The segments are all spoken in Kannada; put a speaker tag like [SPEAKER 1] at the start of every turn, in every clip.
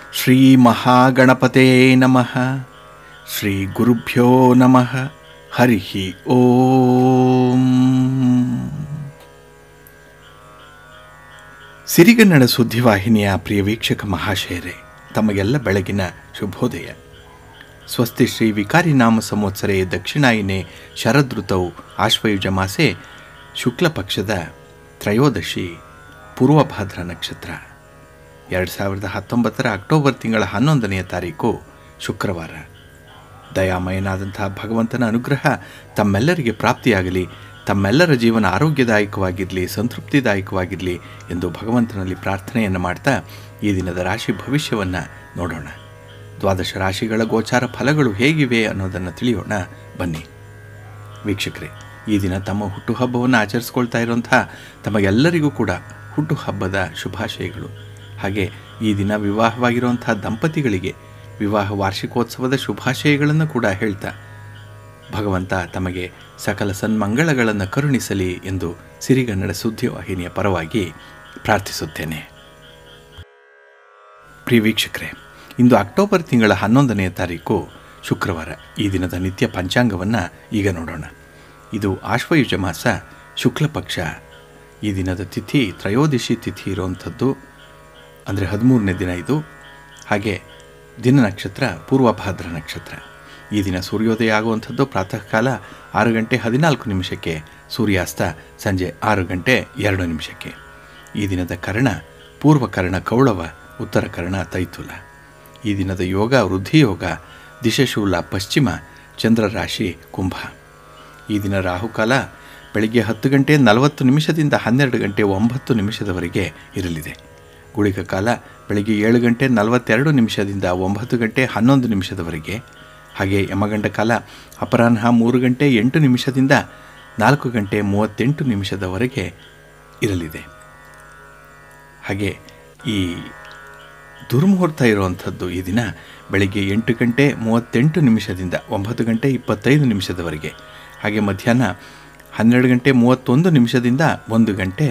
[SPEAKER 1] ಶ್ರೀ ಮಹಾಗಣಪತೇ ನಮಃ ಶ್ರೀ ಗುರುಭ್ಯೋ ನಮಃ ಹರಿ ಓಂ ಸಿರಿಗನ್ನಡ ಸುದ್ದಿವಾಹಿನಿಯ ಪ್ರಿಯ ವೀಕ್ಷಕ ಮಹಾಶಯರೇ ತಮಗೆಲ್ಲ ಬೆಳಗಿನ ಶುಭೋದಯ ಸ್ವಸ್ತಿ ಶ್ರೀ ವಿಕಾರಿ ನಾಮ ಸಂವತ್ಸರೆ ದಕ್ಷಿಣಾಯಿನೆ ಶರದೃತೌ ಆಶ್ವಯುಜ ಮಾಸೆ ಶುಕ್ಲ ಪಕ್ಷದ ತ್ರಯೋದಶಿ ಪೂರ್ವಭಾದ್ರ ನಕ್ಷತ್ರ ಎರಡು ಸಾವಿರದ ಹತ್ತೊಂಬತ್ತರ ಅಕ್ಟೋಬರ್ ತಿಂಗಳ ಹನ್ನೊಂದನೆಯ ತಾರೀಕು ಶುಕ್ರವಾರ ದಯಾಮಯನಾದಂತಹ ಭಗವಂತನ ಅನುಗ್ರಹ ತಮ್ಮೆಲ್ಲರಿಗೆ ಪ್ರಾಪ್ತಿಯಾಗಲಿ ತಮ್ಮೆಲ್ಲರ ಜೀವನ ಆರೋಗ್ಯದಾಯಕವಾಗಿರಲಿ ಸಂತೃಪ್ತಿದಾಯಕವಾಗಿರಲಿ ಎಂದು ಭಗವಂತನಲ್ಲಿ ಪ್ರಾರ್ಥನೆಯನ್ನು ಮಾಡ್ತಾ ಈ ದಿನದ ರಾಶಿ ಭವಿಷ್ಯವನ್ನು ನೋಡೋಣ ದ್ವಾದಶ ರಾಶಿಗಳ ಗೋಚಾರ ಫಲಗಳು ಹೇಗಿವೆ ಅನ್ನೋದನ್ನು ತಿಳಿಯೋಣ ಬನ್ನಿ ವೀಕ್ಷಕರೇ ಈ ದಿನ ತಮ್ಮ ಹುಟ್ಟುಹಬ್ಬವನ್ನು ಆಚರಿಸ್ಕೊಳ್ತಾ ಇರುವಂಥ ತಮಗೆಲ್ಲರಿಗೂ ಕೂಡ ಹುಟ್ಟುಹಬ್ಬದ ಶುಭಾಶಯಗಳು ಹಾಗೆ ಈ ದಿನ ವಿವಾಹವಾಗಿರುವಂಥ ದಂಪತಿಗಳಿಗೆ ವಿವಾಹ ವಾರ್ಷಿಕೋತ್ಸವದ ಶುಭಾಶಯಗಳನ್ನು ಕೂಡ ಹೇಳ್ತಾ ಭಗವಂತ ತಮಗೆ ಸಕಲ ಸನ್ಮಂಗಳಗಳನ್ನು ಕರುಣಿಸಲಿ ಎಂದು ಸಿರಿಗನ್ನಡ ಸುದ್ದಿವಾಹಿನಿಯ ಪರವಾಗಿ ಪ್ರಾರ್ಥಿಸುತ್ತೇನೆ ಪ್ರಿಯ ವೀಕ್ಷಕರೇ ಇಂದು ಅಕ್ಟೋಬರ್ ತಿಂಗಳ ಹನ್ನೊಂದನೆಯ ತಾರೀಕು ಶುಕ್ರವಾರ ಈ ದಿನದ ನಿತ್ಯ ಪಂಚಾಂಗವನ್ನು ಈಗ ನೋಡೋಣ ಇದು ಆಶ್ವಯುಜ ಮಾಸ ಶುಕ್ಲ ಪಕ್ಷ ಈ ದಿನದ ತಿಥಿ ತ್ರಯೋದಶಿ ತಿಥಿ ಇರುವಂಥದ್ದು ಅಂದರೆ ಹದಿಮೂರನೇ ದಿನ ಇದು ಹಾಗೆ ದಿನ ನಕ್ಷತ್ರ ಪೂರ್ವಭಾದ್ರ ನಕ್ಷತ್ರ ಈ ದಿನ ಸೂರ್ಯೋದಯ ಆಗುವಂಥದ್ದು ಪ್ರಾತಃ ಕಾಲ ಆರು ಗಂಟೆ ಹದಿನಾಲ್ಕು ನಿಮಿಷಕ್ಕೆ ಸೂರ್ಯಾಸ್ತ ಸಂಜೆ ಆರು ಗಂಟೆ ಎರಡು ನಿಮಿಷಕ್ಕೆ ಈ ದಿನದ ಕರ್ಣ ಪೂರ್ವ ಕರ್ಣ ಕೌಳವ ಉತ್ತರ ಕರ್ಣ ತೈತುಲ ಈ ದಿನದ ಯೋಗ ವೃದ್ಧಿಯೋಗ ದಿಶಶೂಲ ಪಶ್ಚಿಮ ಚಂದ್ರ ರಾಶಿ ಕುಂಭ ಈ ದಿನ ರಾಹುಕಾಲ ಬೆಳಿಗ್ಗೆ ಹತ್ತು ಗಂಟೆ ನಲವತ್ತು ನಿಮಿಷದಿಂದ ಹನ್ನೆರಡು ಗಂಟೆ ಒಂಬತ್ತು ನಿಮಿಷದವರೆಗೆ ಇರಲಿದೆ ಗುಳಿಕ ಕಾಲ ಬೆಳಿಗ್ಗೆ ಏಳು ಗಂಟೆ ನಲವತ್ತೆರಡು ನಿಮಿಷದಿಂದ ಒಂಬತ್ತು ಗಂಟೆ ಹನ್ನೊಂದು ನಿಮಿಷದವರೆಗೆ ಹಾಗೆ ಯಮಗಂಡ ಕಾಲ ಅಪರಾಹ್ನ ಮೂರು ಗಂಟೆ ಎಂಟು ನಿಮಿಷದಿಂದ ನಾಲ್ಕು ಗಂಟೆ ಮೂವತ್ತೆಂಟು ನಿಮಿಷದವರೆಗೆ ಇರಲಿದೆ ಹಾಗೆ ಈ ದುರ್ಮುಹೂರ್ತ ಇರುವಂಥದ್ದು ಈ ದಿನ ಬೆಳಿಗ್ಗೆ ಎಂಟು ಗಂಟೆ ಮೂವತ್ತೆಂಟು ನಿಮಿಷದಿಂದ ಒಂಬತ್ತು ಗಂಟೆ ಇಪ್ಪತ್ತೈದು ನಿಮಿಷದವರೆಗೆ ಹಾಗೆ ಮಧ್ಯಾಹ್ನ ಹನ್ನೆರಡು ಗಂಟೆ ಮೂವತ್ತೊಂದು ನಿಮಿಷದಿಂದ ಒಂದು ಗಂಟೆ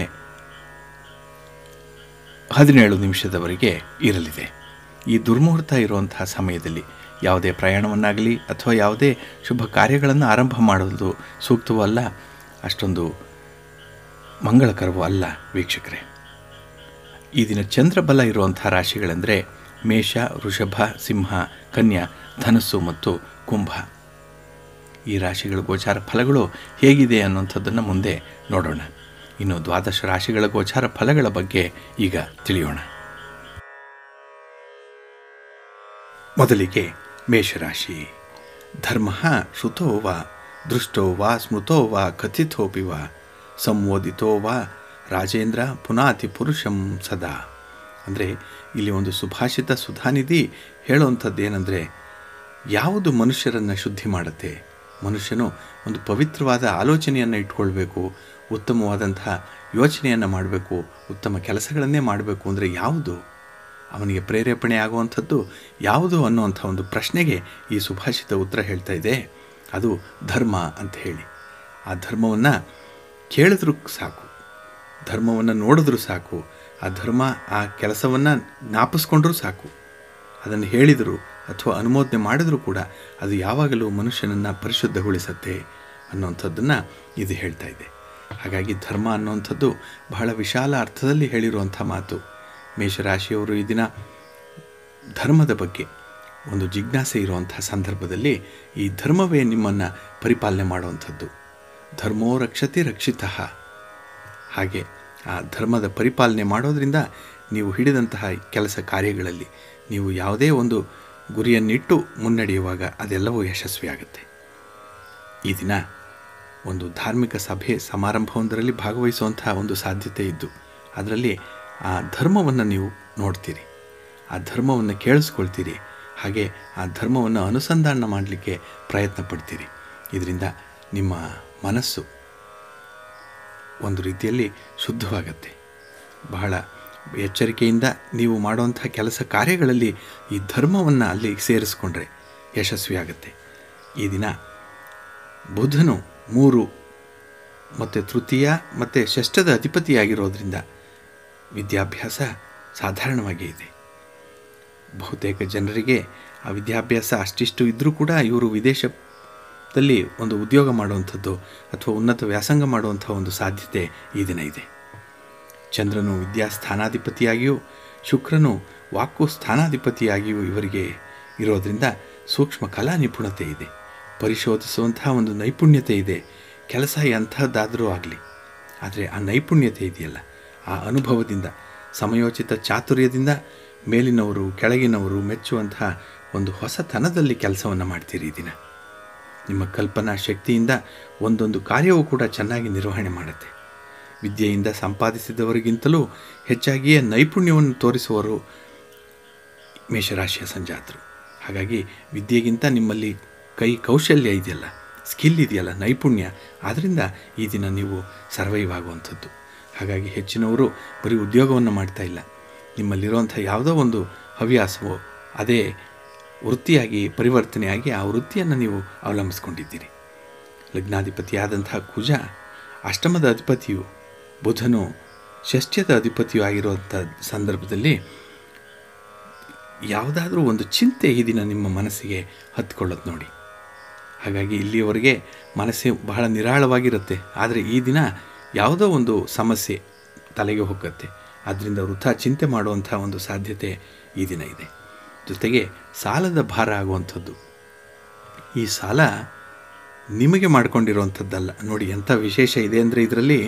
[SPEAKER 1] ಹದಿನೇಳು ನಿಮಿಷದವರೆಗೆ ಇರಲಿದೆ ಈ ದುರ್ಮುಹೂರ್ತ ಇರುವಂತಹ ಸಮಯದಲ್ಲಿ ಯಾವುದೇ ಪ್ರಯಾಣವನ್ನಾಗಲಿ ಅಥವಾ ಯಾವುದೇ ಶುಭ ಕಾರ್ಯಗಳನ್ನು ಆರಂಭ ಮಾಡೋದು ಸೂಕ್ತವೂ ಅಲ್ಲ ಅಷ್ಟೊಂದು ಮಂಗಳಕರವೂ ಅಲ್ಲ ವೀಕ್ಷಕರೇ ಈ ದಿನ ಚಂದ್ರಬಲ ಇರುವಂಥ ರಾಶಿಗಳೆಂದರೆ ಮೇಷ ವೃಷಭ ಸಿಂಹ ಕನ್ಯಾ ಧನಸ್ಸು ಮತ್ತು ಕುಂಭ ಈ ರಾಶಿಗಳ ಗೋಚಾರ ಫಲಗಳು ಹೇಗಿದೆ ಅನ್ನುವಂಥದ್ದನ್ನು ಮುಂದೆ ನೋಡೋಣ ಇನ್ನು ದ್ವಾದಶ ರಾಶಿಗಳ ಗೋಚಾರ ಫಲಗಳ ಬಗ್ಗೆ ಈಗ ತಿಳಿಯೋಣ ಮೊದಲಿಗೆ ಮೇಷರಾಶಿ ಧರ್ಮ ಶ್ರುತೋ ವಾ ದೃಷ್ಟೋ ವಾ ಸ್ಮೃತೋ ವಾ ಕಥಿತೋಪಿ ವಾ ಸಂವೋದಿತೋ ವಾ ರಾಜೇಂದ್ರ ಪುನಾತಿ ಪುರುಷಂ ಸದಾ ಅಂದರೆ ಇಲ್ಲಿ ಒಂದು ಸುಭಾಷಿತ ಸುಧಾನಿಧಿ ಹೇಳುವಂಥದ್ದು ಏನಂದರೆ ಯಾವುದು ಮನುಷ್ಯರನ್ನು ಶುದ್ಧಿ ಮಾಡುತ್ತೆ ಮನುಷ್ಯನು ಒಂದು ಪವಿತ್ರವಾದ ಆಲೋಚನೆಯನ್ನು ಇಟ್ಕೊಳ್ಬೇಕು ಉತ್ತಮವಾದಂತಹ ಯೋಚನೆಯನ್ನು ಮಾಡಬೇಕು ಉತ್ತಮ ಕೆಲಸಗಳನ್ನೇ ಮಾಡಬೇಕು ಅಂದರೆ ಯಾವುದು ಅವನಿಗೆ ಪ್ರೇರೇಪಣೆ ಆಗುವಂಥದ್ದು ಯಾವುದು ಅನ್ನುವಂಥ ಒಂದು ಪ್ರಶ್ನೆಗೆ ಈ ಸುಭಾಷಿತ ಉತ್ತರ ಹೇಳ್ತಾ ಇದೆ ಅದು ಧರ್ಮ ಅಂತ ಹೇಳಿ ಆ ಧರ್ಮವನ್ನು ಕೇಳಿದ್ರೂ ಸಾಕು ಧರ್ಮವನ್ನು ನೋಡಿದ್ರೂ ಸಾಕು ಆ ಧರ್ಮ ಆ ಕೆಲಸವನ್ನು ಜ್ಞಾಪಿಸ್ಕೊಂಡ್ರೂ ಸಾಕು ಅದನ್ನು ಹೇಳಿದರು ಅಥವಾ ಅನುಮೋದನೆ ಮಾಡಿದರೂ ಕೂಡ ಅದು ಯಾವಾಗಲೂ ಮನುಷ್ಯನನ್ನು ಪರಿಶುದ್ಧಗೊಳಿಸತ್ತೆ ಅನ್ನುವಂಥದ್ದನ್ನು ಇದು ಹೇಳ್ತಾ ಇದೆ ಹಾಗಾಗಿ ಧರ್ಮ ಅನ್ನುವಂಥದ್ದು ಬಹಳ ವಿಶಾಲ ಅರ್ಥದಲ್ಲಿ ಹೇಳಿರುವಂಥ ಮಾತು ಮೇಷರಾಶಿಯವರು ಈ ದಿನ ಧರ್ಮದ ಬಗ್ಗೆ ಒಂದು ಜಿಜ್ಞಾಸೆ ಇರುವಂಥ ಸಂದರ್ಭದಲ್ಲಿ ಈ ಧರ್ಮವೇ ನಿಮ್ಮನ್ನು ಪರಿಪಾಲನೆ ಮಾಡುವಂಥದ್ದು ಧರ್ಮೋ ರಕ್ಷತಿ ರಕ್ಷಿತ ಹಾಗೆ ಆ ಧರ್ಮದ ಪರಿಪಾಲನೆ ಮಾಡೋದರಿಂದ ನೀವು ಹಿಡಿದಂತಹ ಕೆಲಸ ಕಾರ್ಯಗಳಲ್ಲಿ ನೀವು ಯಾವುದೇ ಒಂದು ಗುರಿಯನ್ನಿಟ್ಟು ಮುನ್ನಡೆಯುವಾಗ ಅದೆಲ್ಲವೂ ಯಶಸ್ವಿಯಾಗುತ್ತೆ ಈ ದಿನ ಒಂದು ಧಾರ್ಮಿಕ ಸಭೆ ಸಮಾರಂಭವೊಂದರಲ್ಲಿ ಭಾಗವಹಿಸುವಂತಹ ಒಂದು ಸಾಧ್ಯತೆ ಇದ್ದು ಅದರಲ್ಲಿ ಆ ಧರ್ಮವನ್ನು ನೀವು ನೋಡ್ತೀರಿ ಆ ಧರ್ಮವನ್ನು ಕೇಳಿಸ್ಕೊಳ್ತೀರಿ ಹಾಗೆ ಆ ಧರ್ಮವನ್ನು ಅನುಸಂಧಾನ ಮಾಡಲಿಕ್ಕೆ ಪ್ರಯತ್ನ ಪಡ್ತೀರಿ ಇದರಿಂದ ನಿಮ್ಮ ಮನಸ್ಸು ಒಂದು ರೀತಿಯಲ್ಲಿ ಶುದ್ಧವಾಗತ್ತೆ ಬಹಳ ಎಚ್ಚರಿಕೆಯಿಂದ ನೀವು ಮಾಡುವಂಥ ಕೆಲಸ ಕಾರ್ಯಗಳಲ್ಲಿ ಈ ಧರ್ಮವನ್ನು ಅಲ್ಲಿ ಸೇರಿಸ್ಕೊಂಡ್ರೆ ಯಶಸ್ವಿಯಾಗತ್ತೆ ಈ ದಿನ ಬುಧನು ಮೂರು ಮತ್ತು ತೃತೀಯ ಮತ್ತು ಷಷ್ಠದ ಅಧಿಪತಿಯಾಗಿರೋದ್ರಿಂದ ವಿದ್ಯಾಭ್ಯಾಸ ಸಾಧಾರಣವಾಗಿ ಇದೆ ಬಹುತೇಕ ಜನರಿಗೆ ಆ ವಿದ್ಯಾಭ್ಯಾಸ ಅಷ್ಟಿಷ್ಟು ಇದ್ದರೂ ಕೂಡ ಇವರು ವಿದೇಶದಲ್ಲಿ ಒಂದು ಉದ್ಯೋಗ ಮಾಡುವಂಥದ್ದು ಅಥವಾ ಉನ್ನತ ವ್ಯಾಸಂಗ ಮಾಡುವಂಥ ಒಂದು ಸಾಧ್ಯತೆ ಈ ದಿನ ಇದೆ ಚಂದ್ರನು ವಿದ್ಯಾಸ್ಥಾನಾಧಿಪತಿಯಾಗಿಯೂ ಶುಕ್ರನು ವಾಕು ಸ್ಥಾನಾಧಿಪತಿಯಾಗಿಯೂ ಇವರಿಗೆ ಇರೋದರಿಂದ ಸೂಕ್ಷ್ಮ ಕಲಾ ನಿಪುಣತೆ ಇದೆ ಪರಿಶೋಧಿಸುವಂತಹ ಒಂದು ನೈಪುಣ್ಯತೆ ಇದೆ ಕೆಲಸ ಎಂಥದ್ದಾದರೂ ಆಗಲಿ ಆದರೆ ಆ ನೈಪುಣ್ಯತೆ ಇದೆಯಲ್ಲ ಆ ಅನುಭವದಿಂದ ಸಮಯೋಚಿತ ಚಾತುರ್ಯದಿಂದ ಮೇಲಿನವರು ಕೆಳಗಿನವರು ಮೆಚ್ಚುವಂತಹ ಒಂದು ಹೊಸತನದಲ್ಲಿ ಕೆಲಸವನ್ನು ಮಾಡ್ತೀರಿ ಈ ದಿನ ನಿಮ್ಮ ಕಲ್ಪನಾ ಶಕ್ತಿಯಿಂದ ಒಂದೊಂದು ಕಾರ್ಯವೂ ಕೂಡ ಚೆನ್ನಾಗಿ ನಿರ್ವಹಣೆ ಮಾಡುತ್ತೆ ವಿದ್ಯೆಯಿಂದ ಸಂಪಾದಿಸಿದವರಿಗಿಂತಲೂ ಹೆಚ್ಚಾಗಿಯೇ ನೈಪುಣ್ಯವನ್ನು ತೋರಿಸುವರು ಮೇಷರಾಶಿಯ ಸಂಜಾತರು ಹಾಗಾಗಿ ವಿದ್ಯೆಗಿಂತ ನಿಮ್ಮಲ್ಲಿ ಕೈ ಕೌಶಲ್ಯ ಇದೆಯಲ್ಲ ಸ್ಕಿಲ್ ಇದೆಯಲ್ಲ ನೈಪುಣ್ಯ ಆದ್ದರಿಂದ ಈ ದಿನ ನೀವು ಸರ್ವೈವ್ ಆಗುವಂಥದ್ದು ಹಾಗಾಗಿ ಹೆಚ್ಚಿನವರು ಬರೀ ಉದ್ಯೋಗವನ್ನು ಮಾಡ್ತಾ ಇಲ್ಲ ನಿಮ್ಮಲ್ಲಿರುವಂಥ ಯಾವುದೋ ಒಂದು ಹವ್ಯಾಸವೋ ಅದೇ ವೃತ್ತಿಯಾಗಿ ಪರಿವರ್ತನೆಯಾಗಿ ಆ ವೃತ್ತಿಯನ್ನು ನೀವು ಅವಲಂಬಿಸ್ಕೊಂಡಿದ್ದೀರಿ ಲಗ್ನಾಧಿಪತಿಯಾದಂತಹ ಕುಜ ಅಷ್ಟಮದ ಅಧಿಪತಿಯು ಬುಧನು ಷಷ್ಠ್ಯದ ಅಧಿಪತಿಯು ಆಗಿರುವಂಥ ಸಂದರ್ಭದಲ್ಲಿ ಯಾವುದಾದ್ರೂ ಒಂದು ಚಿಂತೆ ಈ ದಿನ ನಿಮ್ಮ ಮನಸ್ಸಿಗೆ ಹತ್ಕೊಳ್ಳೋದು ನೋಡಿ ಹಾಗಾಗಿ ಇಲ್ಲಿಯವರೆಗೆ ಮನಸ್ಸು ಬಹಳ ನಿರಾಳವಾಗಿರುತ್ತೆ ಆದರೆ ಈ ದಿನ ಯಾವುದೋ ಒಂದು ಸಮಸ್ಯೆ ತಲೆಗೆ ಹೋಗುತ್ತೆ ಆದ್ದರಿಂದ ವೃಥಾ ಚಿಂತೆ ಮಾಡುವಂಥ ಒಂದು ಸಾಧ್ಯತೆ ಈ ದಿನ ಇದೆ ಜೊತೆಗೆ ಸಾಲದ ಭಾರ ಆಗುವಂಥದ್ದು ಈ ಸಾಲ ನಿಮಗೆ ಮಾಡ್ಕೊಂಡಿರುವಂಥದ್ದಲ್ಲ ನೋಡಿ ಎಂಥ ವಿಶೇಷ ಇದೆ ಅಂದರೆ ಇದರಲ್ಲಿ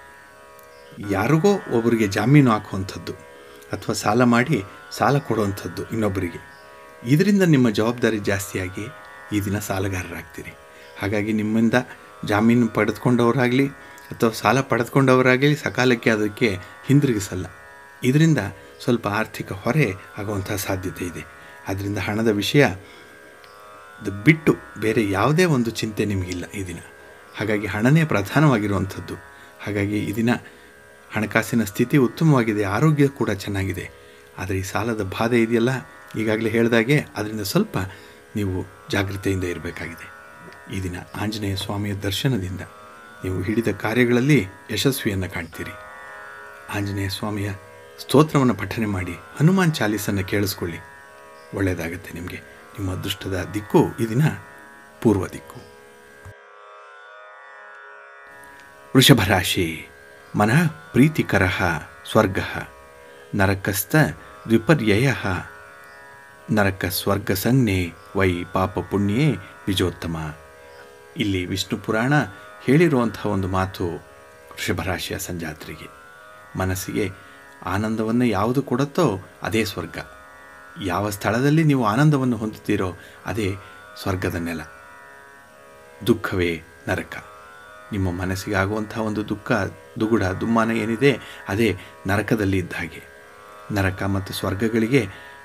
[SPEAKER 1] ಯಾರಿಗೋ ಒಬ್ಬರಿಗೆ ಜಾಮೀನು ಹಾಕುವಂಥದ್ದು ಅಥವಾ ಸಾಲ ಮಾಡಿ ಸಾಲ ಕೊಡುವಂಥದ್ದು ಇನ್ನೊಬ್ಬರಿಗೆ ಇದರಿಂದ ನಿಮ್ಮ ಜವಾಬ್ದಾರಿ ಜಾಸ್ತಿಯಾಗಿ ಈ ದಿನ ಸಾಲಗಾರರಾಗ್ತೀರಿ ಹಾಗಾಗಿ ನಿಮ್ಮಿಂದ ಜಾಮೀನು ಪಡೆದುಕೊಂಡವರಾಗಲಿ ಅಥವಾ ಸಾಲ ಪಡೆದುಕೊಂಡವರಾಗಲಿ ಸಕಾಲಕ್ಕೆ ಅದಕ್ಕೆ ಹಿಂದಿರುಗಿಸಲ್ಲ ಇದರಿಂದ ಸ್ವಲ್ಪ ಆರ್ಥಿಕ ಹೊರೆ ಆಗುವಂಥ ಸಾಧ್ಯತೆ ಇದೆ ಆದ್ದರಿಂದ ಹಣದ ವಿಷಯ ಅದು ಬಿಟ್ಟು ಬೇರೆ ಯಾವುದೇ ಒಂದು ಚಿಂತೆ ನಿಮಗಿಲ್ಲ ಈ ದಿನ ಹಾಗಾಗಿ ಹಣನೇ ಪ್ರಧಾನವಾಗಿರುವಂಥದ್ದು ಹಾಗಾಗಿ ಈ ದಿನ ಹಣಕಾಸಿನ ಸ್ಥಿತಿ ಉತ್ತಮವಾಗಿದೆ ಆರೋಗ್ಯ ಕೂಡ ಚೆನ್ನಾಗಿದೆ ಆದರೆ ಈ ಸಾಲದ ಬಾಧೆ ಇದೆಯಲ್ಲ ಈಗಾಗಲೇ ಹೇಳಿದಾಗೆ ಅದರಿಂದ ಸ್ವಲ್ಪ ನೀವು ಜಾಗೃತೆಯಿಂದ ಇರಬೇಕಾಗಿದೆ ಈ ದಿನ ಆಂಜನೇಯ ಸ್ವಾಮಿಯ ದರ್ಶನದಿಂದ ನೀವು ಹಿಡಿದ ಕಾರ್ಯಗಳಲ್ಲಿ ಯಶಸ್ವಿಯನ್ನು ಕಾಣ್ತೀರಿ ಆಂಜನೇಯ ಸ್ವಾಮಿಯ ಸ್ತೋತ್ರವನ್ನು ಪಠನೆ ಮಾಡಿ ಹನುಮಾನ್ ಚಾಲೀಸನ್ನು ಕೇಳಿಸ್ಕೊಳ್ಳಿ ಒಳ್ಳೆಯದಾಗುತ್ತೆ ನಿಮಗೆ ನಿಮ್ಮ ಅದೃಷ್ಟದ ದಿಕ್ಕು ಈ ದಿನ ಪೂರ್ವ ದಿಕ್ಕು ವೃಷಭರಾಶಿ ಮನಃ ಪ್ರೀತಿಕರ ಸ್ವರ್ಗ ನರಕಸ್ಥ ದ್ವಿಪರ್ಯಯ ನರಕ ಸ್ವರ್ಗ ಸಂಜ್ಞೆ ವೈ ಪಾಪ ಪುಣ್ಯೇ ವಿಜೋತ್ತಮ ಇಲ್ಲಿ ವಿಷ್ಣು ಪುರಾಣ ಹೇಳಿರುವಂಥ ಒಂದು ಮಾತು ವೃಷಭರಾಶಿಯ ಸಂಜಾತರಿಗೆ ಮನಸ್ಸಿಗೆ ಆನಂದವನ್ನು ಯಾವುದು ಕೊಡುತ್ತೋ ಅದೇ ಸ್ವರ್ಗ ಯಾವ ಸ್ಥಳದಲ್ಲಿ ನೀವು ಆನಂದವನ್ನು ಹೊಂದುತ್ತೀರೋ ಅದೇ ಸ್ವರ್ಗದ ನೆಲ ದುಃಖವೇ ನರಕ ನಿಮ್ಮ ಮನಸ್ಸಿಗೆ ಆಗುವಂಥ ಒಂದು ದುಃಖ ದುಗುಡ ದುಮ್ಮಾನ ಏನಿದೆ ಅದೇ ನರಕದಲ್ಲಿ ಇದ್ದ ಹಾಗೆ ನರಕ ಮತ್ತು ಸ್ವರ್ಗಗಳಿಗೆ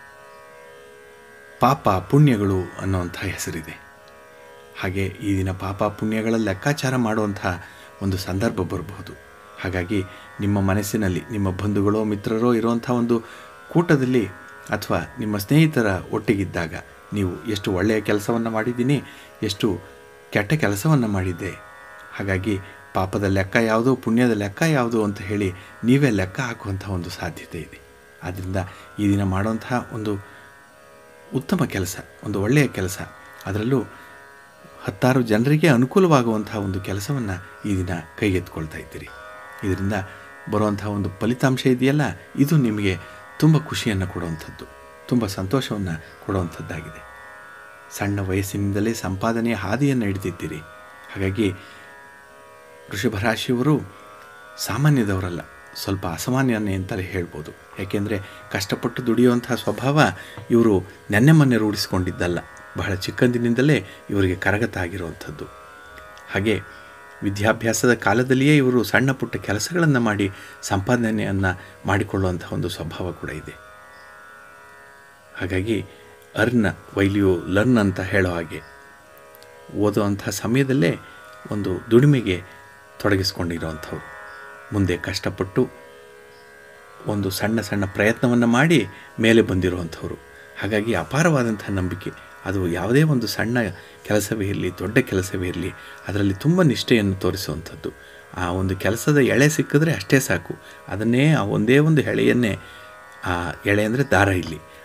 [SPEAKER 1] ಪಾಪ ಪುಣ್ಯಗಳು ಅನ್ನುವಂಥ ಹೆಸರಿದೆ ಹಾಗೆ ಈ ದಿನ ಪಾಪ ಪುಣ್ಯಗಳ ಲೆಕ್ಕಾಚಾರ ಮಾಡುವಂಥ ಒಂದು ಸಂದರ್ಭ ಬರಬಹುದು ಹಾಗಾಗಿ ನಿಮ್ಮ ಮನಸ್ಸಿನಲ್ಲಿ ನಿಮ್ಮ ಬಂಧುಗಳೋ ಮಿತ್ರರೋ ಇರುವಂಥ ಒಂದು ಕೂಟದಲ್ಲಿ ಅಥವಾ ನಿಮ್ಮ ಸ್ನೇಹಿತರ ಒಟ್ಟಿಗಿದ್ದಾಗ ನೀವು ಎಷ್ಟು ಒಳ್ಳೆಯ ಕೆಲಸವನ್ನು ಮಾಡಿದ್ದೀನಿ ಎಷ್ಟು ಕೆಟ್ಟ ಕೆಲಸವನ್ನು ಮಾಡಿದ್ದೆ ಹಾಗಾಗಿ ಪಾಪದ ಲೆಕ್ಕ ಯಾವುದು ಪುಣ್ಯದ ಲೆಕ್ಕ ಯಾವುದು ಅಂತ ಹೇಳಿ ನೀವೇ ಲೆಕ್ಕ ಹಾಕುವಂಥ ಒಂದು ಸಾಧ್ಯತೆ ಇದೆ ಆದ್ದರಿಂದ ಈ ದಿನ ಮಾಡುವಂತಹ ಒಂದು ಉತ್ತಮ ಕೆಲಸ ಒಂದು ಒಳ್ಳೆಯ ಕೆಲಸ ಅದರಲ್ಲೂ ಹತ್ತಾರು ಜನರಿಗೆ ಅನುಕೂಲವಾಗುವಂತಹ ಒಂದು ಕೆಲಸವನ್ನು ಈ ದಿನ ಕೈಗೆತ್ಕೊಳ್ತಾ ಇದ್ದೀರಿ ಇದರಿಂದ ಬರುವಂತಹ ಒಂದು ಫಲಿತಾಂಶ ಇದೆಯಲ್ಲ ಇದು ನಿಮಗೆ ತುಂಬ ಖುಷಿಯನ್ನು ಕೊಡುವಂಥದ್ದು ತುಂಬ ಸಂತೋಷವನ್ನು ಕೊಡುವಂಥದ್ದಾಗಿದೆ ಸಣ್ಣ ವಯಸ್ಸಿನಿಂದಲೇ ಸಂಪಾದನೆಯ ಹಾದಿಯನ್ನು ಹಿಡಿದಿದ್ದೀರಿ ಹಾಗಾಗಿ ವೃಷಭರಾಶಿಯವರು ಸಾಮಾನ್ಯದವರಲ್ಲ ಸ್ವಲ್ಪ ಅಸಾಮಾನ್ಯನೇ ಅಂತಲೇ ಹೇಳ್ಬೋದು ಯಾಕೆಂದರೆ ಕಷ್ಟಪಟ್ಟು ದುಡಿಯುವಂತಹ ಸ್ವಭಾವ ಇವರು ನೆನ್ನೆ ಮೊನ್ನೆ ರೂಢಿಸಿಕೊಂಡಿದ್ದಲ್ಲ ಬಹಳ ಚಿಕ್ಕಂದಿನಿಂದಲೇ ಇವರಿಗೆ ಕರಗತ ಆಗಿರುವಂಥದ್ದು ಹಾಗೆ ವಿದ್ಯಾಭ್ಯಾಸದ ಕಾಲದಲ್ಲಿಯೇ ಇವರು ಸಣ್ಣ ಪುಟ್ಟ ಕೆಲಸಗಳನ್ನು ಮಾಡಿ ಸಂಪಾದನೆಯನ್ನು ಮಾಡಿಕೊಳ್ಳುವಂಥ ಒಂದು ಸ್ವಭಾವ ಕೂಡ ಇದೆ ಹಾಗಾಗಿ ಅರ್ನ್ ವೈಲ್ಯೂ ಲರ್ನ್ ಅಂತ ಹೇಳೋ ಹಾಗೆ ಓದುವಂಥ ಸಮಯದಲ್ಲೇ ಒಂದು ದುಡಿಮೆಗೆ ತೊಡಗಿಸ್ಕೊಂಡಿರೋವಂಥವ್ರು ಮುಂದೆ ಕಷ್ಟಪಟ್ಟು ಒಂದು ಸಣ್ಣ ಸಣ್ಣ ಪ್ರಯತ್ನವನ್ನು ಮಾಡಿ ಮೇಲೆ ಬಂದಿರುವಂಥವ್ರು ಹಾಗಾಗಿ ಅಪಾರವಾದಂಥ ನಂಬಿಕೆ ಅದು ಯಾವುದೇ ಒಂದು ಸಣ್ಣ ಕೆಲಸವೇ ಇರಲಿ ದೊಡ್ಡ ಕೆಲಸವೇ ಇರಲಿ ಅದರಲ್ಲಿ ತುಂಬ ನಿಷ್ಠೆಯನ್ನು ತೋರಿಸುವಂಥದ್ದು ಆ ಒಂದು ಕೆಲಸದ ಎಳೆ ಸಿಕ್ಕಿದ್ರೆ ಅಷ್ಟೇ ಸಾಕು ಅದನ್ನೇ ಆ ಒಂದೇ ಒಂದು ಎಳೆಯನ್ನೇ ಆ ಎಳೆ ಅಂದರೆ ದಾರ ಇಲ್ಲಿ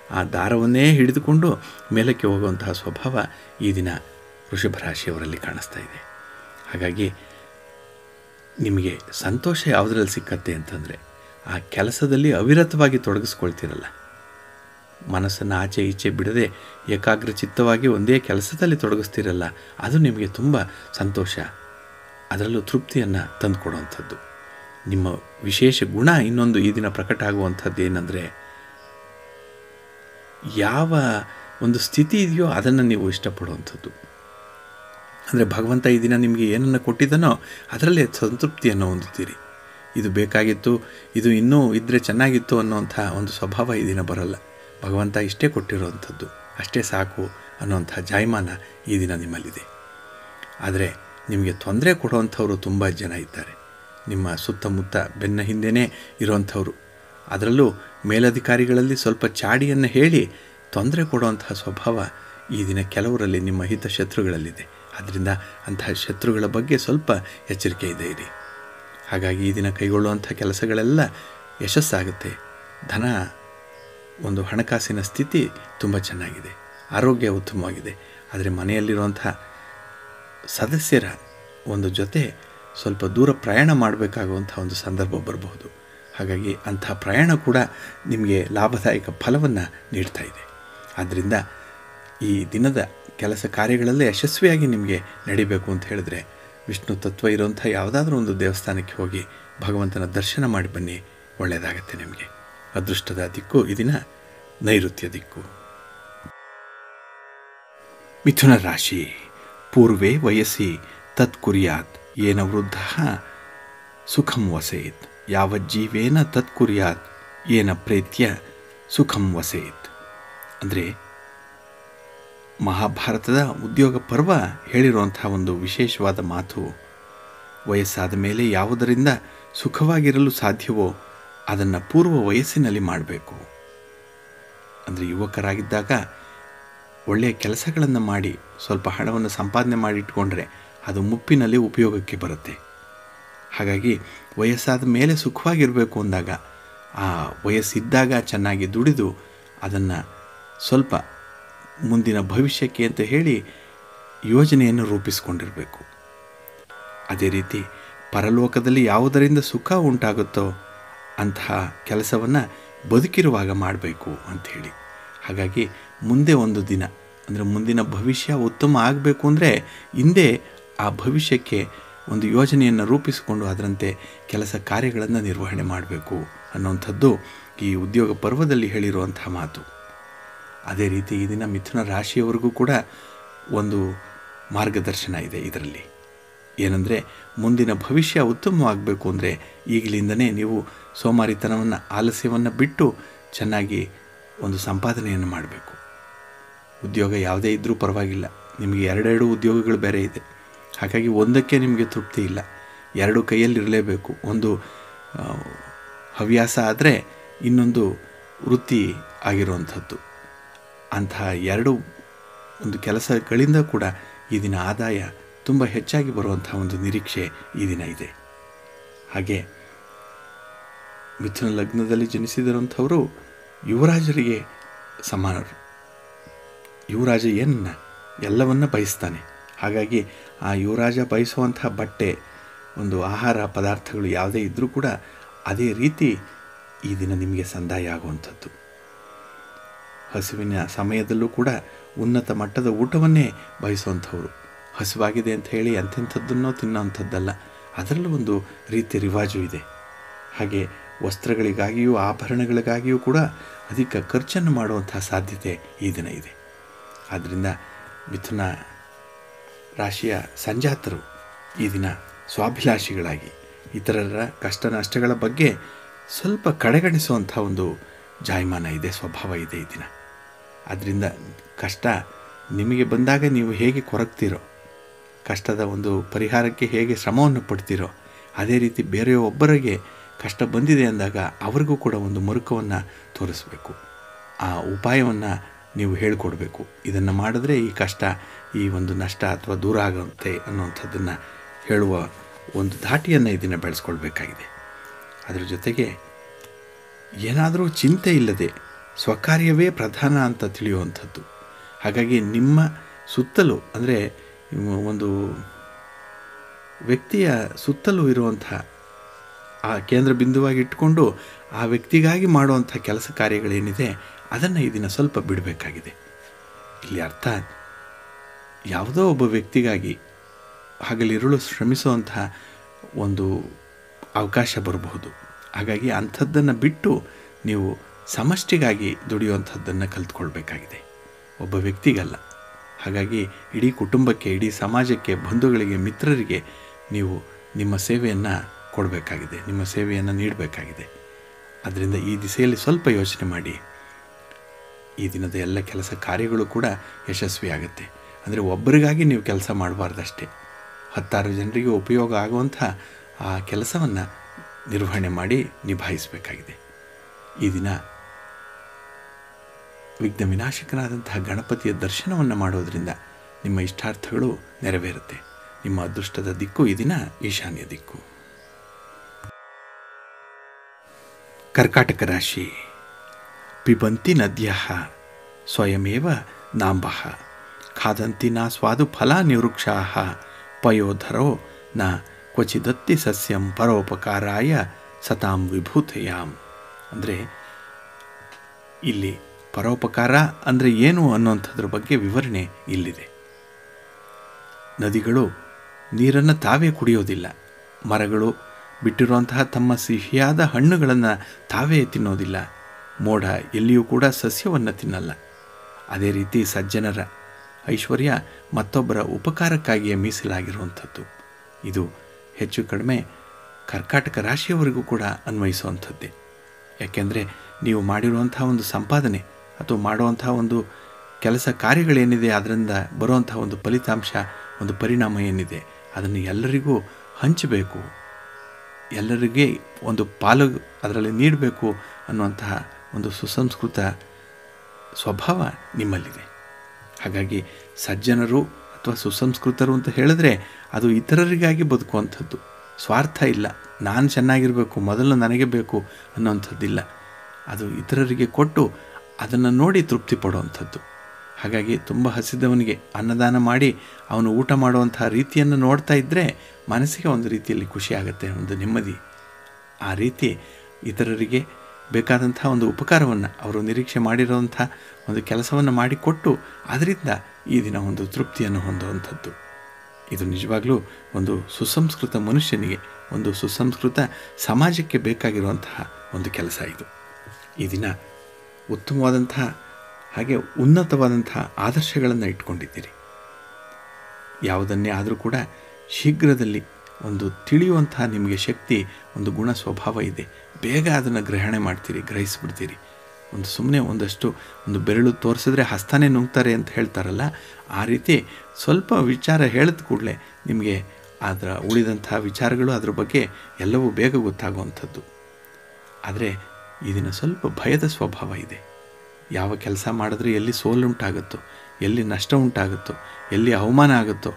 [SPEAKER 1] ಆ ದಾರವನ್ನೇ ಹಿಡಿದುಕೊಂಡು ಮೇಲಕ್ಕೆ ಹೋಗುವಂತಹ ಸ್ವಭಾವ ಈ ದಿನ ವೃಷಭ ರಾಶಿಯವರಲ್ಲಿ ಕಾಣಿಸ್ತಾ ಇದೆ ಹಾಗಾಗಿ ನಿಮಗೆ ಸಂತೋಷ ಯಾವುದರಲ್ಲಿ ಸಿಕ್ಕತ್ತೆ ಅಂತಂದರೆ ಆ ಕೆಲಸದಲ್ಲಿ ಅವಿರತವಾಗಿ ತೊಡಗಿಸ್ಕೊಳ್ತೀರಲ್ಲ ಮನಸ್ಸನ್ನು ಆಚೆ ಈಚೆ ಬಿಡದೆ ಏಕಾಗ್ರ ಚಿತ್ತವಾಗಿ ಒಂದೇ ಕೆಲಸದಲ್ಲಿ ತೊಡಗಿಸ್ತೀರಲ್ಲ ಅದು ನಿಮಗೆ ತುಂಬ ಸಂತೋಷ ಅದರಲ್ಲೂ ತೃಪ್ತಿಯನ್ನು ತಂದುಕೊಡುವಂಥದ್ದು ನಿಮ್ಮ ವಿಶೇಷ ಗುಣ ಇನ್ನೊಂದು ಈ ದಿನ ಪ್ರಕಟ ಆಗುವಂಥದ್ದು ಏನಂದರೆ ಯಾವ ಒಂದು ಸ್ಥಿತಿ ಇದೆಯೋ ಅದನ್ನು ನೀವು ಇಷ್ಟಪಡುವಂಥದ್ದು ಅಂದರೆ ಭಗವಂತ ಈ ದಿನ ನಿಮಗೆ ಏನನ್ನು ಕೊಟ್ಟಿದ್ದಾನೋ ಅದರಲ್ಲೇ ಸಂತೃಪ್ತಿಯನ್ನು ಹೊಂದುತ್ತೀರಿ ಇದು ಬೇಕಾಗಿತ್ತು ಇದು ಇನ್ನೂ ಇದ್ದರೆ ಚೆನ್ನಾಗಿತ್ತು ಅನ್ನೋಂಥ ಒಂದು ಸ್ವಭಾವ ಈ ದಿನ ಬರಲ್ಲ ಭಗವಂತ ಇಷ್ಟೇ ಕೊಟ್ಟಿರುವಂಥದ್ದು ಅಷ್ಟೇ ಸಾಕು ಅನ್ನೋಂಥ ಜಾಯಮಾನ ಈ ದಿನ ನಿಮ್ಮಲ್ಲಿದೆ ಆದರೆ ನಿಮಗೆ ತೊಂದರೆ ಕೊಡುವಂಥವರು ತುಂಬ ಜನ ಇದ್ದಾರೆ ನಿಮ್ಮ ಸುತ್ತಮುತ್ತ ಬೆನ್ನ ಹಿಂದೆಯೇ ಇರುವಂಥವ್ರು ಅದರಲ್ಲೂ ಮೇಲಧಿಕಾರಿಗಳಲ್ಲಿ ಸ್ವಲ್ಪ ಚಾಡಿಯನ್ನು ಹೇಳಿ ತೊಂದರೆ ಕೊಡುವಂತಹ ಸ್ವಭಾವ ಈ ದಿನ ಕೆಲವರಲ್ಲಿ ನಿಮ್ಮ ಹಿತಶತ್ರುಗಳಲ್ಲಿದೆ ಆದ್ದರಿಂದ ಅಂತಹ ಶತ್ರುಗಳ ಬಗ್ಗೆ ಸ್ವಲ್ಪ ಎಚ್ಚರಿಕೆ ಇದೆ ಇರಿ ಹಾಗಾಗಿ ಈ ದಿನ ಕೈಗೊಳ್ಳುವಂಥ ಕೆಲಸಗಳೆಲ್ಲ ಯಶಸ್ಸಾಗುತ್ತೆ ಧನ ಒಂದು ಹಣಕಾಸಿನ ಸ್ಥಿತಿ ತುಂಬ ಚೆನ್ನಾಗಿದೆ ಆರೋಗ್ಯ ಉತ್ತಮವಾಗಿದೆ ಆದರೆ ಮನೆಯಲ್ಲಿರುವಂಥ ಸದಸ್ಯರ ಒಂದು ಜೊತೆ ಸ್ವಲ್ಪ ದೂರ ಪ್ರಯಾಣ ಮಾಡಬೇಕಾಗುವಂಥ ಒಂದು ಸಂದರ್ಭ ಬರಬಹುದು ಹಾಗಾಗಿ ಅಂಥ ಪ್ರಯಾಣ ಕೂಡ ನಿಮಗೆ ಲಾಭದಾಯಕ ಫಲವನ್ನು ನೀಡ್ತಾ ಇದೆ ಆದ್ದರಿಂದ ಈ ದಿನದ ಕೆಲಸ ಕಾರ್ಯಗಳಲ್ಲೇ ಯಶಸ್ವಿಯಾಗಿ ನಿಮಗೆ ನಡಿಬೇಕು ಅಂತ ಹೇಳಿದ್ರೆ ವಿಷ್ಣು ತತ್ವ ಇರುವಂಥ ಯಾವುದಾದ್ರೂ ಒಂದು ದೇವಸ್ಥಾನಕ್ಕೆ ಹೋಗಿ ಭಗವಂತನ ದರ್ಶನ ಮಾಡಿ ಬನ್ನಿ ಒಳ್ಳೆಯದಾಗತ್ತೆ ನಿಮಗೆ ಅದೃಷ್ಟದ ದಿಕ್ಕು ಈ ದಿನ ನೈಋತ್ಯ ದಿಕ್ಕು ಮಿಥುನ ರಾಶಿ ಪೂರ್ವೇ ವಯಸ್ಸಿ ತತ್ಕುರ್ಯಾತ್ ಏನ ವೃದ್ಧ ಸುಖಂ ವಸೇತ್ ಯಾವಜ್ಜೀವೇನ ತತ್ಕುರ್ಯಾತ್ ಏನ ಪ್ರೇತ್ಯ ಸುಖಂ ವಸೇತ್ ಅಂದರೆ ಮಹಾಭಾರತದ ಉದ್ಯೋಗ ಪರ್ವ ಹೇಳಿರುವಂಥ ಒಂದು ವಿಶೇಷವಾದ ಮಾತು ವಯಸ್ಸಾದ ಮೇಲೆ ಯಾವುದರಿಂದ ಸುಖವಾಗಿರಲು ಸಾಧ್ಯವೋ ಅದನ್ನು ಪೂರ್ವ ವಯಸ್ಸಿನಲ್ಲಿ ಮಾಡಬೇಕು ಅಂದರೆ ಯುವಕರಾಗಿದ್ದಾಗ ಒಳ್ಳೆಯ ಕೆಲಸಗಳನ್ನು ಮಾಡಿ ಸ್ವಲ್ಪ ಹಣವನ್ನು ಸಂಪಾದನೆ ಮಾಡಿಟ್ಕೊಂಡ್ರೆ ಅದು ಮುಪ್ಪಿನಲ್ಲಿ ಉಪಯೋಗಕ್ಕೆ ಬರುತ್ತೆ ಹಾಗಾಗಿ ವಯಸ್ಸಾದ ಮೇಲೆ ಸುಖವಾಗಿರಬೇಕು ಅಂದಾಗ ಆ ವಯಸ್ಸಿದ್ದಾಗ ಚೆನ್ನಾಗಿ ದುಡಿದು ಅದನ್ನು ಸ್ವಲ್ಪ ಮುಂದಿನ ಭವಿಷ್ಯಕ್ಕೆ ಅಂತ ಹೇಳಿ ಯೋಜನೆಯನ್ನು ರೂಪಿಸ್ಕೊಂಡಿರಬೇಕು ಅದೇ ರೀತಿ ಪರಲೋಕದಲ್ಲಿ ಯಾವುದರಿಂದ ಸುಖ ಉಂಟಾಗುತ್ತೋ ಅಂತಹ ಕೆಲಸವನ್ನು ಬದುಕಿರುವಾಗ ಮಾಡಬೇಕು ಅಂಥೇಳಿ ಹಾಗಾಗಿ ಮುಂದೆ ಒಂದು ದಿನ ಅಂದರೆ ಮುಂದಿನ ಭವಿಷ್ಯ ಉತ್ತಮ ಆಗಬೇಕು ಅಂದರೆ ಹಿಂದೆ ಆ ಭವಿಷ್ಯಕ್ಕೆ ಒಂದು ಯೋಜನೆಯನ್ನು ರೂಪಿಸಿಕೊಂಡು ಅದರಂತೆ ಕೆಲಸ ಕಾರ್ಯಗಳನ್ನು ನಿರ್ವಹಣೆ ಮಾಡಬೇಕು ಅನ್ನುವಂಥದ್ದು ಈ ಉದ್ಯೋಗ ಪರ್ವದಲ್ಲಿ ಹೇಳಿರುವಂಥ ಮಾತು ಅದೇ ರೀತಿ ಈ ದಿನ ಮಿಥುನ ರಾಶಿಯವರಿಗೂ ಕೂಡ ಒಂದು ಮಾರ್ಗದರ್ಶನ ಇದೆ ಇದರಲ್ಲಿ ಏನಂದರೆ ಮುಂದಿನ ಭವಿಷ್ಯ ಉತ್ತಮವಾಗಬೇಕು ಅಂದರೆ ಈಗಲಿಂದನೇ ನೀವು ಸೋಮಾರಿತನವನ್ನು ಆಲಸ್ಯವನ್ನು ಬಿಟ್ಟು ಚೆನ್ನಾಗಿ ಒಂದು ಸಂಪಾದನೆಯನ್ನು ಮಾಡಬೇಕು ಉದ್ಯೋಗ ಯಾವುದೇ ಇದ್ದರೂ ಪರವಾಗಿಲ್ಲ ನಿಮಗೆ ಎರಡೆರಡು ಉದ್ಯೋಗಗಳು ಬೇರೆ ಇದೆ ಹಾಗಾಗಿ ಒಂದಕ್ಕೆ ನಿಮಗೆ ತೃಪ್ತಿ ಇಲ್ಲ ಎರಡು ಕೈಯಲ್ಲಿರಲೇಬೇಕು ಒಂದು ಹವ್ಯಾಸ ಆದರೆ ಇನ್ನೊಂದು ವೃತ್ತಿ ಆಗಿರುವಂಥದ್ದು ಅಂತಹ ಎರಡು ಒಂದು ಕೆಲಸಗಳಿಂದ ಕೂಡ ಈ ದಿನ ಆದಾಯ ತುಂಬ ಹೆಚ್ಚಾಗಿ ಬರುವಂಥ ಒಂದು ನಿರೀಕ್ಷೆ ಈ ದಿನ ಇದೆ ಹಾಗೆ ಮಿಥುನ ಲಗ್ನದಲ್ಲಿ ಜನಿಸಿದಿರುವಂಥವರು ಯುವರಾಜರಿಗೆ ಸಮಾನರು ಯುವರಾಜ ಏನನ್ನ ಎಲ್ಲವನ್ನ ಬಯಸ್ತಾನೆ ಹಾಗಾಗಿ ಆ ಯುವರಾಜ ಬಯಸುವಂಥ ಬಟ್ಟೆ ಒಂದು ಆಹಾರ ಪದಾರ್ಥಗಳು ಯಾವುದೇ ಇದ್ದರೂ ಕೂಡ ಅದೇ ರೀತಿ ಈ ದಿನ ನಿಮಗೆ ಸಂದಾಯ ಆಗುವಂಥದ್ದು ಹಸುವಿನ ಸಮಯದಲ್ಲೂ ಕೂಡ ಉನ್ನತ ಮಟ್ಟದ ಊಟವನ್ನೇ ಬಯಸುವಂಥವ್ರು ಹಸುವಾಗಿದೆ ಅಂತ ಹೇಳಿ ಅಂಥೆಂಥದ್ದನ್ನೋ ತಿನ್ನೋವಂಥದ್ದಲ್ಲ ಅದರಲ್ಲೂ ಒಂದು ರೀತಿ ರಿವಾಜು ಇದೆ ಹಾಗೆ ವಸ್ತ್ರಗಳಿಗಾಗಿಯೂ ಆಭರಣಗಳಿಗಾಗಿಯೂ ಕೂಡ ಅಧಿಕ ಖರ್ಚನ್ನು ಮಾಡುವಂಥ ಸಾಧ್ಯತೆ ಈ ದಿನ ಇದೆ ಆದ್ದರಿಂದ ಮಿಥುನ ರಾಶಿಯ ಸಂಜಾತರು ಈ ದಿನ ಸ್ವಾಭಿಲಾಷಿಗಳಾಗಿ ಇತರರ ಕಷ್ಟ ನಷ್ಟಗಳ ಬಗ್ಗೆ ಸ್ವಲ್ಪ ಕಡೆಗಣಿಸುವಂಥ ಒಂದು ಜಾಯಮಾನ ಇದೆ ಸ್ವಭಾವ ಇದೆ ಈ ದಿನ ಅದರಿಂದ ಕಷ್ಟ ನಿಮಗೆ ಬಂದಾಗ ನೀವು ಹೇಗೆ ಕೊರಗ್ತೀರೋ ಕಷ್ಟದ ಒಂದು ಪರಿಹಾರಕ್ಕೆ ಹೇಗೆ ಶ್ರಮವನ್ನು ಪಡ್ತೀರೋ ಅದೇ ರೀತಿ ಬೇರೆಯೊಬ್ಬರಿಗೆ ಕಷ್ಟ ಬಂದಿದೆ ಅಂದಾಗ ಅವರಿಗೂ ಕೂಡ ಒಂದು ಮರುಕವನ್ನು ತೋರಿಸಬೇಕು ಆ ಉಪಾಯವನ್ನು ನೀವು ಹೇಳಿಕೊಡ್ಬೇಕು ಇದನ್ನು ಮಾಡಿದ್ರೆ ಈ ಕಷ್ಟ ಈ ಒಂದು ನಷ್ಟ ಅಥವಾ ದೂರ ಆಗುತ್ತೆ ಅನ್ನುವಂಥದ್ದನ್ನು ಹೇಳುವ ಒಂದು ಧಾಟಿಯನ್ನು ಇದನ್ನು ಬೆಳೆಸ್ಕೊಳ್ಬೇಕಾಗಿದೆ ಅದರ ಜೊತೆಗೆ ಏನಾದರೂ ಚಿಂತೆ ಇಲ್ಲದೆ ಸ್ವಕಾರ್ಯವೇ ಪ್ರಧಾನ ಅಂತ ತಿಳಿಯುವಂಥದ್ದು ಹಾಗಾಗಿ ನಿಮ್ಮ ಸುತ್ತಲೂ ಅಂದರೆ ಒಂದು ವ್ಯಕ್ತಿಯ ಸುತ್ತಲೂ ಇರುವಂಥ ಆ ಕೇಂದ್ರ ಬಿಂದುವಾಗಿ ಇಟ್ಕೊಂಡು ಆ ವ್ಯಕ್ತಿಗಾಗಿ ಮಾಡುವಂಥ ಕೆಲಸ ಕಾರ್ಯಗಳೇನಿದೆ ಅದನ್ನು ಈ ದಿನ ಸ್ವಲ್ಪ ಬಿಡಬೇಕಾಗಿದೆ ಇಲ್ಲಿ ಅರ್ಥ ಯಾವುದೋ ಒಬ್ಬ ವ್ಯಕ್ತಿಗಾಗಿ ಹಗಲಿರುಳು ಶ್ರಮಿಸುವಂತಹ ಒಂದು ಅವಕಾಶ ಬರಬಹುದು ಹಾಗಾಗಿ ಅಂಥದ್ದನ್ನು ಬಿಟ್ಟು ನೀವು ಸಮಷ್ಟಿಗಾಗಿ ದುಡಿಯುವಂಥದ್ದನ್ನು ಕಲ್ತ್ಕೊಳ್ಬೇಕಾಗಿದೆ ಒಬ್ಬ ವ್ಯಕ್ತಿಗಲ್ಲ ಹಾಗಾಗಿ ಇಡೀ ಕುಟುಂಬಕ್ಕೆ ಇಡೀ ಸಮಾಜಕ್ಕೆ ಬಂಧುಗಳಿಗೆ ಮಿತ್ರರಿಗೆ ನೀವು ನಿಮ್ಮ ಸೇವೆಯನ್ನು ಕೊಡಬೇಕಾಗಿದೆ ನಿಮ್ಮ ಸೇವೆಯನ್ನು ನೀಡಬೇಕಾಗಿದೆ ಅದರಿಂದ ಈ ದಿಸೆಯಲ್ಲಿ ಸ್ವಲ್ಪ ಯೋಚನೆ ಮಾಡಿ ಈ ದಿನದ ಎಲ್ಲ ಕೆಲಸ ಕಾರ್ಯಗಳು ಕೂಡ ಯಶಸ್ವಿಯಾಗುತ್ತೆ ಅಂದರೆ ಒಬ್ಬರಿಗಾಗಿ ನೀವು ಕೆಲಸ ಮಾಡಬಾರ್ದಷ್ಟೇ ಹತ್ತಾರು ಜನರಿಗೆ ಉಪಯೋಗ ಆಗುವಂಥ ಆ ಕೆಲಸವನ್ನು ನಿರ್ವಹಣೆ ಮಾಡಿ ನಿಭಾಯಿಸಬೇಕಾಗಿದೆ ಈ ದಿನ ವಿಘ್ನ ವಿನಾಶಕನಾದಂತಹ ಗಣಪತಿಯ ದರ್ಶನವನ್ನು ಮಾಡೋದರಿಂದ ನಿಮ್ಮ ಇಷ್ಟಾರ್ಥಗಳು ನೆರವೇರುತ್ತೆ ನಿಮ್ಮ ಅದೃಷ್ಟದ ದಿಕ್ಕು ಈ ದಿನ ಈಶಾನ್ಯ ದಿಕ್ಕು ಕರ್ಕಾಟಕ ರಾಶಿ ಪಿಬಂತಿ ನದ್ಯ ಸ್ವಯಮೇವ ನಾಂಬ ಖಾದಂತಿ ನ ಸ್ವಾದು ಫಲ ನಿವೃಕ್ಷಾ ಪಯೋಧರೋ ನ ಕ್ವಚಿದತ್ತಿ ಸಸ್ಯಂ ಪರೋಪಕಾರಾಯ ಸತಾಂ ವಿಭೂತಯಾಂ ಅಂದರೆ ಇಲ್ಲಿ ಪರೋಪಕಾರ ಅಂದರೆ ಏನು ಅನ್ನುವಂಥದ್ರ ಬಗ್ಗೆ ವಿವರಣೆ ಇಲ್ಲಿದೆ ನದಿಗಳು ನೀರನ್ನು ತಾವೇ ಕುಡಿಯೋದಿಲ್ಲ ಮರಗಳು ಬಿಟ್ಟಿರುವಂತಹ ತಮ್ಮ ಸಿಹಿಯಾದ ಹಣ್ಣುಗಳನ್ನು ತಾವೇ ತಿನ್ನೋದಿಲ್ಲ ಮೋಡ ಎಲ್ಲಿಯೂ ಕೂಡ ಸಸ್ಯವನ್ನು ತಿನ್ನಲ್ಲ ಅದೇ ರೀತಿ ಸಜ್ಜನರ ಐಶ್ವರ್ಯ ಮತ್ತೊಬ್ಬರ ಉಪಕಾರಕ್ಕಾಗಿಯೇ ಮೀಸಲಾಗಿರುವಂಥದ್ದು ಇದು ಹೆಚ್ಚು ಕಡಿಮೆ ಕರ್ಕಾಟಕ ರಾಶಿಯವರಿಗೂ ಕೂಡ ಅನ್ವಯಿಸುವಂಥದ್ದೇ ಯಾಕೆಂದರೆ ನೀವು ಮಾಡಿರುವಂಥ ಒಂದು ಸಂಪಾದನೆ ಅಥವಾ ಮಾಡುವಂಥ ಒಂದು ಕೆಲಸ ಕಾರ್ಯಗಳೇನಿದೆ ಅದರಿಂದ ಬರುವಂಥ ಒಂದು ಫಲಿತಾಂಶ ಒಂದು ಪರಿಣಾಮ ಏನಿದೆ ಅದನ್ನು ಎಲ್ಲರಿಗೂ ಹಂಚಬೇಕು ಎಲ್ಲರಿಗೆ ಒಂದು ಪಾಲು ಅದರಲ್ಲಿ ನೀಡಬೇಕು ಅನ್ನುವಂತಹ ಒಂದು ಸುಸಂಸ್ಕೃತ ಸ್ವಭಾವ ನಿಮ್ಮಲ್ಲಿದೆ ಹಾಗಾಗಿ ಸಜ್ಜನರು ಅಥವಾ ಸುಸಂಸ್ಕೃತರು ಅಂತ ಹೇಳಿದ್ರೆ ಅದು ಇತರರಿಗಾಗಿ ಬದುಕುವಂಥದ್ದು ಸ್ವಾರ್ಥ ಇಲ್ಲ ನಾನು ಚೆನ್ನಾಗಿರಬೇಕು ಮೊದಲು ನನಗೆ ಬೇಕು ಅನ್ನೋವಂಥದ್ದಿಲ್ಲ ಅದು ಇತರರಿಗೆ ಕೊಟ್ಟು ಅದನ್ನು ನೋಡಿ ತೃಪ್ತಿ ಪಡುವಂಥದ್ದು ಹಾಗಾಗಿ ತುಂಬ ಹಸಿದವನಿಗೆ ಅನ್ನದಾನ ಮಾಡಿ ಅವನು ಊಟ ಮಾಡುವಂಥ ರೀತಿಯನ್ನು ನೋಡ್ತಾ ಇದ್ದರೆ ಮನಸ್ಸಿಗೆ ಒಂದು ರೀತಿಯಲ್ಲಿ ಖುಷಿ ಆಗುತ್ತೆ ಒಂದು ನೆಮ್ಮದಿ ಆ ರೀತಿ ಇತರರಿಗೆ ಬೇಕಾದಂಥ ಒಂದು ಉಪಕಾರವನ್ನು ಅವರು ನಿರೀಕ್ಷೆ ಮಾಡಿರುವಂಥ ಒಂದು ಕೆಲಸವನ್ನು ಮಾಡಿಕೊಟ್ಟು ಅದರಿಂದ ಈ ದಿನ ಒಂದು ತೃಪ್ತಿಯನ್ನು ಹೊಂದುವಂಥದ್ದು ಇದು ನಿಜವಾಗಲೂ ಒಂದು ಸುಸಂಸ್ಕೃತ ಮನುಷ್ಯನಿಗೆ ಒಂದು ಸುಸಂಸ್ಕೃತ ಸಮಾಜಕ್ಕೆ ಬೇಕಾಗಿರುವಂತಹ ಒಂದು ಕೆಲಸ ಇದು ಈ ದಿನ ಉತ್ತಮವಾದಂತಹ ಹಾಗೆ ಉನ್ನತವಾದಂತಹ ಆದರ್ಶಗಳನ್ನು ಇಟ್ಕೊಂಡಿದ್ದೀರಿ ಯಾವುದನ್ನೇ ಆದರೂ ಕೂಡ ಶೀಘ್ರದಲ್ಲಿ ಒಂದು ತಿಳಿಯುವಂತಹ ನಿಮಗೆ ಶಕ್ತಿ ಒಂದು ಗುಣ ಸ್ವಭಾವ ಇದೆ ಬೇಗ ಅದನ್ನು ಗ್ರಹಣೆ ಮಾಡ್ತೀರಿ ಗ್ರಹಿಸ್ಬಿಡ್ತೀರಿ ಒಂದು ಸುಮ್ಮನೆ ಒಂದಷ್ಟು ಒಂದು ಬೆರಳು ತೋರಿಸಿದ್ರೆ ಹಸ್ತನೇ ನುಂಗ್ತಾರೆ ಅಂತ ಹೇಳ್ತಾರಲ್ಲ ಆ ರೀತಿ ಸ್ವಲ್ಪ ವಿಚಾರ ಹೇಳಿದ ಕೂಡಲೇ ನಿಮಗೆ ಅದರ ಉಳಿದಂಥ ವಿಚಾರಗಳು ಅದ್ರ ಬಗ್ಗೆ ಎಲ್ಲವೂ ಬೇಗ ಗೊತ್ತಾಗುವಂಥದ್ದು ಆದರೆ ಇದನ್ನು ಸ್ವಲ್ಪ ಭಯದ ಸ್ವಭಾವ ಇದೆ ಯಾವ ಕೆಲಸ ಮಾಡಿದ್ರೆ ಎಲ್ಲಿ ಸೋಲುಂಟಾಗುತ್ತೋ ಎಲ್ಲಿ ನಷ್ಟ ಉಂಟಾಗುತ್ತೋ ಎಲ್ಲಿ ಅವಮಾನ ಆಗುತ್ತೋ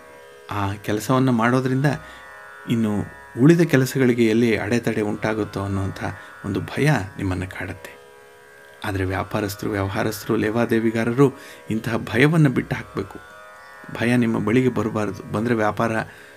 [SPEAKER 1] ಆ ಕೆಲಸವನ್ನು ಮಾಡೋದರಿಂದ ಇನ್ನು ಉಳಿದ ಕೆಲಸಗಳಿಗೆ ಎಲ್ಲಿ ಅಡೆತಡೆ ಉಂಟಾಗುತ್ತೋ ಅನ್ನುವಂಥ ಒಂದು ಭಯ ನಿಮ್ಮನ್ನು ಕಾಡುತ್ತೆ ಆದರೆ ವ್ಯಾಪಾರಸ್ಥರು ವ್ಯವಹಾರಸ್ಥರು ಲೇವಾದೇವಿಗಾರರು ಇಂತಹ ಭಯವನ್ನು ಬಿಟ್ಟು ಹಾಕಬೇಕು ಭಯ ನಿಮ್ಮ ಬಳಿಗೆ ಬರಬಾರದು ಬಂದರೆ ವ್ಯಾಪಾರ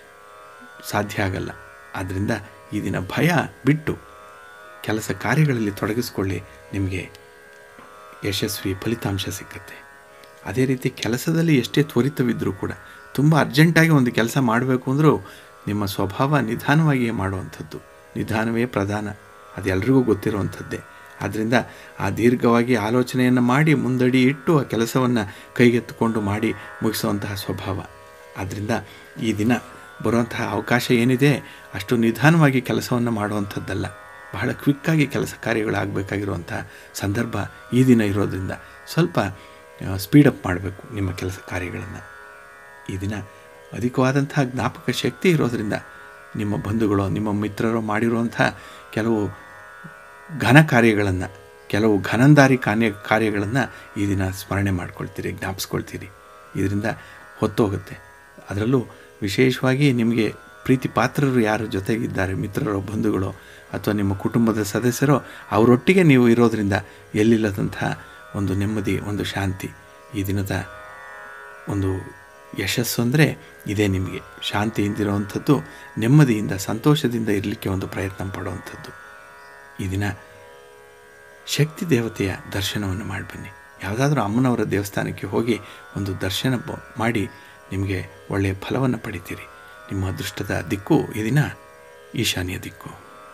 [SPEAKER 1] ಸಾಧ್ಯ ಆಗಲ್ಲ ಆದ್ದರಿಂದ ಈ ದಿನ ಭಯ ಬಿಟ್ಟು ಕೆಲಸ ಕಾರ್ಯಗಳಲ್ಲಿ ತೊಡಗಿಸ್ಕೊಳ್ಳಿ ನಿಮಗೆ ಯಶಸ್ವಿ ಫಲಿತಾಂಶ ಸಿಕ್ಕತ್ತೆ ಅದೇ ರೀತಿ ಕೆಲಸದಲ್ಲಿ ಎಷ್ಟೇ ತ್ವರಿತವಿದ್ದರೂ ಕೂಡ ತುಂಬ ಅರ್ಜೆಂಟಾಗಿ ಒಂದು ಕೆಲಸ ಮಾಡಬೇಕು ಅಂದರೂ ನಿಮ್ಮ ಸ್ವಭಾವ ನಿಧಾನವಾಗಿಯೇ ಮಾಡುವಂಥದ್ದು ನಿಧಾನವೇ ಪ್ರಧಾನ ಅದೆಲ್ಲರಿಗೂ ಗೊತ್ತಿರುವಂಥದ್ದೇ ಆದ್ದರಿಂದ ಆ ದೀರ್ಘವಾಗಿ ಆಲೋಚನೆಯನ್ನು ಮಾಡಿ ಮುಂದಡಿ ಇಟ್ಟು ಆ ಕೆಲಸವನ್ನು ಕೈಗೆತ್ತಿಕೊಂಡು ಮಾಡಿ ಮುಗಿಸುವಂತಹ ಸ್ವಭಾವ ಆದ್ದರಿಂದ ಈ ದಿನ ಬರುವಂತಹ ಅವಕಾಶ ಏನಿದೆ ಅಷ್ಟು ನಿಧಾನವಾಗಿ ಕೆಲಸವನ್ನು ಮಾಡುವಂಥದ್ದಲ್ಲ ಬಹಳ ಕ್ವಿಕ್ಕಾಗಿ ಕೆಲಸ ಕಾರ್ಯಗಳಾಗಬೇಕಾಗಿರುವಂಥ ಸಂದರ್ಭ ಈ ದಿನ ಇರೋದ್ರಿಂದ ಸ್ವಲ್ಪ ಸ್ಪೀಡಪ್ ಮಾಡಬೇಕು ನಿಮ್ಮ ಕೆಲಸ ಕಾರ್ಯಗಳನ್ನು ಈ ದಿನ ಅಧಿಕವಾದಂತಹ ಜ್ಞಾಪಕ ಶಕ್ತಿ ಇರೋದರಿಂದ ನಿಮ್ಮ ಬಂಧುಗಳು ನಿಮ್ಮ ಮಿತ್ರರು ಮಾಡಿರುವಂಥ ಕೆಲವು ಘನ ಕಾರ್ಯಗಳನ್ನು ಕೆಲವು ಘನಂದಾರಿ ಕಾರ್ಯ ಕಾರ್ಯಗಳನ್ನು ಈ ದಿನ ಸ್ಮರಣೆ ಮಾಡ್ಕೊಳ್ತೀರಿ ಜ್ಞಾಪಿಸ್ಕೊಳ್ತೀರಿ ಇದರಿಂದ ಹೊತ್ತೋಗುತ್ತೆ ಅದರಲ್ಲೂ ವಿಶೇಷವಾಗಿ ನಿಮಗೆ ಪ್ರೀತಿ ಪಾತ್ರರು ಯಾರ ಜೊತೆಗಿದ್ದಾರೆ ಮಿತ್ರರೋ ಬಂಧುಗಳು ಅಥವಾ ನಿಮ್ಮ ಕುಟುಂಬದ ಸದಸ್ಯರೋ ಅವರೊಟ್ಟಿಗೆ ನೀವು ಇರೋದರಿಂದ ಎಲ್ಲಿಲ್ಲದಂಥ ಒಂದು ನೆಮ್ಮದಿ ಒಂದು ಶಾಂತಿ ಈ ದಿನದ ಒಂದು ಯಶಸ್ಸು ಅಂದರೆ ಇದೇ ನಿಮಗೆ ಶಾಂತಿಯಿಂದಿರುವಂಥದ್ದು ನೆಮ್ಮದಿಯಿಂದ ಸಂತೋಷದಿಂದ ಇರಲಿಕ್ಕೆ ಒಂದು ಪ್ರಯತ್ನ ಪಡುವಂಥದ್ದು ಈ ದಿನ ಶಕ್ತಿ ದೇವತೆಯ ದರ್ಶನವನ್ನು ಮಾಡಿ ಬನ್ನಿ ಯಾವುದಾದ್ರೂ ಅಮ್ಮನವರ ದೇವಸ್ಥಾನಕ್ಕೆ ಹೋಗಿ ಒಂದು ದರ್ಶನ ಬ- ಮಾಡಿ ನಿಮಗೆ ಒಳ್ಳೆಯ ಫಲವನ್ನು ಪಡಿತೀರಿ ನಿಮ್ಮ ಅದೃಷ್ಟದ ದಿಕ್ಕು ಈ ದಿನ ಈಶಾನ್ಯ ದಿಕ್ಕು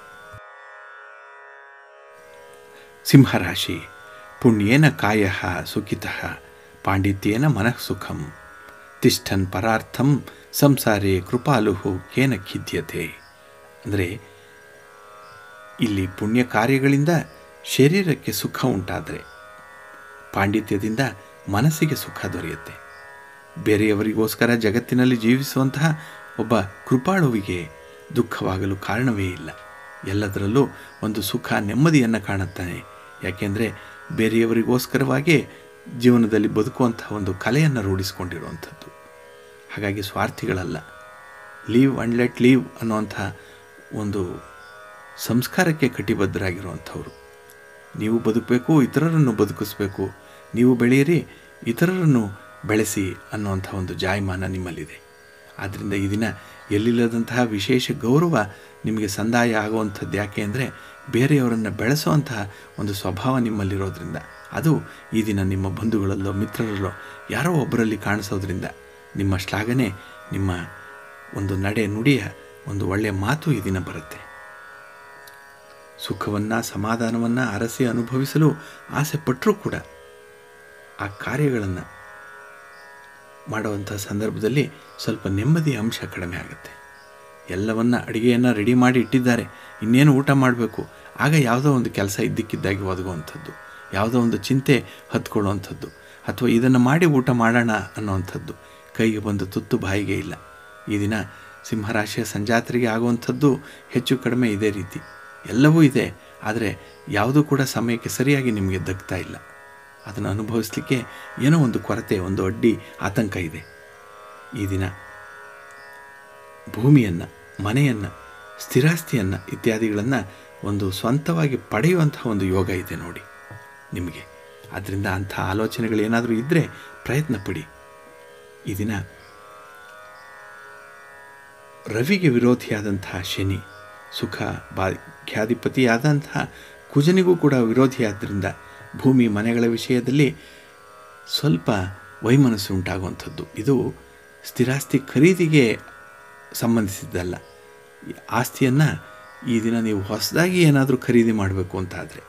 [SPEAKER 1] ಸಿಂಹರಾಶಿ ಪುಣ್ಯೇನ ಕಾಯ ಸುಖಿತ ಪಾಂಡಿತ್ಯೇನ ಮನಃ ಸುಖಂ ತಿಷ್ಠನ್ ಪರಾರ್ಥಂ ಸಂಸಾರೇ ಕೃಪಾಲುಹು ಕೇನ ಖಿದ್ಯತೆ ಅಂದರೆ ಇಲ್ಲಿ ಪುಣ್ಯ ಕಾರ್ಯಗಳಿಂದ ಶರೀರಕ್ಕೆ ಸುಖ ಉಂಟಾದರೆ ಪಾಂಡಿತ್ಯದಿಂದ ಮನಸ್ಸಿಗೆ ಸುಖ ದೊರೆಯುತ್ತೆ ಬೇರೆಯವರಿಗೋಸ್ಕರ ಜಗತ್ತಿನಲ್ಲಿ ಜೀವಿಸುವಂತಹ ಒಬ್ಬ ಕೃಪಾಳುವಿಗೆ ದುಃಖವಾಗಲು ಕಾರಣವೇ ಇಲ್ಲ ಎಲ್ಲದರಲ್ಲೂ ಒಂದು ಸುಖ ನೆಮ್ಮದಿಯನ್ನು ಕಾಣುತ್ತಾನೆ ಯಾಕೆಂದರೆ ಬೇರೆಯವರಿಗೋಸ್ಕರವಾಗೇ ಜೀವನದಲ್ಲಿ ಬದುಕುವಂತಹ ಒಂದು ಕಲೆಯನ್ನು ರೂಢಿಸಿಕೊಂಡಿರುವಂಥದ್ದು ಹಾಗಾಗಿ ಸ್ವಾರ್ಥಿಗಳಲ್ಲ ಲೀವ್ ಅಂಡ್ ಲೆಟ್ ಲೀವ್ ಅನ್ನುವಂಥ ಒಂದು ಸಂಸ್ಕಾರಕ್ಕೆ ಕಟಿಬದ್ಧರಾಗಿರುವಂಥವ್ರು ನೀವು ಬದುಕಬೇಕು ಇತರರನ್ನು ಬದುಕಿಸ್ಬೇಕು ನೀವು ಬೆಳೆಯಿರಿ ಇತರರನ್ನು ಬೆಳೆಸಿ ಅನ್ನುವಂಥ ಒಂದು ಜಾಯಮಾನ ನಿಮ್ಮಲ್ಲಿದೆ ಆದ್ದರಿಂದ ಈ ದಿನ ಎಲ್ಲಿಲ್ಲದಂತಹ ವಿಶೇಷ ಗೌರವ ನಿಮಗೆ ಸಂದಾಯ ಆಗುವಂಥದ್ದು ಯಾಕೆ ಅಂದರೆ ಬೇರೆಯವರನ್ನು ಬೆಳೆಸುವಂತಹ ಒಂದು ಸ್ವಭಾವ ನಿಮ್ಮಲ್ಲಿರೋದ್ರಿಂದ ಅದು ಈ ದಿನ ನಿಮ್ಮ ಬಂಧುಗಳಲ್ಲೋ ಮಿತ್ರರಲ್ಲೋ ಯಾರೋ ಒಬ್ಬರಲ್ಲಿ ಕಾಣಿಸೋದ್ರಿಂದ ನಿಮ್ಮ ಶ್ಲಾಘನೆ ನಿಮ್ಮ ಒಂದು ನಡೆ ನುಡಿಯ ಒಂದು ಒಳ್ಳೆಯ ಮಾತು ಈ ದಿನ ಬರುತ್ತೆ ಸುಖವನ್ನು ಸಮಾಧಾನವನ್ನು ಅರಸಿ ಅನುಭವಿಸಲು ಆಸೆ ಪಟ್ಟರೂ ಕೂಡ ಆ ಕಾರ್ಯಗಳನ್ನು ಮಾಡುವಂಥ ಸಂದರ್ಭದಲ್ಲಿ ಸ್ವಲ್ಪ ನೆಮ್ಮದಿಯ ಅಂಶ ಕಡಿಮೆ ಆಗುತ್ತೆ ಎಲ್ಲವನ್ನ ಅಡುಗೆಯನ್ನು ರೆಡಿ ಮಾಡಿ ಇಟ್ಟಿದ್ದಾರೆ ಇನ್ನೇನು ಊಟ ಮಾಡಬೇಕು ಆಗ ಯಾವುದೋ ಒಂದು ಕೆಲಸ ಇದ್ದಕ್ಕಿದ್ದಾಗಿ ಒದಗುವಂಥದ್ದು ಯಾವುದೋ ಒಂದು ಚಿಂತೆ ಹತ್ಕೊಳ್ಳುವಂಥದ್ದು ಅಥವಾ ಇದನ್ನು ಮಾಡಿ ಊಟ ಮಾಡೋಣ ಅನ್ನುವಂಥದ್ದು ಕೈಗೆ ಬಂದು ತುತ್ತು ಬಾಯಿಗೆ ಇಲ್ಲ ಈ ದಿನ ಸಿಂಹರಾಶಿಯ ಸಂಜಾತರಿಗೆ ಆಗುವಂಥದ್ದು ಹೆಚ್ಚು ಕಡಿಮೆ ಇದೇ ರೀತಿ ಎಲ್ಲವೂ ಇದೆ ಆದರೆ ಯಾವುದೂ ಕೂಡ ಸಮಯಕ್ಕೆ ಸರಿಯಾಗಿ ನಿಮಗೆ ದಗ್ತಾ ಇಲ್ಲ ಅದನ್ನು ಅನುಭವಿಸಲಿಕ್ಕೆ ಏನೋ ಒಂದು ಕೊರತೆ ಒಂದು ಅಡ್ಡಿ ಆತಂಕ ಇದೆ ಈ ದಿನ ಭೂಮಿಯನ್ನು ಮನೆಯನ್ನು ಸ್ಥಿರಾಸ್ತಿಯನ್ನು ಇತ್ಯಾದಿಗಳನ್ನು ಒಂದು ಸ್ವಂತವಾಗಿ ಪಡೆಯುವಂತಹ ಒಂದು ಯೋಗ ಇದೆ ನೋಡಿ ನಿಮಗೆ ಆದ್ದರಿಂದ ಅಂಥ ಆಲೋಚನೆಗಳು ಏನಾದರೂ ಇದ್ದರೆ ಪ್ರಯತ್ನ ಪಡಿ ಈ ದಿನ ರವಿಗೆ ವಿರೋಧಿಯಾದಂತಹ ಶನಿ ಸುಖ ಭಾಗ್ಯಾಧಿಪತಿಯಾದಂತಹ ಕುಜನಿಗೂ ಕೂಡ ವಿರೋಧಿಯಾದ್ದರಿಂದ ಭೂಮಿ ಮನೆಗಳ ವಿಷಯದಲ್ಲಿ ಸ್ವಲ್ಪ ವೈಮನಸ್ಸು ಉಂಟಾಗುವಂಥದ್ದು ಇದು ಸ್ಥಿರಾಸ್ತಿ ಖರೀದಿಗೆ ಸಂಬಂಧಿಸಿದ್ದಲ್ಲ ಈ ಆಸ್ತಿಯನ್ನು ಈ ದಿನ ನೀವು ಹೊಸದಾಗಿ ಏನಾದರೂ ಖರೀದಿ ಮಾಡಬೇಕು ಅಂತಾದರೆ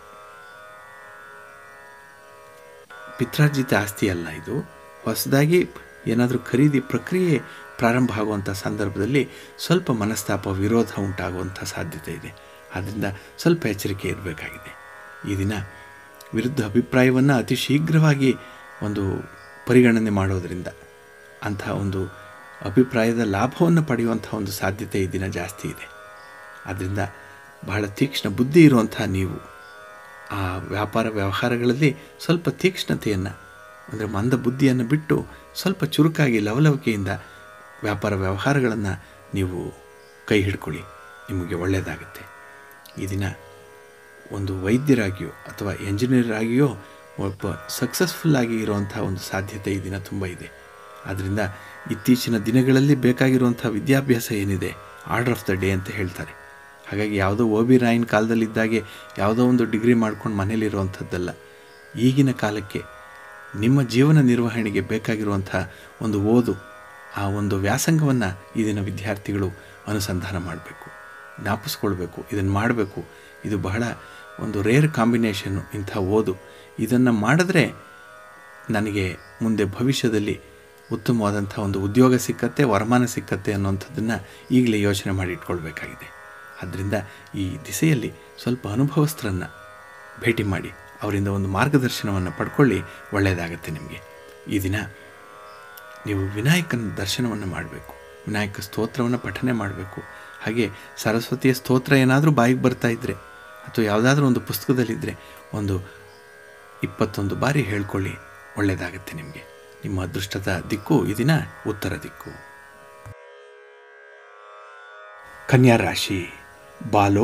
[SPEAKER 1] ಪಿತ್ರಾರ್ಜಿತ ಆಸ್ತಿ ಅಲ್ಲ ಇದು ಹೊಸದಾಗಿ ಏನಾದರೂ ಖರೀದಿ ಪ್ರಕ್ರಿಯೆ ಪ್ರಾರಂಭ ಆಗುವಂಥ ಸಂದರ್ಭದಲ್ಲಿ ಸ್ವಲ್ಪ ಮನಸ್ತಾಪ ವಿರೋಧ ಉಂಟಾಗುವಂಥ ಸಾಧ್ಯತೆ ಇದೆ ಆದ್ದರಿಂದ ಸ್ವಲ್ಪ ಎಚ್ಚರಿಕೆ ಇರಬೇಕಾಗಿದೆ ಈ ದಿನ ವಿರುದ್ಧ ಅಭಿಪ್ರಾಯವನ್ನು ಅತಿ ಶೀಘ್ರವಾಗಿ ಒಂದು ಪರಿಗಣನೆ ಮಾಡೋದರಿಂದ ಅಂಥ ಒಂದು ಅಭಿಪ್ರಾಯದ ಲಾಭವನ್ನು ಪಡೆಯುವಂಥ ಒಂದು ಸಾಧ್ಯತೆ ಈ ದಿನ ಜಾಸ್ತಿ ಇದೆ ಆದ್ದರಿಂದ ಬಹಳ ತೀಕ್ಷ್ಣ ಬುದ್ಧಿ ಇರುವಂಥ ನೀವು ಆ ವ್ಯಾಪಾರ ವ್ಯವಹಾರಗಳಲ್ಲಿ ಸ್ವಲ್ಪ ತೀಕ್ಷ್ಣತೆಯನ್ನು ಅಂದರೆ ಮಂದ ಬುದ್ಧಿಯನ್ನು ಬಿಟ್ಟು ಸ್ವಲ್ಪ ಚುರುಕಾಗಿ ಲವಲವಿಕೆಯಿಂದ ವ್ಯಾಪಾರ ವ್ಯವಹಾರಗಳನ್ನು ನೀವು ಕೈ ಹಿಡ್ಕೊಳ್ಳಿ ನಿಮಗೆ ಒಳ್ಳೆಯದಾಗುತ್ತೆ ಈ ದಿನ ಒಂದು ವೈದ್ಯರಾಗಿಯೋ ಅಥವಾ ಎಂಜಿನಿಯರ್ ಆಗಿಯೋ ಒಬ್ಬ ಸಕ್ಸಸ್ಫುಲ್ ಆಗಿ ಇರುವಂಥ ಒಂದು ಸಾಧ್ಯತೆ ಈ ದಿನ ತುಂಬ ಇದೆ ಆದ್ದರಿಂದ ಇತ್ತೀಚಿನ ದಿನಗಳಲ್ಲಿ ಬೇಕಾಗಿರುವಂಥ ವಿದ್ಯಾಭ್ಯಾಸ ಏನಿದೆ ಆರ್ಡರ್ ಆಫ್ ದ ಡೇ ಅಂತ ಹೇಳ್ತಾರೆ ಹಾಗಾಗಿ ಯಾವುದೋ ಓ ಬಿ ರಾಯನ್ ಕಾಲದಲ್ಲಿದ್ದಾಗೆ ಯಾವುದೋ ಒಂದು ಡಿಗ್ರಿ ಮಾಡ್ಕೊಂಡು ಮನೇಲಿರುವಂಥದ್ದಲ್ಲ ಈಗಿನ ಕಾಲಕ್ಕೆ ನಿಮ್ಮ ಜೀವನ ನಿರ್ವಹಣೆಗೆ ಬೇಕಾಗಿರುವಂಥ ಒಂದು ಓದು ಆ ಒಂದು ವ್ಯಾಸಂಗವನ್ನು ಈ ದಿನ ವಿದ್ಯಾರ್ಥಿಗಳು ಅನುಸಂಧಾನ ಮಾಡಬೇಕು ಜ್ಞಾಪಿಸ್ಕೊಳ್ಬೇಕು ಇದನ್ನು ಮಾಡಬೇಕು ಇದು ಬಹಳ ಒಂದು ರೇರ್ ಕಾಂಬಿನೇಷನ್ನು ಇಂಥ ಓದು ಇದನ್ನು ಮಾಡಿದ್ರೆ ನನಗೆ ಮುಂದೆ ಭವಿಷ್ಯದಲ್ಲಿ ಉತ್ತಮವಾದಂಥ ಒಂದು ಉದ್ಯೋಗ ಸಿಕ್ಕತ್ತೆ ವರಮಾನ ಸಿಕ್ಕತ್ತೆ ಅನ್ನುವಂಥದ್ದನ್ನು ಈಗಲೇ ಯೋಚನೆ ಮಾಡಿ ಇಟ್ಕೊಳ್ಬೇಕಾಗಿದೆ ಆದ್ದರಿಂದ ಈ ದಿಸೆಯಲ್ಲಿ ಸ್ವಲ್ಪ ಅನುಭವಸ್ಥರನ್ನು ಭೇಟಿ ಮಾಡಿ ಅವರಿಂದ ಒಂದು ಮಾರ್ಗದರ್ಶನವನ್ನು ಪಡ್ಕೊಳ್ಳಿ ಒಳ್ಳೆಯದಾಗತ್ತೆ ನಿಮಗೆ ಈ ದಿನ ನೀವು ವಿನಾಯಕನ ದರ್ಶನವನ್ನು ಮಾಡಬೇಕು ವಿನಾಯಕ ಸ್ತೋತ್ರವನ್ನು ಪಠನೆ ಮಾಡಬೇಕು ಹಾಗೆ ಸರಸ್ವತಿಯ ಸ್ತೋತ್ರ ಏನಾದರೂ ಬಾಯಿಗೆ ಬರ್ತಾ ಇದ್ದರೆ ಅಥವಾ ಯಾವುದಾದ್ರೂ ಒಂದು ಪುಸ್ತಕದಲ್ಲಿದ್ದರೆ ಒಂದು ಇಪ್ಪತ್ತೊಂದು ಬಾರಿ ಹೇಳ್ಕೊಳ್ಳಿ ಒಳ್ಳೆಯದಾಗತ್ತೆ ನಿಮಗೆ ನಿಮ್ಮ ಅದೃಷ್ಟದ ದಿಕ್ಕು ಈ ದಿನ ಉತ್ತರ ದಿಕ್ಕು ಕನ್ಯಾ ರಾಶಿ ಬಾಲೋ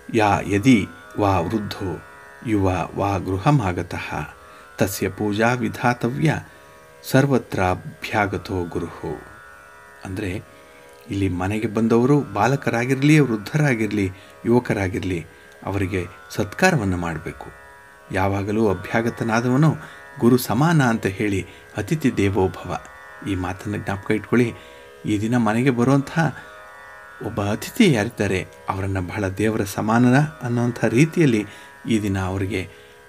[SPEAKER 1] ಯಾ ಯದಿ ವಾ ವೃದ್ಧೋ ಯುವ ವಾ ಗೃಹಮಾಗತಃ ತಸ್ಯ ಪೂಜಾ ವಿಧಾತವ್ಯ ಸರ್ವತ್ರಾಭ್ಯಾಗತೋ ಗುರುಹು ಅಂದರೆ ಇಲ್ಲಿ ಮನೆಗೆ ಬಂದವರು ಬಾಲಕರಾಗಿರಲಿ ವೃದ್ಧರಾಗಿರಲಿ ಯುವಕರಾಗಿರಲಿ ಅವರಿಗೆ ಸತ್ಕಾರವನ್ನು ಮಾಡಬೇಕು ಯಾವಾಗಲೂ ಅಭ್ಯಾಗತನಾದವನು ಗುರು ಸಮಾನ ಅಂತ ಹೇಳಿ ಅತಿಥಿ ದೇವೋಭವ ಈ ಮಾತನ್ನು ಜ್ಞಾಪಕ ಇಟ್ಕೊಳ್ಳಿ ಈ ದಿನ ಮನೆಗೆ ಬರುವಂಥ ಒಬ್ಬ ಅತಿಥಿ ಯಾರಿದ್ದಾರೆ ಅವರನ್ನು ಬಹಳ ದೇವರ ಸಮಾನ ಅನ್ನೋಂಥ ರೀತಿಯಲ್ಲಿ ಈ ದಿನ ಅವರಿಗೆ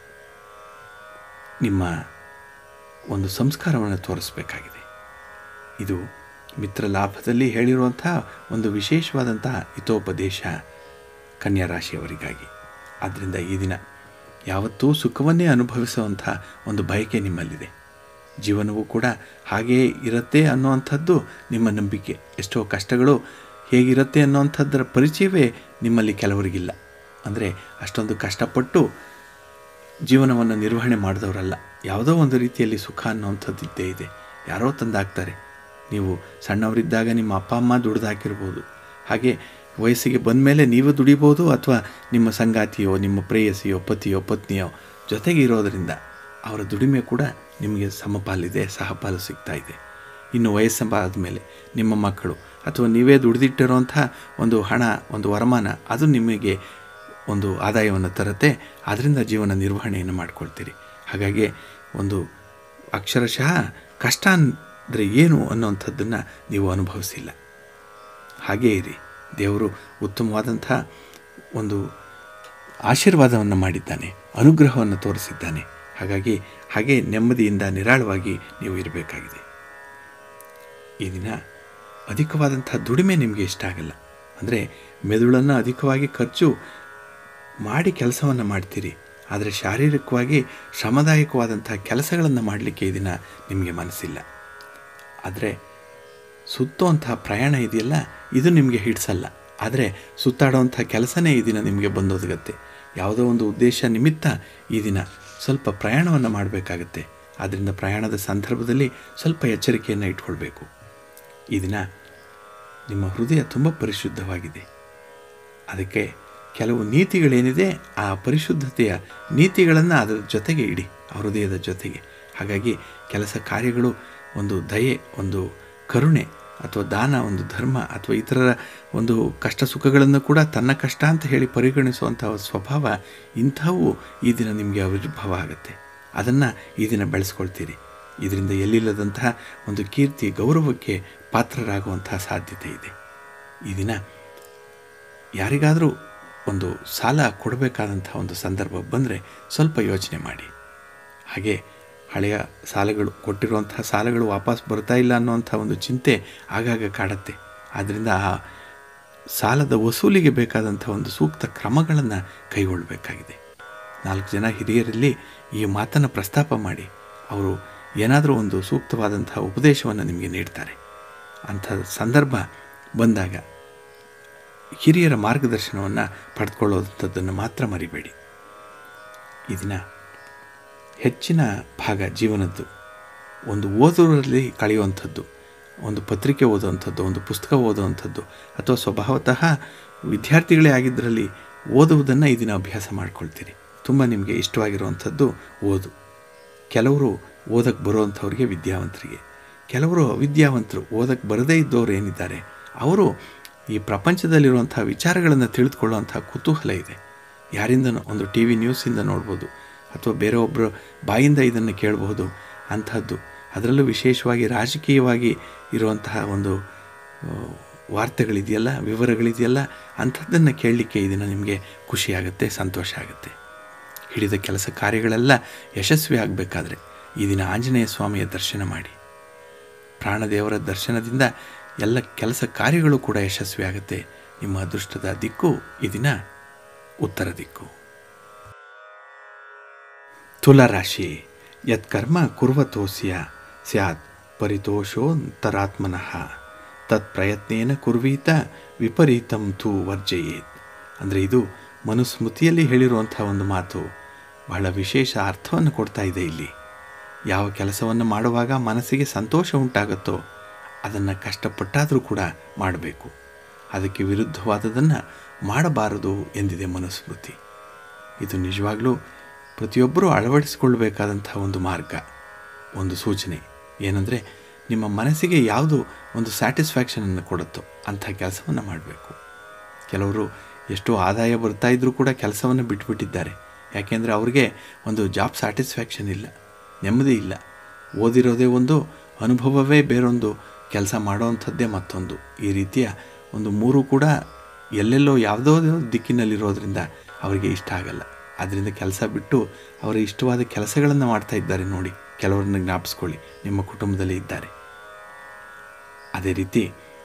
[SPEAKER 1] ನಿಮ್ಮ ಒಂದು ಸಂಸ್ಕಾರವನ್ನು ತೋರಿಸಬೇಕಾಗಿದೆ ಇದು ಮಿತ್ರ ಲಾಭದಲ್ಲಿ ಹೇಳಿರುವಂಥ ಒಂದು ವಿಶೇಷವಾದಂತಹ ಹಿತೋಪದೇಶ ಕನ್ಯಾ ರಾಶಿಯವರಿಗಾಗಿ ಆದ್ದರಿಂದ ಈ ದಿನ ಯಾವತ್ತೂ ಸುಖವನ್ನೇ ಅನುಭವಿಸುವಂಥ ಒಂದು ಬಯಕೆ ನಿಮ್ಮಲ್ಲಿದೆ ಜೀವನವೂ ಕೂಡ ಹಾಗೆಯೇ ಇರುತ್ತೆ ಅನ್ನುವಂಥದ್ದು ನಿಮ್ಮ ನಂಬಿಕೆ ಎಷ್ಟೋ ಕಷ್ಟಗಳು ಹೇಗಿರುತ್ತೆ ಅನ್ನುವಂಥದ್ದರ ಪರಿಚಯವೇ ನಿಮ್ಮಲ್ಲಿ ಕೆಲವರಿಗಿಲ್ಲ ಅಂದರೆ ಅಷ್ಟೊಂದು ಕಷ್ಟಪಟ್ಟು ಜೀವನವನ್ನು ನಿರ್ವಹಣೆ ಮಾಡಿದವರಲ್ಲ ಯಾವುದೋ ಒಂದು ರೀತಿಯಲ್ಲಿ ಸುಖ ಅನ್ನುವಂಥದ್ದು ಇದ್ದೇ ಇದೆ ಯಾರೋ ತಂದಾಕ್ತಾರೆ ನೀವು ಸಣ್ಣವರಿದ್ದಾಗ ನಿಮ್ಮ ಅಪ್ಪ ಅಮ್ಮ ದುಡ್ದು ಹಾಕಿರ್ಬೋದು ಹಾಗೆ ವಯಸ್ಸಿಗೆ ಬಂದ ಮೇಲೆ ನೀವು ದುಡಿಬೋದು ಅಥವಾ ನಿಮ್ಮ ಸಂಗಾತಿಯೋ ನಿಮ್ಮ ಪ್ರೇಯಸಿಯೋ ಪತಿಯೋ ಪತ್ನಿಯೋ ಜೊತೆಗೆ ಇರೋದರಿಂದ ಅವರ ದುಡಿಮೆ ಕೂಡ ನಿಮಗೆ ಸಮಪಾಲಿದೆ ಸಹಪಾಲು ಸಿಗ್ತಾ ಇದೆ ಇನ್ನು ವಯಸ್ಸಾದ ಮೇಲೆ ನಿಮ್ಮ ಮಕ್ಕಳು ಅಥವಾ ನೀವೇ ದುಡಿದಿಟ್ಟಿರೋಂಥ ಒಂದು ಹಣ ಒಂದು ವರಮಾನ ಅದು ನಿಮಗೆ ಒಂದು ಆದಾಯವನ್ನು ತರುತ್ತೆ ಅದರಿಂದ ಜೀವನ ನಿರ್ವಹಣೆಯನ್ನು ಮಾಡ್ಕೊಳ್ತೀರಿ ಹಾಗಾಗಿ ಒಂದು ಅಕ್ಷರಶಃ ಕಷ್ಟ ಅಂದರೆ ಏನು ಅನ್ನೋವಂಥದ್ದನ್ನು ನೀವು ಅನುಭವಿಸಿಲ್ಲ ಹಾಗೇ ಇರಿ ದೇವರು ಉತ್ತಮವಾದಂಥ ಒಂದು ಆಶೀರ್ವಾದವನ್ನು ಮಾಡಿದ್ದಾನೆ ಅನುಗ್ರಹವನ್ನು ತೋರಿಸಿದ್ದಾನೆ ಹಾಗಾಗಿ ಹಾಗೆ ನೆಮ್ಮದಿಯಿಂದ ನಿರಾಳವಾಗಿ ನೀವು ಇರಬೇಕಾಗಿದೆ ಈ ದಿನ ಅಧಿಕವಾದಂಥ ದುಡಿಮೆ ನಿಮಗೆ ಇಷ್ಟ ಆಗಲ್ಲ ಅಂದರೆ ಮೆದುಳನ್ನು ಅಧಿಕವಾಗಿ ಖರ್ಚು ಮಾಡಿ ಕೆಲಸವನ್ನು ಮಾಡ್ತೀರಿ ಆದರೆ ಶಾರೀರಿಕವಾಗಿ ಶ್ರಮದಾಯಕವಾದಂಥ ಕೆಲಸಗಳನ್ನು ಮಾಡಲಿಕ್ಕೆ ಈ ದಿನ ನಿಮಗೆ ಮನಸ್ಸಿಲ್ಲ ಆದರೆ ಸುತ್ತುವಂಥ ಪ್ರಯಾಣ ಇದೆಯಲ್ಲ ಇದು ನಿಮಗೆ ಹಿಡಿಸಲ್ಲ ಆದರೆ ಸುತ್ತಾಡುವಂಥ ಕೆಲಸನೇ ಈ ದಿನ ನಿಮಗೆ ಬಂದೊದಗತ್ತೆ ಯಾವುದೋ ಒಂದು ಉದ್ದೇಶ ನಿಮಿತ್ತ ಈ ದಿನ ಸ್ವಲ್ಪ ಪ್ರಯಾಣವನ್ನು ಮಾಡಬೇಕಾಗತ್ತೆ ಆದ್ದರಿಂದ ಪ್ರಯಾಣದ ಸಂದರ್ಭದಲ್ಲಿ ಸ್ವಲ್ಪ ಎಚ್ಚರಿಕೆಯನ್ನು ಇಟ್ಕೊಳ್ಬೇಕು ಈ ದಿನ ನಿಮ್ಮ ಹೃದಯ ತುಂಬ ಪರಿಶುದ್ಧವಾಗಿದೆ ಅದಕ್ಕೆ ಕೆಲವು ನೀತಿಗಳೇನಿದೆ ಆ ಪರಿಶುದ್ಧತೆಯ ನೀತಿಗಳನ್ನು ಅದರ ಜೊತೆಗೆ ಇಡಿ ಆ ಹೃದಯದ ಜೊತೆಗೆ ಹಾಗಾಗಿ ಕೆಲಸ ಕಾರ್ಯಗಳು ಒಂದು ದಯೆ ಒಂದು ಕರುಣೆ ಅಥವಾ ದಾನ ಒಂದು ಧರ್ಮ ಅಥವಾ ಇತರರ ಒಂದು ಕಷ್ಟ ಸುಖಗಳನ್ನು ಕೂಡ ತನ್ನ ಕಷ್ಟ ಅಂತ ಹೇಳಿ ಪರಿಗಣಿಸುವಂಥ ಸ್ವಭಾವ ಇಂಥವು ಈ ದಿನ ನಿಮಗೆ ಆವಿರ್ಭಾವ ಆಗುತ್ತೆ ಅದನ್ನು ಈ ದಿನ ಬೆಳೆಸ್ಕೊಳ್ತೀರಿ ಇದರಿಂದ ಎಲ್ಲಿಲ್ಲದಂತಹ ಒಂದು ಕೀರ್ತಿ ಗೌರವಕ್ಕೆ ಪಾತ್ರರಾಗುವಂತಹ ಸಾಧ್ಯತೆ ಇದೆ ಈ ದಿನ ಯಾರಿಗಾದರೂ ಒಂದು ಸಾಲ ಕೊಡಬೇಕಾದಂಥ ಒಂದು ಸಂದರ್ಭ ಬಂದರೆ ಸ್ವಲ್ಪ ಯೋಚನೆ ಮಾಡಿ ಹಾಗೆ ಹಳೆಯ ಸಾಲಗಳು ಕೊಟ್ಟಿರುವಂತಹ ಸಾಲಗಳು ವಾಪಸ್ ಬರ್ತಾ ಇಲ್ಲ ಅನ್ನುವಂಥ ಒಂದು ಚಿಂತೆ ಆಗಾಗ ಕಾಡುತ್ತೆ ಆದ್ದರಿಂದ ಆ ಸಾಲದ ವಸೂಲಿಗೆ ಬೇಕಾದಂಥ ಒಂದು ಸೂಕ್ತ ಕ್ರಮಗಳನ್ನು ಕೈಗೊಳ್ಳಬೇಕಾಗಿದೆ ನಾಲ್ಕು ಜನ ಹಿರಿಯರಲ್ಲಿ ಈ ಮಾತನ್ನು ಪ್ರಸ್ತಾಪ ಮಾಡಿ ಅವರು ಏನಾದರೂ ಒಂದು ಸೂಕ್ತವಾದಂಥ ಉಪದೇಶವನ್ನು ನಿಮಗೆ ನೀಡ್ತಾರೆ ಅಂಥ ಸಂದರ್ಭ ಬಂದಾಗ ಹಿರಿಯರ ಮಾರ್ಗದರ್ಶನವನ್ನು ಪಡೆದುಕೊಳ್ಳೋದಂಥದ್ದನ್ನು ಮಾತ್ರ ಮರಿಬೇಡಿ ಈ ದಿನ ಹೆಚ್ಚಿನ ಭಾಗ ಜೀವನದ್ದು ಒಂದು ಓದುವರಲ್ಲಿ ಕಳೆಯುವಂಥದ್ದು ಒಂದು ಪತ್ರಿಕೆ ಓದುವಂಥದ್ದು ಒಂದು ಪುಸ್ತಕ ಓದುವಂಥದ್ದು ಅಥವಾ ಸ್ವಭಾವತಃ ವಿದ್ಯಾರ್ಥಿಗಳೇ ಆಗಿದ್ದರಲ್ಲಿ ಓದುವುದನ್ನು ಈ ದಿನ ಅಭ್ಯಾಸ ಮಾಡ್ಕೊಳ್ತೀರಿ ತುಂಬ ನಿಮಗೆ ಇಷ್ಟವಾಗಿರುವಂಥದ್ದು ಓದು ಕೆಲವರು ಓದಕ್ಕೆ ಬರುವಂಥವ್ರಿಗೆ ವಿದ್ಯಾವಂತರಿಗೆ ಕೆಲವರು ಅವಿದ್ಯಾವಂತರು ಓದಕ್ಕೆ ಬರದೇ ಇದ್ದವರು ಏನಿದ್ದಾರೆ ಅವರು ಈ ಪ್ರಪಂಚದಲ್ಲಿರುವಂಥ ವಿಚಾರಗಳನ್ನು ತಿಳಿದುಕೊಳ್ಳುವಂಥ ಕುತೂಹಲ ಇದೆ ಯಾರಿಂದ ಒಂದು ಟಿ ವಿ ನ್ಯೂಸಿಂದ ನೋಡ್ಬೋದು ಅಥವಾ ಬೇರೆ ಒಬ್ಬರು ಬಾಯಿಂದ ಇದನ್ನು ಕೇಳಬಹುದು ಅಂಥದ್ದು ಅದರಲ್ಲೂ ವಿಶೇಷವಾಗಿ ರಾಜಕೀಯವಾಗಿ ಇರುವಂತಹ ಒಂದು ವಾರ್ತೆಗಳಿದೆಯಲ್ಲ ವಿವರಗಳಿದೆಯಲ್ಲ ಅಂಥದ್ದನ್ನು ಕೇಳಲಿಕ್ಕೆ ಈ ದಿನ ನಿಮಗೆ ಖುಷಿಯಾಗುತ್ತೆ ಸಂತೋಷ ಆಗುತ್ತೆ ಹಿಡಿದ ಕೆಲಸ ಕಾರ್ಯಗಳೆಲ್ಲ ಯಶಸ್ವಿ ಆಗಬೇಕಾದ್ರೆ ಈ ದಿನ ಆಂಜನೇಯ ಸ್ವಾಮಿಯ ದರ್ಶನ ಮಾಡಿ ಪ್ರಾಣದೇವರ ದರ್ಶನದಿಂದ ಎಲ್ಲ ಕೆಲಸ ಕಾರ್ಯಗಳು ಕೂಡ ಯಶಸ್ವಿ ಆಗುತ್ತೆ ನಿಮ್ಮ ಅದೃಷ್ಟದ ದಿಕ್ಕು ಈ ದಿನ ಉತ್ತರ ದಿಕ್ಕು ತುಲಾರಾಶಿ ಯತ್ಕರ್ಮ ಕುರ್ವತೋಸ್ಯ ಸ್ಯಾತ್ ಪರಿತೋಷೋಂತರಾತ್ಮನಃ ತತ್ ಪ್ರಯತ್ನೇನ ಕುರ್ವೀತ ವಿಪರೀತಂ ತು ವರ್ಜಯೇತ್ ಅಂದರೆ ಇದು ಮನುಸ್ಮೃತಿಯಲ್ಲಿ ಹೇಳಿರುವಂಥ ಒಂದು ಮಾತು ಬಹಳ ವಿಶೇಷ ಅರ್ಥವನ್ನು ಕೊಡ್ತಾ ಇದೆ ಇಲ್ಲಿ ಯಾವ ಕೆಲಸವನ್ನು ಮಾಡುವಾಗ ಮನಸ್ಸಿಗೆ ಸಂತೋಷ ಉಂಟಾಗುತ್ತೋ ಅದನ್ನು ಕಷ್ಟಪಟ್ಟಾದರೂ ಕೂಡ ಮಾಡಬೇಕು ಅದಕ್ಕೆ ವಿರುದ್ಧವಾದದನ್ನು ಮಾಡಬಾರದು ಎಂದಿದೆ ಮನುಸ್ಮೃತಿ ಇದು ನಿಜವಾಗ್ಲೂ ಪ್ರತಿಯೊಬ್ಬರೂ ಅಳವಡಿಸಿಕೊಳ್ಳಬೇಕಾದಂಥ ಒಂದು ಮಾರ್ಗ ಒಂದು ಸೂಚನೆ ಏನಂದರೆ ನಿಮ್ಮ ಮನಸ್ಸಿಗೆ ಯಾವುದು ಒಂದು ಸ್ಯಾಟಿಸ್ಫ್ಯಾಕ್ಷನನ್ನು ಕೊಡುತ್ತೋ ಅಂಥ ಕೆಲಸವನ್ನು ಮಾಡಬೇಕು ಕೆಲವರು ಎಷ್ಟೋ ಆದಾಯ ಬರ್ತಾ ಇದ್ದರೂ ಕೂಡ ಕೆಲಸವನ್ನು ಬಿಟ್ಬಿಟ್ಟಿದ್ದಾರೆ ಯಾಕೆಂದರೆ ಅವ್ರಿಗೆ ಒಂದು ಜಾಬ್ ಸ್ಯಾಟಿಸ್ಫ್ಯಾಕ್ಷನ್ ಇಲ್ಲ ನೆಮ್ಮದಿ ಇಲ್ಲ ಓದಿರೋದೇ ಒಂದು ಅನುಭವವೇ ಬೇರೊಂದು ಕೆಲಸ ಮಾಡೋವಂಥದ್ದೇ ಮತ್ತೊಂದು ಈ ರೀತಿಯ ಒಂದು ಮೂರು ಕೂಡ ಎಲ್ಲೆಲ್ಲೋ ಯಾವುದೋ ದಿಕ್ಕಿನಲ್ಲಿರೋದ್ರಿಂದ ಅವರಿಗೆ ಇಷ್ಟ ಆಗಲ್ಲ ಅದರಿಂದ ಕೆಲಸ ಬಿಟ್ಟು ಅವರ ಇಷ್ಟವಾದ ಕೆಲಸಗಳನ್ನು ಮಾಡ್ತಾ ಇದ್ದಾರೆ ನೋಡಿ ಕೆಲವರನ್ನು ಜ್ಞಾಪಿಸ್ಕೊಳ್ಳಿ ನಿಮ್ಮ ಕುಟುಂಬದಲ್ಲಿ ಇದ್ದಾರೆ ಅದೇ ರೀತಿ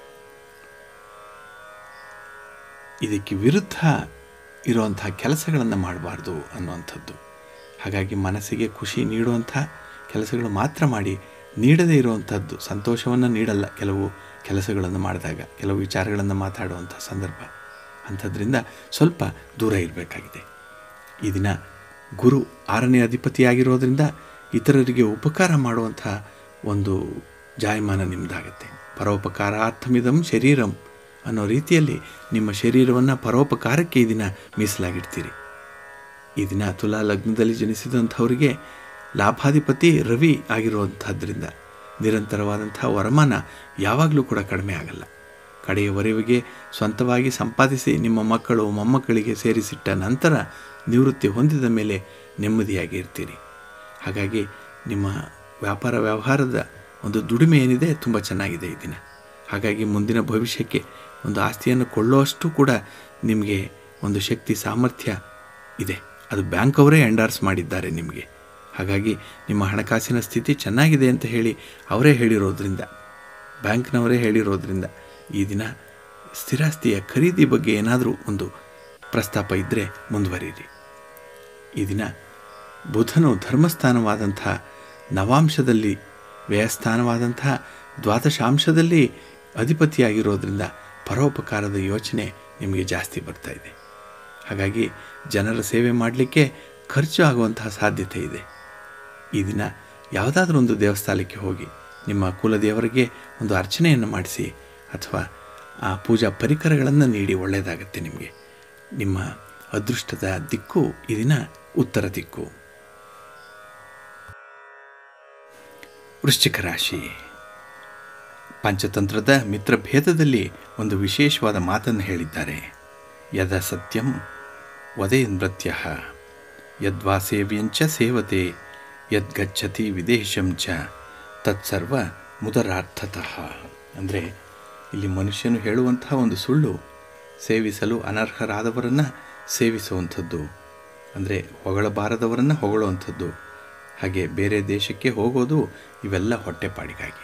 [SPEAKER 1] ಇದಕ್ಕೆ ವಿರುದ್ಧ ಇರುವಂಥ ಕೆಲಸಗಳನ್ನು ಮಾಡಬಾರ್ದು ಅನ್ನುವಂಥದ್ದು ಹಾಗಾಗಿ ಮನಸ್ಸಿಗೆ ಖುಷಿ ನೀಡುವಂಥ ಕೆಲಸಗಳು ಮಾತ್ರ ಮಾಡಿ ನೀಡದೇ ಇರುವಂಥದ್ದು ಸಂತೋಷವನ್ನು ನೀಡಲ್ಲ ಕೆಲವು ಕೆಲಸಗಳನ್ನು ಮಾಡಿದಾಗ ಕೆಲವು ವಿಚಾರಗಳನ್ನು ಮಾತಾಡುವಂಥ ಸಂದರ್ಭ ಅಂಥದ್ರಿಂದ ಸ್ವಲ್ಪ ದೂರ ಇರಬೇಕಾಗಿದೆ ಈ ದಿನ ಗುರು ಆರನೇ ಅಧಿಪತಿಯಾಗಿರೋದ್ರಿಂದ ಇತರರಿಗೆ ಉಪಕಾರ ಮಾಡುವಂಥ ಒಂದು ಜಾಯಮಾನ ನಿಮ್ಮದಾಗತ್ತೆ ಪರೋಪಕಾರಾರ್ಥಮಿದಂ ಶರೀರಂ ಅನ್ನೋ ರೀತಿಯಲ್ಲಿ ನಿಮ್ಮ ಶರೀರವನ್ನು ಪರೋಪಕಾರಕ್ಕೆ ಈ ದಿನ ಮೀಸಲಾಗಿಡ್ತೀರಿ ಈ ದಿನ ತುಲಾ ಲಗ್ನದಲ್ಲಿ ಜನಿಸಿದಂಥವರಿಗೆ ಲಾಭಾಧಿಪತಿ ರವಿ ಆಗಿರುವಂಥದ್ರಿಂದ ನಿರಂತರವಾದಂಥ ವರಮಾನ ಯಾವಾಗಲೂ ಕೂಡ ಕಡಿಮೆ ಆಗಲ್ಲ ಕಡೆಯವರೆವಿಗೆ ಸ್ವಂತವಾಗಿ ಸಂಪಾದಿಸಿ ನಿಮ್ಮ ಮಕ್ಕಳು ಮೊಮ್ಮಕ್ಕಳಿಗೆ ಸೇರಿಸಿಟ್ಟ ನಂತರ ನಿವೃತ್ತಿ ಹೊಂದಿದ ಮೇಲೆ ನೆಮ್ಮದಿಯಾಗಿ ಇರ್ತೀರಿ ಹಾಗಾಗಿ ನಿಮ್ಮ ವ್ಯಾಪಾರ ವ್ಯವಹಾರದ ಒಂದು ದುಡಿಮೆ ಏನಿದೆ ತುಂಬ ಚೆನ್ನಾಗಿದೆ ಈ ದಿನ ಹಾಗಾಗಿ ಮುಂದಿನ ಭವಿಷ್ಯಕ್ಕೆ ಒಂದು ಆಸ್ತಿಯನ್ನು ಕೊಳ್ಳುವಷ್ಟು ಕೂಡ ನಿಮಗೆ ಒಂದು ಶಕ್ತಿ ಸಾಮರ್ಥ್ಯ ಇದೆ ಅದು ಬ್ಯಾಂಕ್ ಅವರೇ ಎಂಡಾರ್ಸ್ ಮಾಡಿದ್ದಾರೆ ನಿಮಗೆ ಹಾಗಾಗಿ ನಿಮ್ಮ ಹಣಕಾಸಿನ ಸ್ಥಿತಿ ಚೆನ್ನಾಗಿದೆ ಅಂತ ಹೇಳಿ ಅವರೇ ಹೇಳಿರೋದ್ರಿಂದ ಬ್ಯಾಂಕ್ನವರೇ ಹೇಳಿರೋದ್ರಿಂದ ಈ ದಿನ ಸ್ಥಿರಾಸ್ತಿಯ ಖರೀದಿ ಬಗ್ಗೆ ಏನಾದರೂ ಒಂದು ಪ್ರಸ್ತಾಪ ಇದ್ದರೆ ಮುಂದುವರಿಯಿರಿ ಈ ದಿನ ಬುಧನು ಧರ್ಮಸ್ಥಾನವಾದಂಥ ನವಾಂಶದಲ್ಲಿ ವ್ಯಯಸ್ಥಾನವಾದಂಥ ದ್ವಾದಶಾಂಶದಲ್ಲಿ ಅಧಿಪತಿಯಾಗಿರೋದ್ರಿಂದ ಪರೋಪಕಾರದ ಯೋಚನೆ ನಿಮಗೆ ಜಾಸ್ತಿ ಬರ್ತಾ ಇದೆ ಹಾಗಾಗಿ ಜನರ ಸೇವೆ ಮಾಡಲಿಕ್ಕೆ ಖರ್ಚು ಆಗುವಂತಹ ಸಾಧ್ಯತೆ ಇದೆ ಈ ದಿನ ಯಾವುದಾದ್ರೂ ಒಂದು ದೇವಸ್ಥಾನಕ್ಕೆ ಹೋಗಿ ನಿಮ್ಮ ಕುಲದೇವರಿಗೆ ಒಂದು ಅರ್ಚನೆಯನ್ನು ಮಾಡಿಸಿ ಅಥವಾ ಆ ಪೂಜಾ ಪರಿಕರಗಳನ್ನು ನೀಡಿ ಒಳ್ಳೆಯದಾಗತ್ತೆ ನಿಮಗೆ ನಿಮ್ಮ ಅದೃಷ್ಟದ ದಿಕ್ಕು ಈ ದಿನ ಉತ್ತರ ದಿಕ್ಕು ವೃಶ್ಚಿಕ ರಾಶಿ ಪಂಚತಂತ್ರದ ಮಿತ್ರಭೇದದಲ್ಲಿ ಒಂದು ವಿಶೇಷವಾದ ಮಾತನ್ನು ಹೇಳಿದ್ದಾರೆ ಯದ ಸತ್ಯಂ ವದೇ ನೃತ್ಯ ಯದ್ವಾ ಸೇವ್ಯಂಚ ಸೇವತೆ ಯದ್ಗಚ್ಚತಿ ವಿದೇಶಂ ಚ ತತ್ಸರ್ವ ಮುದರಾರ್ಥತಃ ಅಂದರೆ ಇಲ್ಲಿ ಮನುಷ್ಯನು ಹೇಳುವಂತಹ ಒಂದು ಸುಳ್ಳು ಸೇವಿಸಲು ಅನರ್ಹರಾದವರನ್ನು ಸೇವಿಸುವಂಥದ್ದು ಅಂದರೆ ಹೊಗಳಬಾರದವರನ್ನು ಹೊಗಳುವಂಥದ್ದು ಹಾಗೆ ಬೇರೆ ದೇಶಕ್ಕೆ ಹೋಗೋದು ಇವೆಲ್ಲ ಹೊಟ್ಟೆಪಾಡಿಗಾಗಿ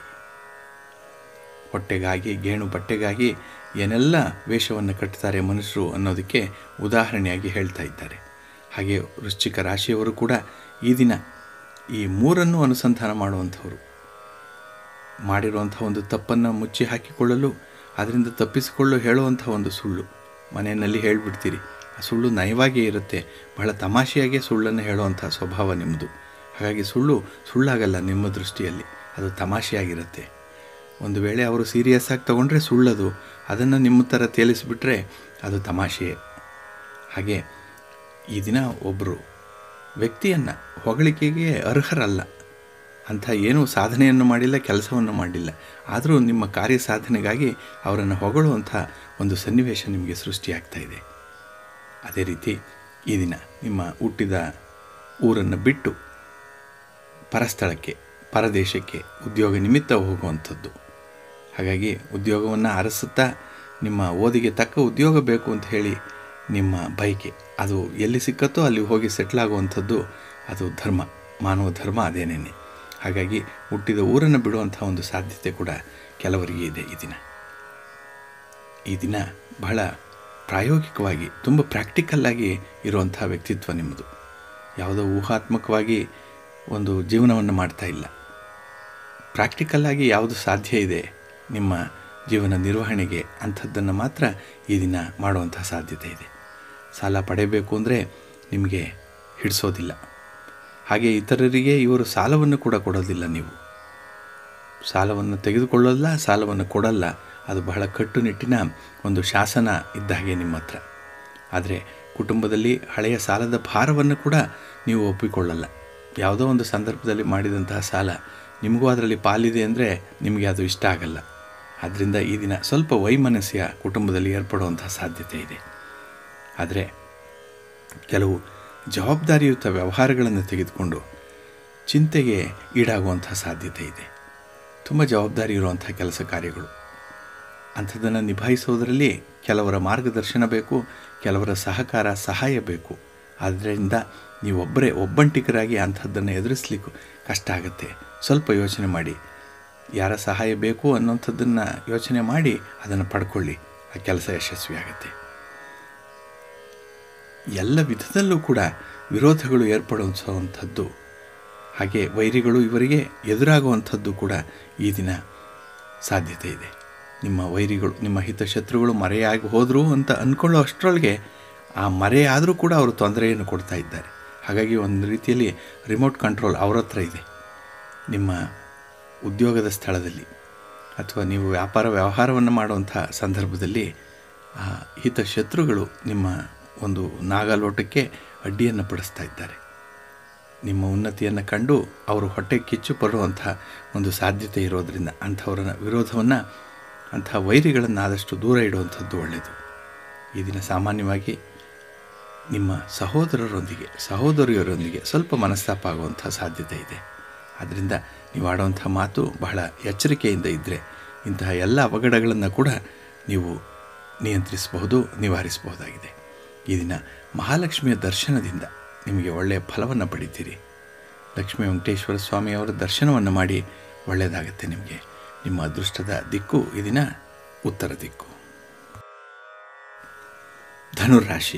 [SPEAKER 1] ಹೊಟ್ಟೆಗಾಗಿ ಗೇಣು ಬಟ್ಟೆಗಾಗಿ ಏನೆಲ್ಲ ವೇಷವನ್ನು ಕಟ್ತಾರೆ ಮನುಷ್ಯರು ಅನ್ನೋದಕ್ಕೆ ಉದಾಹರಣೆಯಾಗಿ ಹೇಳ್ತಾ ಇದ್ದಾರೆ ಹಾಗೆ ವೃಶ್ಚಿಕ ರಾಶಿಯವರು ಕೂಡ ಈ ದಿನ ಈ ಮೂರನ್ನು ಅನುಸಂಧಾನ ಮಾಡುವಂಥವರು ಮಾಡಿರುವಂಥ ಒಂದು ತಪ್ಪನ್ನು ಮುಚ್ಚಿ ಹಾಕಿಕೊಳ್ಳಲು ಅದರಿಂದ ತಪ್ಪಿಸಿಕೊಳ್ಳಲು ಹೇಳುವಂಥ ಒಂದು ಸುಳ್ಳು ಮನೆಯಲ್ಲಿ ಹೇಳಿಬಿಡ್ತೀರಿ ಆ ಸುಳ್ಳು ನಯವಾಗಿಯೇ ಇರುತ್ತೆ ಬಹಳ ತಮಾಷೆಯಾಗಿ ಸುಳ್ಳನ್ನು ಹೇಳುವಂಥ ಸ್ವಭಾವ ನಿಮ್ಮದು ಹಾಗಾಗಿ ಸುಳ್ಳು ಸುಳ್ಳಾಗಲ್ಲ ನಿಮ್ಮ ದೃಷ್ಟಿಯಲ್ಲಿ ಅದು ತಮಾಷೆಯಾಗಿರುತ್ತೆ ಒಂದು ವೇಳೆ ಅವರು ಸೀರಿಯಸ್ ಆಗಿ ತೊಗೊಂಡ್ರೆ ಸುಳ್ಳದು ಅದನ್ನು ನಿಮ್ಮ ಥರ ತೇಲಿಸಿಬಿಟ್ರೆ ಅದು ತಮಾಷೆಯೇ ಹಾಗೆ ಈ ದಿನ ಒಬ್ಬರು ವ್ಯಕ್ತಿಯನ್ನು ಹೊಗಳಿಕೆಗೆ ಅರ್ಹರಲ್ಲ ಅಂಥ ಏನೂ ಸಾಧನೆಯನ್ನು ಮಾಡಿಲ್ಲ ಕೆಲಸವನ್ನು ಮಾಡಿಲ್ಲ ಆದರೂ ನಿಮ್ಮ ಕಾರ್ಯ ಸಾಧನೆಗಾಗಿ ಅವರನ್ನು ಹೊಗಳುವಂಥ ಒಂದು ಸನ್ನಿವೇಶ ನಿಮಗೆ ಸೃಷ್ಟಿಯಾಗ್ತಾ ಇದೆ ಅದೇ ರೀತಿ ಈ ದಿನ ನಿಮ್ಮ ಹುಟ್ಟಿದ ಊರನ್ನು ಬಿಟ್ಟು ಪರಸ್ಥಳಕ್ಕೆ ಪರದೇಶಕ್ಕೆ ಉದ್ಯೋಗ ನಿಮಿತ್ತ ಹೋಗುವಂಥದ್ದು ಹಾಗಾಗಿ ಉದ್ಯೋಗವನ್ನು ಅರಸುತ್ತಾ ನಿಮ್ಮ ಓದಿಗೆ ತಕ್ಕ ಉದ್ಯೋಗ ಬೇಕು ಅಂತ ಹೇಳಿ ನಿಮ್ಮ ಬಯಕೆ ಅದು ಎಲ್ಲಿ ಸಿಕ್ಕತ್ತೋ ಅಲ್ಲಿ ಹೋಗಿ ಸೆಟ್ಲ್ ಆಗುವಂಥದ್ದು ಅದು ಧರ್ಮ ಮಾನವ ಧರ್ಮ ಅದೇನೇನೆ ಹಾಗಾಗಿ ಹುಟ್ಟಿದ ಊರನ್ನು ಬಿಡುವಂಥ ಒಂದು ಸಾಧ್ಯತೆ ಕೂಡ ಕೆಲವರಿಗೆ ಇದೆ ಈ ದಿನ ಈ ದಿನ ಬಹಳ ಪ್ರಾಯೋಗಿಕವಾಗಿ ತುಂಬ ಪ್ರಾಕ್ಟಿಕಲ್ಲಾಗಿ ಇರುವಂಥ ವ್ಯಕ್ತಿತ್ವ ನಿಮ್ಮದು ಯಾವುದೋ ಊಹಾತ್ಮಕವಾಗಿ ಒಂದು ಜೀವನವನ್ನು ಮಾಡ್ತಾ ಇಲ್ಲ ಪ್ರಾಕ್ಟಿಕಲ್ಲಾಗಿ ಯಾವುದು ಸಾಧ್ಯ ಇದೆ ನಿಮ್ಮ ಜೀವನ ನಿರ್ವಹಣೆಗೆ ಅಂಥದ್ದನ್ನು ಮಾತ್ರ ಈ ದಿನ ಮಾಡುವಂಥ ಸಾಧ್ಯತೆ ಇದೆ ಸಾಲ ಪಡೆಯಬೇಕು ಅಂದರೆ ನಿಮಗೆ ಹಿಡಿಸೋದಿಲ್ಲ ಹಾಗೆ ಇತರರಿಗೆ ಇವರು ಸಾಲವನ್ನು ಕೂಡ ಕೊಡೋದಿಲ್ಲ ನೀವು ಸಾಲವನ್ನು ತೆಗೆದುಕೊಳ್ಳೋಲ್ಲ ಸಾಲವನ್ನು ಕೊಡಲ್ಲ ಅದು ಬಹಳ ಕಟ್ಟುನಿಟ್ಟಿನ ಒಂದು ಶಾಸನ ಇದ್ದ ಹಾಗೆ ನಿಮ್ಮ ಹತ್ರ ಆದರೆ ಕುಟುಂಬದಲ್ಲಿ ಹಳೆಯ ಸಾಲದ ಭಾರವನ್ನು ಕೂಡ ನೀವು ಒಪ್ಪಿಕೊಳ್ಳಲ್ಲ ಯಾವುದೋ ಒಂದು ಸಂದರ್ಭದಲ್ಲಿ ಮಾಡಿದಂತಹ ಸಾಲ ನಿಮಗೂ ಅದರಲ್ಲಿ ಪಾಲಿದೆ ಅಂದರೆ ನಿಮಗೆ ಅದು ಇಷ್ಟ ಆಗಲ್ಲ ಆದ್ದರಿಂದ ಈ ದಿನ ಸ್ವಲ್ಪ ವೈಮನಸ್ಯ ಕುಟುಂಬದಲ್ಲಿ ಏರ್ಪಡುವಂತಹ ಸಾಧ್ಯತೆ ಇದೆ ಆದರೆ ಕೆಲವು ಜವಾಬ್ದಾರಿಯುತ ವ್ಯವಹಾರಗಳನ್ನು ತೆಗೆದುಕೊಂಡು ಚಿಂತೆಗೆ ಈಡಾಗುವಂಥ ಸಾಧ್ಯತೆ ಇದೆ ತುಂಬ ಜವಾಬ್ದಾರಿ ಇರುವಂಥ ಕೆಲಸ ಕಾರ್ಯಗಳು ಅಂಥದ್ದನ್ನು ನಿಭಾಯಿಸೋದರಲ್ಲಿ ಕೆಲವರ ಮಾರ್ಗದರ್ಶನ ಬೇಕು ಕೆಲವರ ಸಹಕಾರ ಸಹಾಯ ಬೇಕು ಆದ್ದರಿಂದ ನೀವೊಬ್ಬರೇ ಒಬ್ಬಂಟಿಗರಾಗಿ ಅಂಥದ್ದನ್ನು ಎದುರಿಸ್ಲಿಕ್ಕೂ ಕಷ್ಟ ಆಗುತ್ತೆ ಸ್ವಲ್ಪ ಯೋಚನೆ ಮಾಡಿ ಯಾರ ಸಹಾಯ ಬೇಕು ಅನ್ನೋಂಥದ್ದನ್ನು ಯೋಚನೆ ಮಾಡಿ ಅದನ್ನು ಪಡ್ಕೊಳ್ಳಿ ಆ ಕೆಲಸ ಯಶಸ್ವಿಯಾಗತ್ತೆ ಎಲ್ಲ ವಿಧದಲ್ಲೂ ಕೂಡ ವಿರೋಧಗಳು ಏರ್ಪಡುವಂಥದ್ದು ಹಾಗೆ ವೈರಿಗಳು ಇವರಿಗೆ ಎದುರಾಗುವಂಥದ್ದು ಕೂಡ ಈ ದಿನ ಸಾಧ್ಯತೆ ಇದೆ ನಿಮ್ಮ ವೈರಿಗಳು ನಿಮ್ಮ ಹಿತಶತ್ರುಗಳು ಮರೆಯಾಗಿ ಹೋದರು ಅಂತ ಅಂದ್ಕೊಳ್ಳೋ ಅಷ್ಟರೊಳಗೆ ಆ ಮರೆಯಾದರೂ ಕೂಡ ಅವರು ತೊಂದರೆಯನ್ನು ಕೊಡ್ತಾ ಇದ್ದಾರೆ ಹಾಗಾಗಿ ಒಂದು ರೀತಿಯಲ್ಲಿ ರಿಮೋಟ್ ಕಂಟ್ರೋಲ್ ಅವ್ರ ಹತ್ರ ಇದೆ ನಿಮ್ಮ ಉದ್ಯೋಗದ ಸ್ಥಳದಲ್ಲಿ ಅಥವಾ ನೀವು ವ್ಯಾಪಾರ ವ್ಯವಹಾರವನ್ನು ಮಾಡುವಂಥ ಸಂದರ್ಭದಲ್ಲಿ ಆ ಹಿತಶತ್ರುಗಳು ನಿಮ್ಮ ಒಂದು ನಾಗಲೋಟಕ್ಕೆ ಅಡ್ಡಿಯನ್ನು ಪಡಿಸ್ತಾ ಇದ್ದಾರೆ ನಿಮ್ಮ ಉನ್ನತಿಯನ್ನು ಕಂಡು ಅವರು ಹೊಟ್ಟೆ ಕಿಚ್ಚು ಪಡುವಂಥ ಒಂದು ಸಾಧ್ಯತೆ ಇರೋದರಿಂದ ಅಂಥವರ ವಿರೋಧವನ್ನು ಅಂಥ ವೈರಿಗಳನ್ನು ಆದಷ್ಟು ದೂರ ಇಡುವಂಥದ್ದು ಒಳ್ಳೆಯದು ಈ ದಿನ ಸಾಮಾನ್ಯವಾಗಿ ನಿಮ್ಮ ಸಹೋದರರೊಂದಿಗೆ ಸಹೋದರಿಯರೊಂದಿಗೆ ಸ್ವಲ್ಪ ಮನಸ್ತಾಪ ಆಗುವಂಥ ಸಾಧ್ಯತೆ ಇದೆ ಆದ್ದರಿಂದ ನೀವು ಆಡುವಂಥ ಮಾತು ಬಹಳ ಎಚ್ಚರಿಕೆಯಿಂದ ಇದ್ದರೆ ಇಂತಹ ಎಲ್ಲ ಅವಘಡಗಳನ್ನು ಕೂಡ ನೀವು ನಿಯಂತ್ರಿಸಬಹುದು ನಿವಾರಿಸಬಹುದಾಗಿದೆ ಈ ದಿನ ಮಹಾಲಕ್ಷ್ಮಿಯ ದರ್ಶನದಿಂದ ನಿಮಗೆ ಒಳ್ಳೆಯ ಫಲವನ್ನು ಪಡಿತೀರಿ ಲಕ್ಷ್ಮೀ ವೆಂಕಟೇಶ್ವರ ಸ್ವಾಮಿಯವರ ದರ್ಶನವನ್ನು ಮಾಡಿ ಒಳ್ಳೆಯದಾಗುತ್ತೆ ನಿಮಗೆ ನಿಮ್ಮ ಅದೃಷ್ಟದ ದಿಕ್ಕು ಈ ದಿನ ಉತ್ತರ ದಿಕ್ಕು ಧನುರಾಶಿ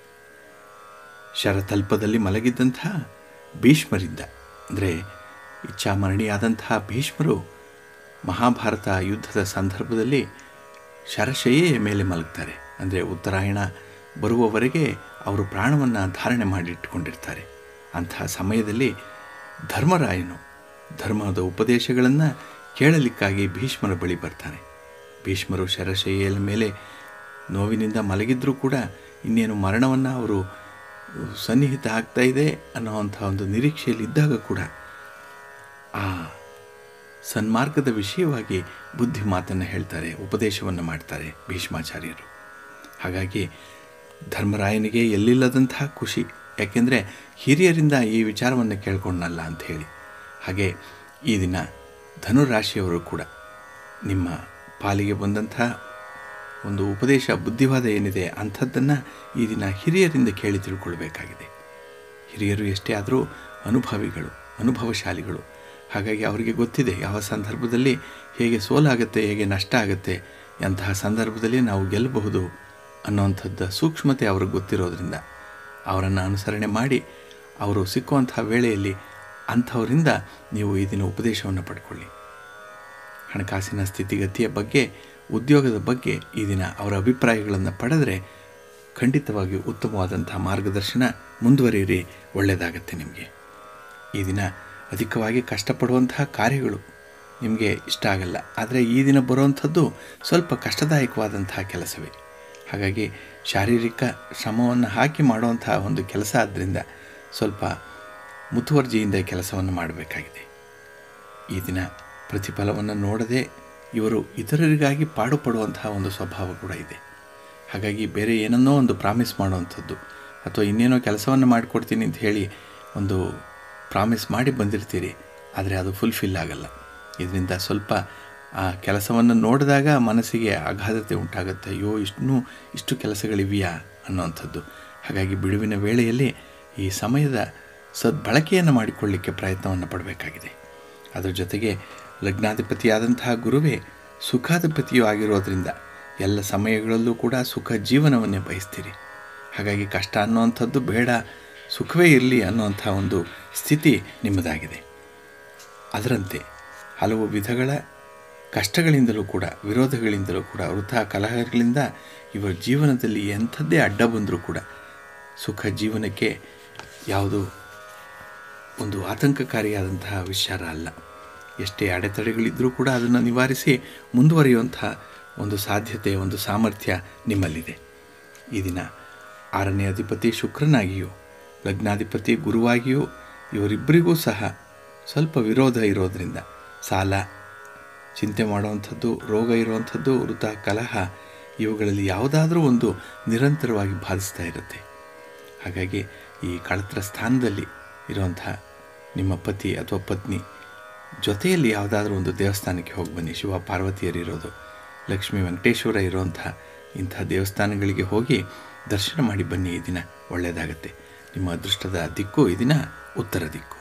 [SPEAKER 1] ಶರತಲ್ಪದಲ್ಲಿ ಮಲಗಿದ್ದಂಥ ಭೀಷ್ಮರಿಂದ ಅಂದರೆ ಇಚ್ಛಾಮರಣಿಯಾದಂತಹ ಭೀಷ್ಮರು ಮಹಾಭಾರತ ಯುದ್ಧದ ಸಂದರ್ಭದಲ್ಲಿ ಶರಶಯ್ಯೆಯ ಮೇಲೆ ಮಲಗ್ತಾರೆ ಅಂದರೆ ಉತ್ತರಾಯಣ ಬರುವವರೆಗೆ ಅವರು ಪ್ರಾಣವನ್ನು ಧಾರಣೆ ಮಾಡಿಟ್ಟುಕೊಂಡಿರ್ತಾರೆ ಅಂತಹ ಸಮಯದಲ್ಲಿ ಧರ್ಮರಾಯನು ಧರ್ಮದ ಉಪದೇಶಗಳನ್ನು ಕೇಳಲಿಕ್ಕಾಗಿ ಭೀಷ್ಮರ ಬಳಿ ಬರ್ತಾನೆ ಭೀಷ್ಮರು ಶರಶಯ್ಯೆಯ ಮೇಲೆ ನೋವಿನಿಂದ ಮಲಗಿದ್ರೂ ಕೂಡ ಇನ್ನೇನು ಮರಣವನ್ನು ಅವರು ಸನ್ನಿಹಿತ ಆಗ್ತಾ ಇದೆ ಅನ್ನೋವಂಥ ಒಂದು ನಿರೀಕ್ಷೆಯಲ್ಲಿ ಇದ್ದಾಗ ಕೂಡ ಆ ಸನ್ಮಾರ್ಗದ ವಿಷಯವಾಗಿ ಬುದ್ಧಿ ಮಾತನ್ನು ಹೇಳ್ತಾರೆ ಉಪದೇಶವನ್ನು ಮಾಡ್ತಾರೆ ಭೀಷ್ಮಾಚಾರ್ಯರು ಹಾಗಾಗಿ ಧರ್ಮರಾಯನಿಗೆ ಎಲ್ಲಿಲ್ಲದಂತಹ ಖುಷಿ ಯಾಕೆಂದರೆ ಹಿರಿಯರಿಂದ ಈ ವಿಚಾರವನ್ನು ಕೇಳ್ಕೊಂಡಲ್ಲ ಅಂಥೇಳಿ ಹಾಗೆ ಈ ದಿನ ಧನುರಾಶಿಯವರು ಕೂಡ ನಿಮ್ಮ ಪಾಲಿಗೆ ಬಂದಂಥ ಒಂದು ಉಪದೇಶ ಬುದ್ಧಿವಾದ ಏನಿದೆ ಅಂಥದ್ದನ್ನು ಈ ದಿನ ಹಿರಿಯರಿಂದ ಕೇಳಿ ತಿಳ್ಕೊಳ್ಬೇಕಾಗಿದೆ ಹಿರಿಯರು ಎಷ್ಟೇ ಆದರೂ ಅನುಭವಿಗಳು ಅನುಭವಶಾಲಿಗಳು ಹಾಗಾಗಿ ಅವರಿಗೆ ಗೊತ್ತಿದೆ ಯಾವ ಸಂದರ್ಭದಲ್ಲಿ ಹೇಗೆ ಸೋಲಾಗುತ್ತೆ ಹೇಗೆ ನಷ್ಟ ಆಗುತ್ತೆ ಅಂತಹ ಸಂದರ್ಭದಲ್ಲಿ ನಾವು ಗೆಲ್ಲಬಹುದು ಅನ್ನೋವಂಥದ್ದು ಸೂಕ್ಷ್ಮತೆ ಅವ್ರಿಗೆ ಗೊತ್ತಿರೋದ್ರಿಂದ ಅವರನ್ನು ಅನುಸರಣೆ ಮಾಡಿ ಅವರು ಸಿಕ್ಕುವಂಥ ವೇಳೆಯಲ್ಲಿ ಅಂಥವರಿಂದ ನೀವು ಈ ದಿನ ಉಪದೇಶವನ್ನು ಪಡ್ಕೊಳ್ಳಿ ಹಣಕಾಸಿನ ಸ್ಥಿತಿಗತಿಯ ಬಗ್ಗೆ ಉದ್ಯೋಗದ ಬಗ್ಗೆ ಈ ದಿನ ಅವರ ಅಭಿಪ್ರಾಯಗಳನ್ನು ಪಡೆದರೆ ಖಂಡಿತವಾಗಿ ಉತ್ತಮವಾದಂಥ ಮಾರ್ಗದರ್ಶನ ಮುಂದುವರಿಯಿರಿ ಒಳ್ಳೆಯದಾಗತ್ತೆ ನಿಮಗೆ ಈ ದಿನ ಅಧಿಕವಾಗಿ ಕಷ್ಟಪಡುವಂತಹ ಕಾರ್ಯಗಳು ನಿಮಗೆ ಇಷ್ಟ ಆಗಲ್ಲ ಆದರೆ ಈ ದಿನ ಬರುವಂಥದ್ದು ಸ್ವಲ್ಪ ಕಷ್ಟದಾಯಕವಾದಂತಹ ಕೆಲಸವೇ ಹಾಗಾಗಿ ಶಾರೀರಿಕ ಶ್ರಮವನ್ನು ಹಾಕಿ ಮಾಡುವಂಥ ಒಂದು ಕೆಲಸ ಆದ್ದರಿಂದ ಸ್ವಲ್ಪ ಮುತುವರ್ಜಿಯಿಂದ ಕೆಲಸವನ್ನು ಮಾಡಬೇಕಾಗಿದೆ ಈ ದಿನ ಪ್ರತಿಫಲವನ್ನು ನೋಡದೆ ಇವರು ಇತರರಿಗಾಗಿ ಪಾಡುಪಡುವಂತಹ ಒಂದು ಸ್ವಭಾವ ಕೂಡ ಇದೆ ಹಾಗಾಗಿ ಬೇರೆ ಏನನ್ನೋ ಒಂದು ಪ್ರಾಮಿಸ್ ಮಾಡುವಂಥದ್ದು ಅಥವಾ ಇನ್ನೇನೋ ಕೆಲಸವನ್ನು ಮಾಡಿಕೊಡ್ತೀನಿ ಅಂತ ಹೇಳಿ ಒಂದು ಪ್ರಾಮಿಸ್ ಮಾಡಿ ಬಂದಿರ್ತೀರಿ ಆದರೆ ಅದು ಫುಲ್ಫಿಲ್ ಆಗಲ್ಲ ಇದರಿಂದ ಸ್ವಲ್ಪ ಆ ಕೆಲಸವನ್ನು ನೋಡಿದಾಗ ಮನಸ್ಸಿಗೆ ಅಗಾಧತೆ ಉಂಟಾಗುತ್ತೆ ಅಯ್ಯೋ ಇಷ್ಟೂ ಇಷ್ಟು ಕೆಲಸಗಳಿವೆಯಾ ಅನ್ನೋವಂಥದ್ದು ಹಾಗಾಗಿ ಬಿಡುವಿನ ವೇಳೆಯಲ್ಲಿ ಈ ಸಮಯದ ಸದ್ಬಳಕೆಯನ್ನು ಮಾಡಿಕೊಳ್ಳಿಕ್ಕೆ ಪ್ರಯತ್ನವನ್ನು ಪಡಬೇಕಾಗಿದೆ ಅದರ ಜೊತೆಗೆ ಲಗ್ನಾಧಿಪತಿಯಾದಂತಹ ಗುರುವೇ ಸುಖಾಧಿಪತಿಯೂ ಆಗಿರೋದ್ರಿಂದ ಎಲ್ಲ ಸಮಯಗಳಲ್ಲೂ ಕೂಡ ಸುಖ ಜೀವನವನ್ನೇ ಬಯಸ್ತೀರಿ ಹಾಗಾಗಿ ಕಷ್ಟ ಅನ್ನುವಂಥದ್ದು ಬೇಡ ಸುಖವೇ ಇರಲಿ ಅನ್ನುವಂಥ ಒಂದು ಸ್ಥಿತಿ ನಿಮ್ಮದಾಗಿದೆ ಅದರಂತೆ ಹಲವು ವಿಧಗಳ ಕಷ್ಟಗಳಿಂದಲೂ ಕೂಡ ವಿರೋಧಗಳಿಂದಲೂ ಕೂಡ ವೃಥ ಕಲಹಗಳಿಂದ ಇವರ ಜೀವನದಲ್ಲಿ ಎಂಥದ್ದೇ ಅಡ್ಡ ಬಂದರೂ ಕೂಡ ಸುಖ ಜೀವನಕ್ಕೆ ಯಾವುದು ಒಂದು ಆತಂಕಕಾರಿಯಾದಂತಹ ವಿಚಾರ ಅಲ್ಲ ಎಷ್ಟೇ ಅಡೆತಡೆಗಳಿದ್ದರೂ ಕೂಡ ಅದನ್ನು ನಿವಾರಿಸಿ ಮುಂದುವರಿಯುವಂಥ ಒಂದು ಸಾಧ್ಯತೆ ಒಂದು ಸಾಮರ್ಥ್ಯ ನಿಮ್ಮಲ್ಲಿದೆ ಈ ದಿನ ಆರನೇ ಅಧಿಪತಿ ಶುಕ್ರನಾಗಿಯೂ ಲಗ್ನಾಧಿಪತಿ ಗುರುವಾಗಿಯೂ ಇವರಿಬ್ಬರಿಗೂ ಸಹ ಸ್ವಲ್ಪ ವಿರೋಧ ಇರೋದರಿಂದ ಸಾಲ ಚಿಂತೆ ಮಾಡುವಂಥದ್ದು ರೋಗ ಇರುವಂಥದ್ದು ವೃತ ಕಲಹ ಇವುಗಳಲ್ಲಿ ಯಾವುದಾದ್ರೂ ಒಂದು ನಿರಂತರವಾಗಿ ಬಾಧಿಸ್ತಾ ಇರುತ್ತೆ ಹಾಗಾಗಿ ಈ ಕಳತ್ರ ಸ್ಥಾನದಲ್ಲಿ ಇರುವಂಥ ನಿಮ್ಮ ಪತಿ ಅಥವಾ ಪತ್ನಿ ಜೊತೆಯಲ್ಲಿ ಯಾವುದಾದ್ರೂ ಒಂದು ದೇವಸ್ಥಾನಕ್ಕೆ ಹೋಗಿ ಬನ್ನಿ ಶಿವ ಪಾರ್ವತಿಯರಿರೋದು ಲಕ್ಷ್ಮೀ ವೆಂಕಟೇಶ್ವರ ಇರುವಂಥ ಇಂಥ ದೇವಸ್ಥಾನಗಳಿಗೆ ಹೋಗಿ ದರ್ಶನ ಮಾಡಿ ಬನ್ನಿ ಈ ದಿನ ಒಳ್ಳೆಯದಾಗತ್ತೆ ನಿಮ್ಮ ಅದೃಷ್ಟದ ದಿಕ್ಕು ಈ ದಿನ ಉತ್ತರ ದಿಕ್ಕು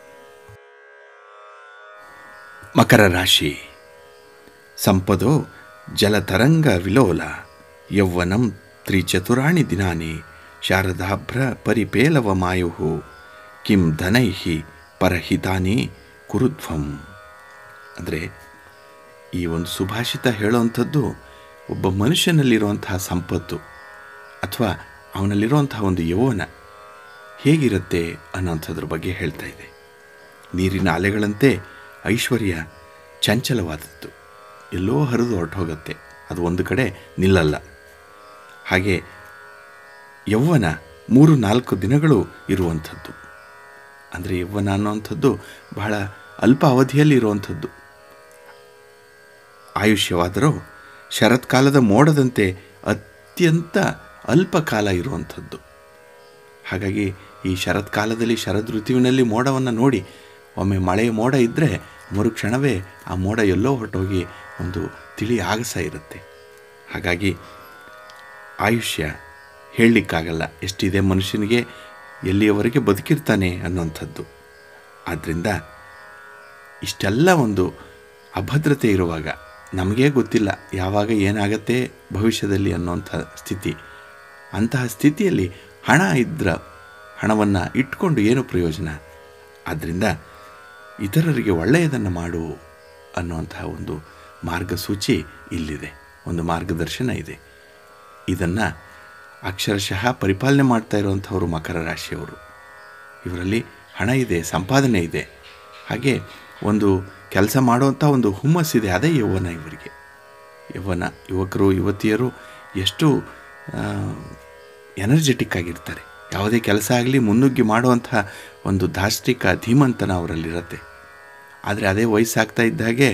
[SPEAKER 1] ಮಕರ ರಾಶಿ ಸಂಪದೋ ಜಲತರಂಗ ವಿಲೋಲ ಯೌವನಂ ತ್ರಿಚತುರಾಣಿ ದಿನಾನಿ ಶಾರದಾಭ್ರ ಪರಿಪೇಲವ ಮಾಯು ಕಿಂ ಧನೈಹಿ ಪರಹಿತಾನಿ ಕುರುಧ್ವಂ ಅಂದರೆ ಈ ಒಂದು ಸುಭಾಷಿತ ಹೇಳುವಂಥದ್ದು ಒಬ್ಬ ಮನುಷ್ಯನಲ್ಲಿರುವಂತಹ ಸಂಪತ್ತು ಅಥವಾ ಅವನಲ್ಲಿರುವಂತಹ ಒಂದು ಯೌವನ ಹೇಗಿರುತ್ತೆ ಅನ್ನೋಂಥದ್ರ ಬಗ್ಗೆ ಹೇಳ್ತಾ ಇದೆ ನೀರಿನ ಅಲೆಗಳಂತೆ ಐಶ್ವರ್ಯ ಚಂಚಲವಾದದ್ದು ಎಲ್ಲೋ ಹರಿದು ಹೊರಟೋಗುತ್ತೆ ಅದು ಒಂದು ಕಡೆ ನಿಲ್ಲಲ್ಲ ಹಾಗೆ ಯೌವನ ಮೂರು ನಾಲ್ಕು ದಿನಗಳು ಇರುವಂಥದ್ದು ಅಂದರೆ ಯೌವನ ಅನ್ನುವಂಥದ್ದು ಬಹಳ ಅಲ್ಪ ಅವಧಿಯಲ್ಲಿ ಇರುವಂಥದ್ದು ಆಯುಷ್ಯವಾದರೂ ಶರತ್ಕಾಲದ ಮೋಡದಂತೆ ಅತ್ಯಂತ ಅಲ್ಪ ಕಾಲ ಇರುವಂಥದ್ದು ಹಾಗಾಗಿ ಈ ಶರತ್ಕಾಲದಲ್ಲಿ ಶರದ್ ಋತುವಿನಲ್ಲಿ ಮೋಡವನ್ನು ನೋಡಿ ಒಮ್ಮೆ ಮಳೆಯ ಮೋಡ ಇದ್ದರೆ ಮರುಕ್ಷಣವೇ ಆ ಮೋಡ ಎಲ್ಲೋ ಹೊರಟೋಗಿ ಒಂದು ತಿಳಿ ಆಗಸ ಇರುತ್ತೆ ಹಾಗಾಗಿ ಆಯುಷ್ಯ ಹೇಳಲಿಕ್ಕಾಗಲ್ಲ ಎಷ್ಟಿದೆ ಮನುಷ್ಯನಿಗೆ ಎಲ್ಲಿಯವರೆಗೆ ಬದುಕಿರ್ತಾನೆ ಅನ್ನುವಂಥದ್ದು ಆದ್ದರಿಂದ ಇಷ್ಟೆಲ್ಲ ಒಂದು ಅಭದ್ರತೆ ಇರುವಾಗ ನಮಗೇ ಗೊತ್ತಿಲ್ಲ ಯಾವಾಗ ಏನಾಗತ್ತೆ ಭವಿಷ್ಯದಲ್ಲಿ ಅನ್ನುವಂಥ ಸ್ಥಿತಿ ಅಂತಹ ಸ್ಥಿತಿಯಲ್ಲಿ ಹಣ ಇದ್ದ ಹಣವನ್ನು ಇಟ್ಕೊಂಡು ಏನು ಪ್ರಯೋಜನ ಆದ್ದರಿಂದ ಇತರರಿಗೆ ಒಳ್ಳೆಯದನ್ನು ಮಾಡು ಅನ್ನುವಂತಹ ಒಂದು ಮಾರ್ಗಸೂಚಿ ಇಲ್ಲಿದೆ ಒಂದು ಮಾರ್ಗದರ್ಶನ ಇದೆ ಇದನ್ನು ಅಕ್ಷರಶಃ ಪರಿಪಾಲನೆ ಮಾಡ್ತಾ ಇರುವಂಥವರು ಮಕರ ರಾಶಿಯವರು ಇವರಲ್ಲಿ ಹಣ ಇದೆ ಸಂಪಾದನೆ ಇದೆ ಹಾಗೆ ಒಂದು ಕೆಲಸ ಮಾಡುವಂಥ ಒಂದು ಹುಮ್ಮಸ್ಸಿದೆ ಅದೇ ಯೌವನ ಇವರಿಗೆ ಯೌವನ ಯುವಕರು ಯುವತಿಯರು ಎಷ್ಟು ಎನರ್ಜೆಟಿಕ್ ಆಗಿರ್ತಾರೆ ಯಾವುದೇ ಕೆಲಸ ಆಗಲಿ ಮುನ್ನುಗ್ಗಿ ಮಾಡುವಂಥ ಒಂದು ಧಾರ್ಷ್ಟಿಕ ಧೀಮಂತನ ಅವರಲ್ಲಿರುತ್ತೆ ಆದರೆ ಅದೇ ವಯಸ್ಸಾಗ್ತಾ ಇದ್ದಾಗೆ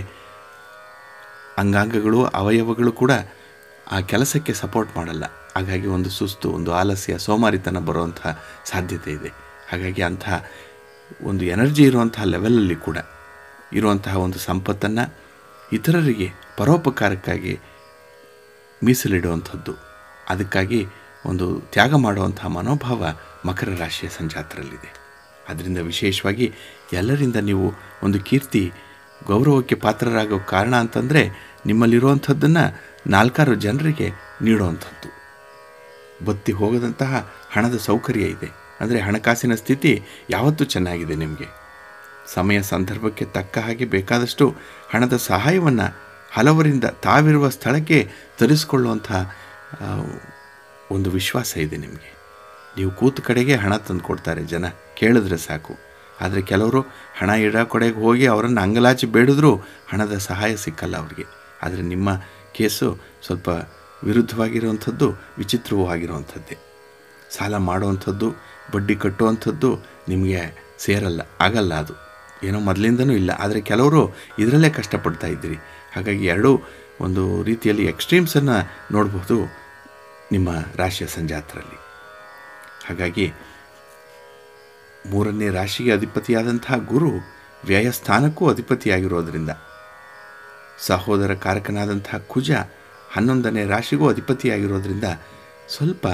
[SPEAKER 1] ಅಂಗಾಂಗಗಳು ಅವಯವಗಳು ಕೂಡ ಆ ಕೆಲಸಕ್ಕೆ ಸಪೋರ್ಟ್ ಮಾಡಲ್ಲ ಹಾಗಾಗಿ ಒಂದು ಸುಸ್ತು ಒಂದು ಆಲಸ್ಯ ಸೋಮಾರಿತನ ಬರುವಂಥ ಸಾಧ್ಯತೆ ಇದೆ ಹಾಗಾಗಿ ಅಂತಹ ಒಂದು ಎನರ್ಜಿ ಇರುವಂತಹ ಲೆವೆಲಲ್ಲಿ ಕೂಡ ಇರುವಂತಹ ಒಂದು ಸಂಪತ್ತನ್ನು ಇತರರಿಗೆ ಪರೋಪಕಾರಕ್ಕಾಗಿ ಮೀಸಲಿಡುವಂಥದ್ದು ಅದಕ್ಕಾಗಿ ಒಂದು ತ್ಯಾಗ ಮಾಡುವಂತಹ ಮನೋಭಾವ ಮಕರ ರಾಶಿಯ ಸಂಜಾತರಲ್ಲಿದೆ ಅದರಿಂದ ವಿಶೇಷವಾಗಿ ಎಲ್ಲರಿಂದ ನೀವು ಒಂದು ಕೀರ್ತಿ ಗೌರವಕ್ಕೆ ಪಾತ್ರರಾಗೋ ಕಾರಣ ಅಂತಂದರೆ ನಿಮ್ಮಲ್ಲಿರುವಂಥದ್ದನ್ನು ನಾಲ್ಕಾರು ಜನರಿಗೆ ನೀಡುವಂಥದ್ದು ಬತ್ತಿ ಹೋಗದಂತಹ ಹಣದ ಸೌಕರ್ಯ ಇದೆ ಅಂದರೆ ಹಣಕಾಸಿನ ಸ್ಥಿತಿ ಯಾವತ್ತೂ ಚೆನ್ನಾಗಿದೆ ನಿಮಗೆ ಸಮಯ ಸಂದರ್ಭಕ್ಕೆ ತಕ್ಕ ಹಾಗೆ ಬೇಕಾದಷ್ಟು ಹಣದ ಸಹಾಯವನ್ನು ಹಲವರಿಂದ ತಾವಿರುವ ಸ್ಥಳಕ್ಕೆ ತರಿಸಿಕೊಳ್ಳುವಂಥ ಒಂದು ವಿಶ್ವಾಸ ಇದೆ ನಿಮಗೆ ನೀವು ಕೂತ ಕಡೆಗೆ ಹಣ ತಂದು ಕೊಡ್ತಾರೆ ಜನ ಕೇಳಿದ್ರೆ ಸಾಕು ಆದರೆ ಕೆಲವರು ಹಣ ಇಡ ಕಡೆಗೆ ಹೋಗಿ ಅವರನ್ನು ಅಂಗಲಾಚಿ ಬೇಡಿದ್ರೂ ಹಣದ ಸಹಾಯ ಸಿಕ್ಕಲ್ಲ ಅವರಿಗೆ ಆದರೆ ನಿಮ್ಮ ಕೇಸು ಸ್ವಲ್ಪ ವಿರುದ್ಧವಾಗಿರುವಂಥದ್ದು ವಿಚಿತ್ರವೂ ಆಗಿರುವಂಥದ್ದೇ ಸಾಲ ಮಾಡುವಂಥದ್ದು ಬಡ್ಡಿ ಕಟ್ಟುವಂಥದ್ದು ನಿಮಗೆ ಸೇರಲ್ಲ ಆಗಲ್ಲ ಅದು ಏನೋ ಮೊದಲಿಂದನೂ ಇಲ್ಲ ಆದರೆ ಕೆಲವರು ಇದರಲ್ಲೇ ಕಷ್ಟಪಡ್ತಾ ಇದ್ದೀರಿ ಹಾಗಾಗಿ ಎರಡೂ ಒಂದು ರೀತಿಯಲ್ಲಿ ಎಕ್ಸ್ಟ್ರೀಮ್ಸನ್ನು ನೋಡಬಹುದು ನಿಮ್ಮ ರಾಶಿಯ ಸಂಜಾತರಲ್ಲಿ ಹಾಗಾಗಿ ಮೂರನೇ ರಾಶಿಗೆ ಅಧಿಪತಿಯಾದಂತಹ ಗುರು ವ್ಯಯಸ್ಥಾನಕ್ಕೂ ಅಧಿಪತಿಯಾಗಿರೋದರಿಂದ ಸಹೋದರ ಕಾರಕನಾದಂತಹ ಕುಜ ಹನ್ನೊಂದನೇ ರಾಶಿಗೂ ಅಧಿಪತಿಯಾಗಿರೋದ್ರಿಂದ ಸ್ವಲ್ಪ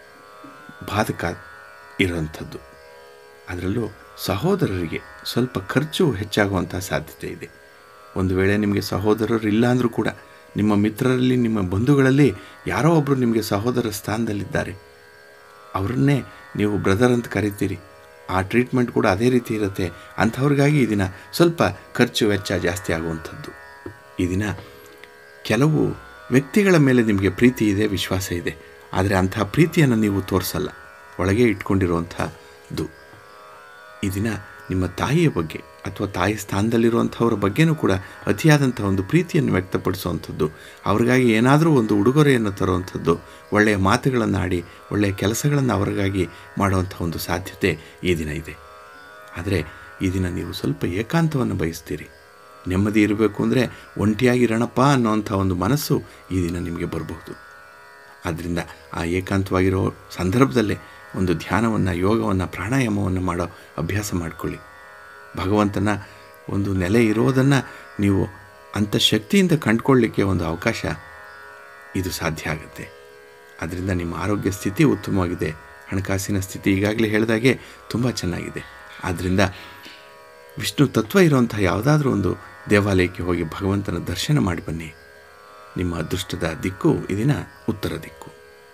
[SPEAKER 1] ಬಾಧಕ ಇರುವಂಥದ್ದು ಅದರಲ್ಲೂ ಸಹೋದರರಿಗೆ ಸ್ವಲ್ಪ ಖರ್ಚು ಹೆಚ್ಚಾಗುವಂಥ ಸಾಧ್ಯತೆ ಇದೆ ಒಂದು ವೇಳೆ ನಿಮಗೆ ಸಹೋದರರು ಇಲ್ಲ ಅಂದರೂ ಕೂಡ ನಿಮ್ಮ ಮಿತ್ರರಲ್ಲಿ ನಿಮ್ಮ ಬಂಧುಗಳಲ್ಲಿ ಯಾರೋ ಒಬ್ಬರು ನಿಮಗೆ ಸಹೋದರ ಸ್ಥಾನದಲ್ಲಿದ್ದಾರೆ ಅವರನ್ನೇ ನೀವು ಬ್ರದರ್ ಅಂತ ಕರಿತೀರಿ ಆ ಟ್ರೀಟ್ಮೆಂಟ್ ಕೂಡ ಅದೇ ರೀತಿ ಇರುತ್ತೆ ಅಂಥವ್ರಿಗಾಗಿ ಈ ದಿನ ಸ್ವಲ್ಪ ಖರ್ಚು ವೆಚ್ಚ ಜಾಸ್ತಿ ಆಗುವಂಥದ್ದು ಈ ದಿನ ಕೆಲವು ವ್ಯಕ್ತಿಗಳ ಮೇಲೆ ನಿಮಗೆ ಪ್ರೀತಿ ಇದೆ ವಿಶ್ವಾಸ ಇದೆ ಆದರೆ ಅಂಥ ಪ್ರೀತಿಯನ್ನು ನೀವು ತೋರಿಸಲ್ಲ ಒಳಗೆ ಇಟ್ಕೊಂಡಿರುವಂಥದ್ದು ಈ ದಿನ ನಿಮ್ಮ ತಾಯಿಯ ಬಗ್ಗೆ ಅಥವಾ ತಾಯಿ ಸ್ಥಾನದಲ್ಲಿರುವಂಥವ್ರ ಬಗ್ಗೆನೂ ಕೂಡ ಅತಿಯಾದಂಥ ಒಂದು ಪ್ರೀತಿಯನ್ನು ವ್ಯಕ್ತಪಡಿಸುವಂಥದ್ದು ಅವ್ರಿಗಾಗಿ ಏನಾದರೂ ಒಂದು ಉಡುಗೊರೆಯನ್ನು ತರುವಂಥದ್ದು ಒಳ್ಳೆಯ ಮಾತುಗಳನ್ನು ಆಡಿ ಒಳ್ಳೆಯ ಕೆಲಸಗಳನ್ನು ಅವರಿಗಾಗಿ ಮಾಡುವಂಥ ಒಂದು ಸಾಧ್ಯತೆ ಈ ದಿನ ಇದೆ ಆದರೆ ಈ ದಿನ ನೀವು ಸ್ವಲ್ಪ ಏಕಾಂತವನ್ನು ಬಯಸ್ತೀರಿ ನೆಮ್ಮದಿ ಇರಬೇಕು ಅಂದರೆ ಒಂಟಿಯಾಗಿರೋಣಪ್ಪ ಅನ್ನೋವಂಥ ಒಂದು ಮನಸ್ಸು ಈ ದಿನ ನಿಮಗೆ ಬರಬಹುದು ಆದ್ದರಿಂದ ಆ ಏಕಾಂತವಾಗಿರೋ ಸಂದರ್ಭದಲ್ಲೇ ಒಂದು ಧ್ಯಾನವನ್ನು ಯೋಗವನ್ನು ಪ್ರಾಣಾಯಾಮವನ್ನು ಮಾಡೋ ಅಭ್ಯಾಸ ಮಾಡಿಕೊಳ್ಳಿ ಭಗವಂತನ ಒಂದು ನೆಲೆ ಇರೋದನ್ನು ನೀವು ಅಂಥ ಶಕ್ತಿಯಿಂದ ಕಂಡುಕೊಳ್ಳಿಕ್ಕೆ ಒಂದು ಅವಕಾಶ ಇದು ಸಾಧ್ಯ ಆಗುತ್ತೆ ಅದರಿಂದ ನಿಮ್ಮ ಆರೋಗ್ಯ ಸ್ಥಿತಿ ಉತ್ತಮವಾಗಿದೆ ಹಣಕಾಸಿನ ಸ್ಥಿತಿ ಈಗಾಗಲೇ ಹೇಳಿದಾಗೆ ತುಂಬ ಚೆನ್ನಾಗಿದೆ ಆದ್ದರಿಂದ ವಿಷ್ಣು ತತ್ವ ಇರುವಂಥ ಯಾವುದಾದ್ರೂ ಒಂದು ದೇವಾಲಯಕ್ಕೆ ಹೋಗಿ ಭಗವಂತನ ದರ್ಶನ ಮಾಡಿ ಬನ್ನಿ ನಿಮ್ಮ ಅದೃಷ್ಟದ ದಿಕ್ಕು ಇದಿನ ಉತ್ತರ ದಿಕ್ಕು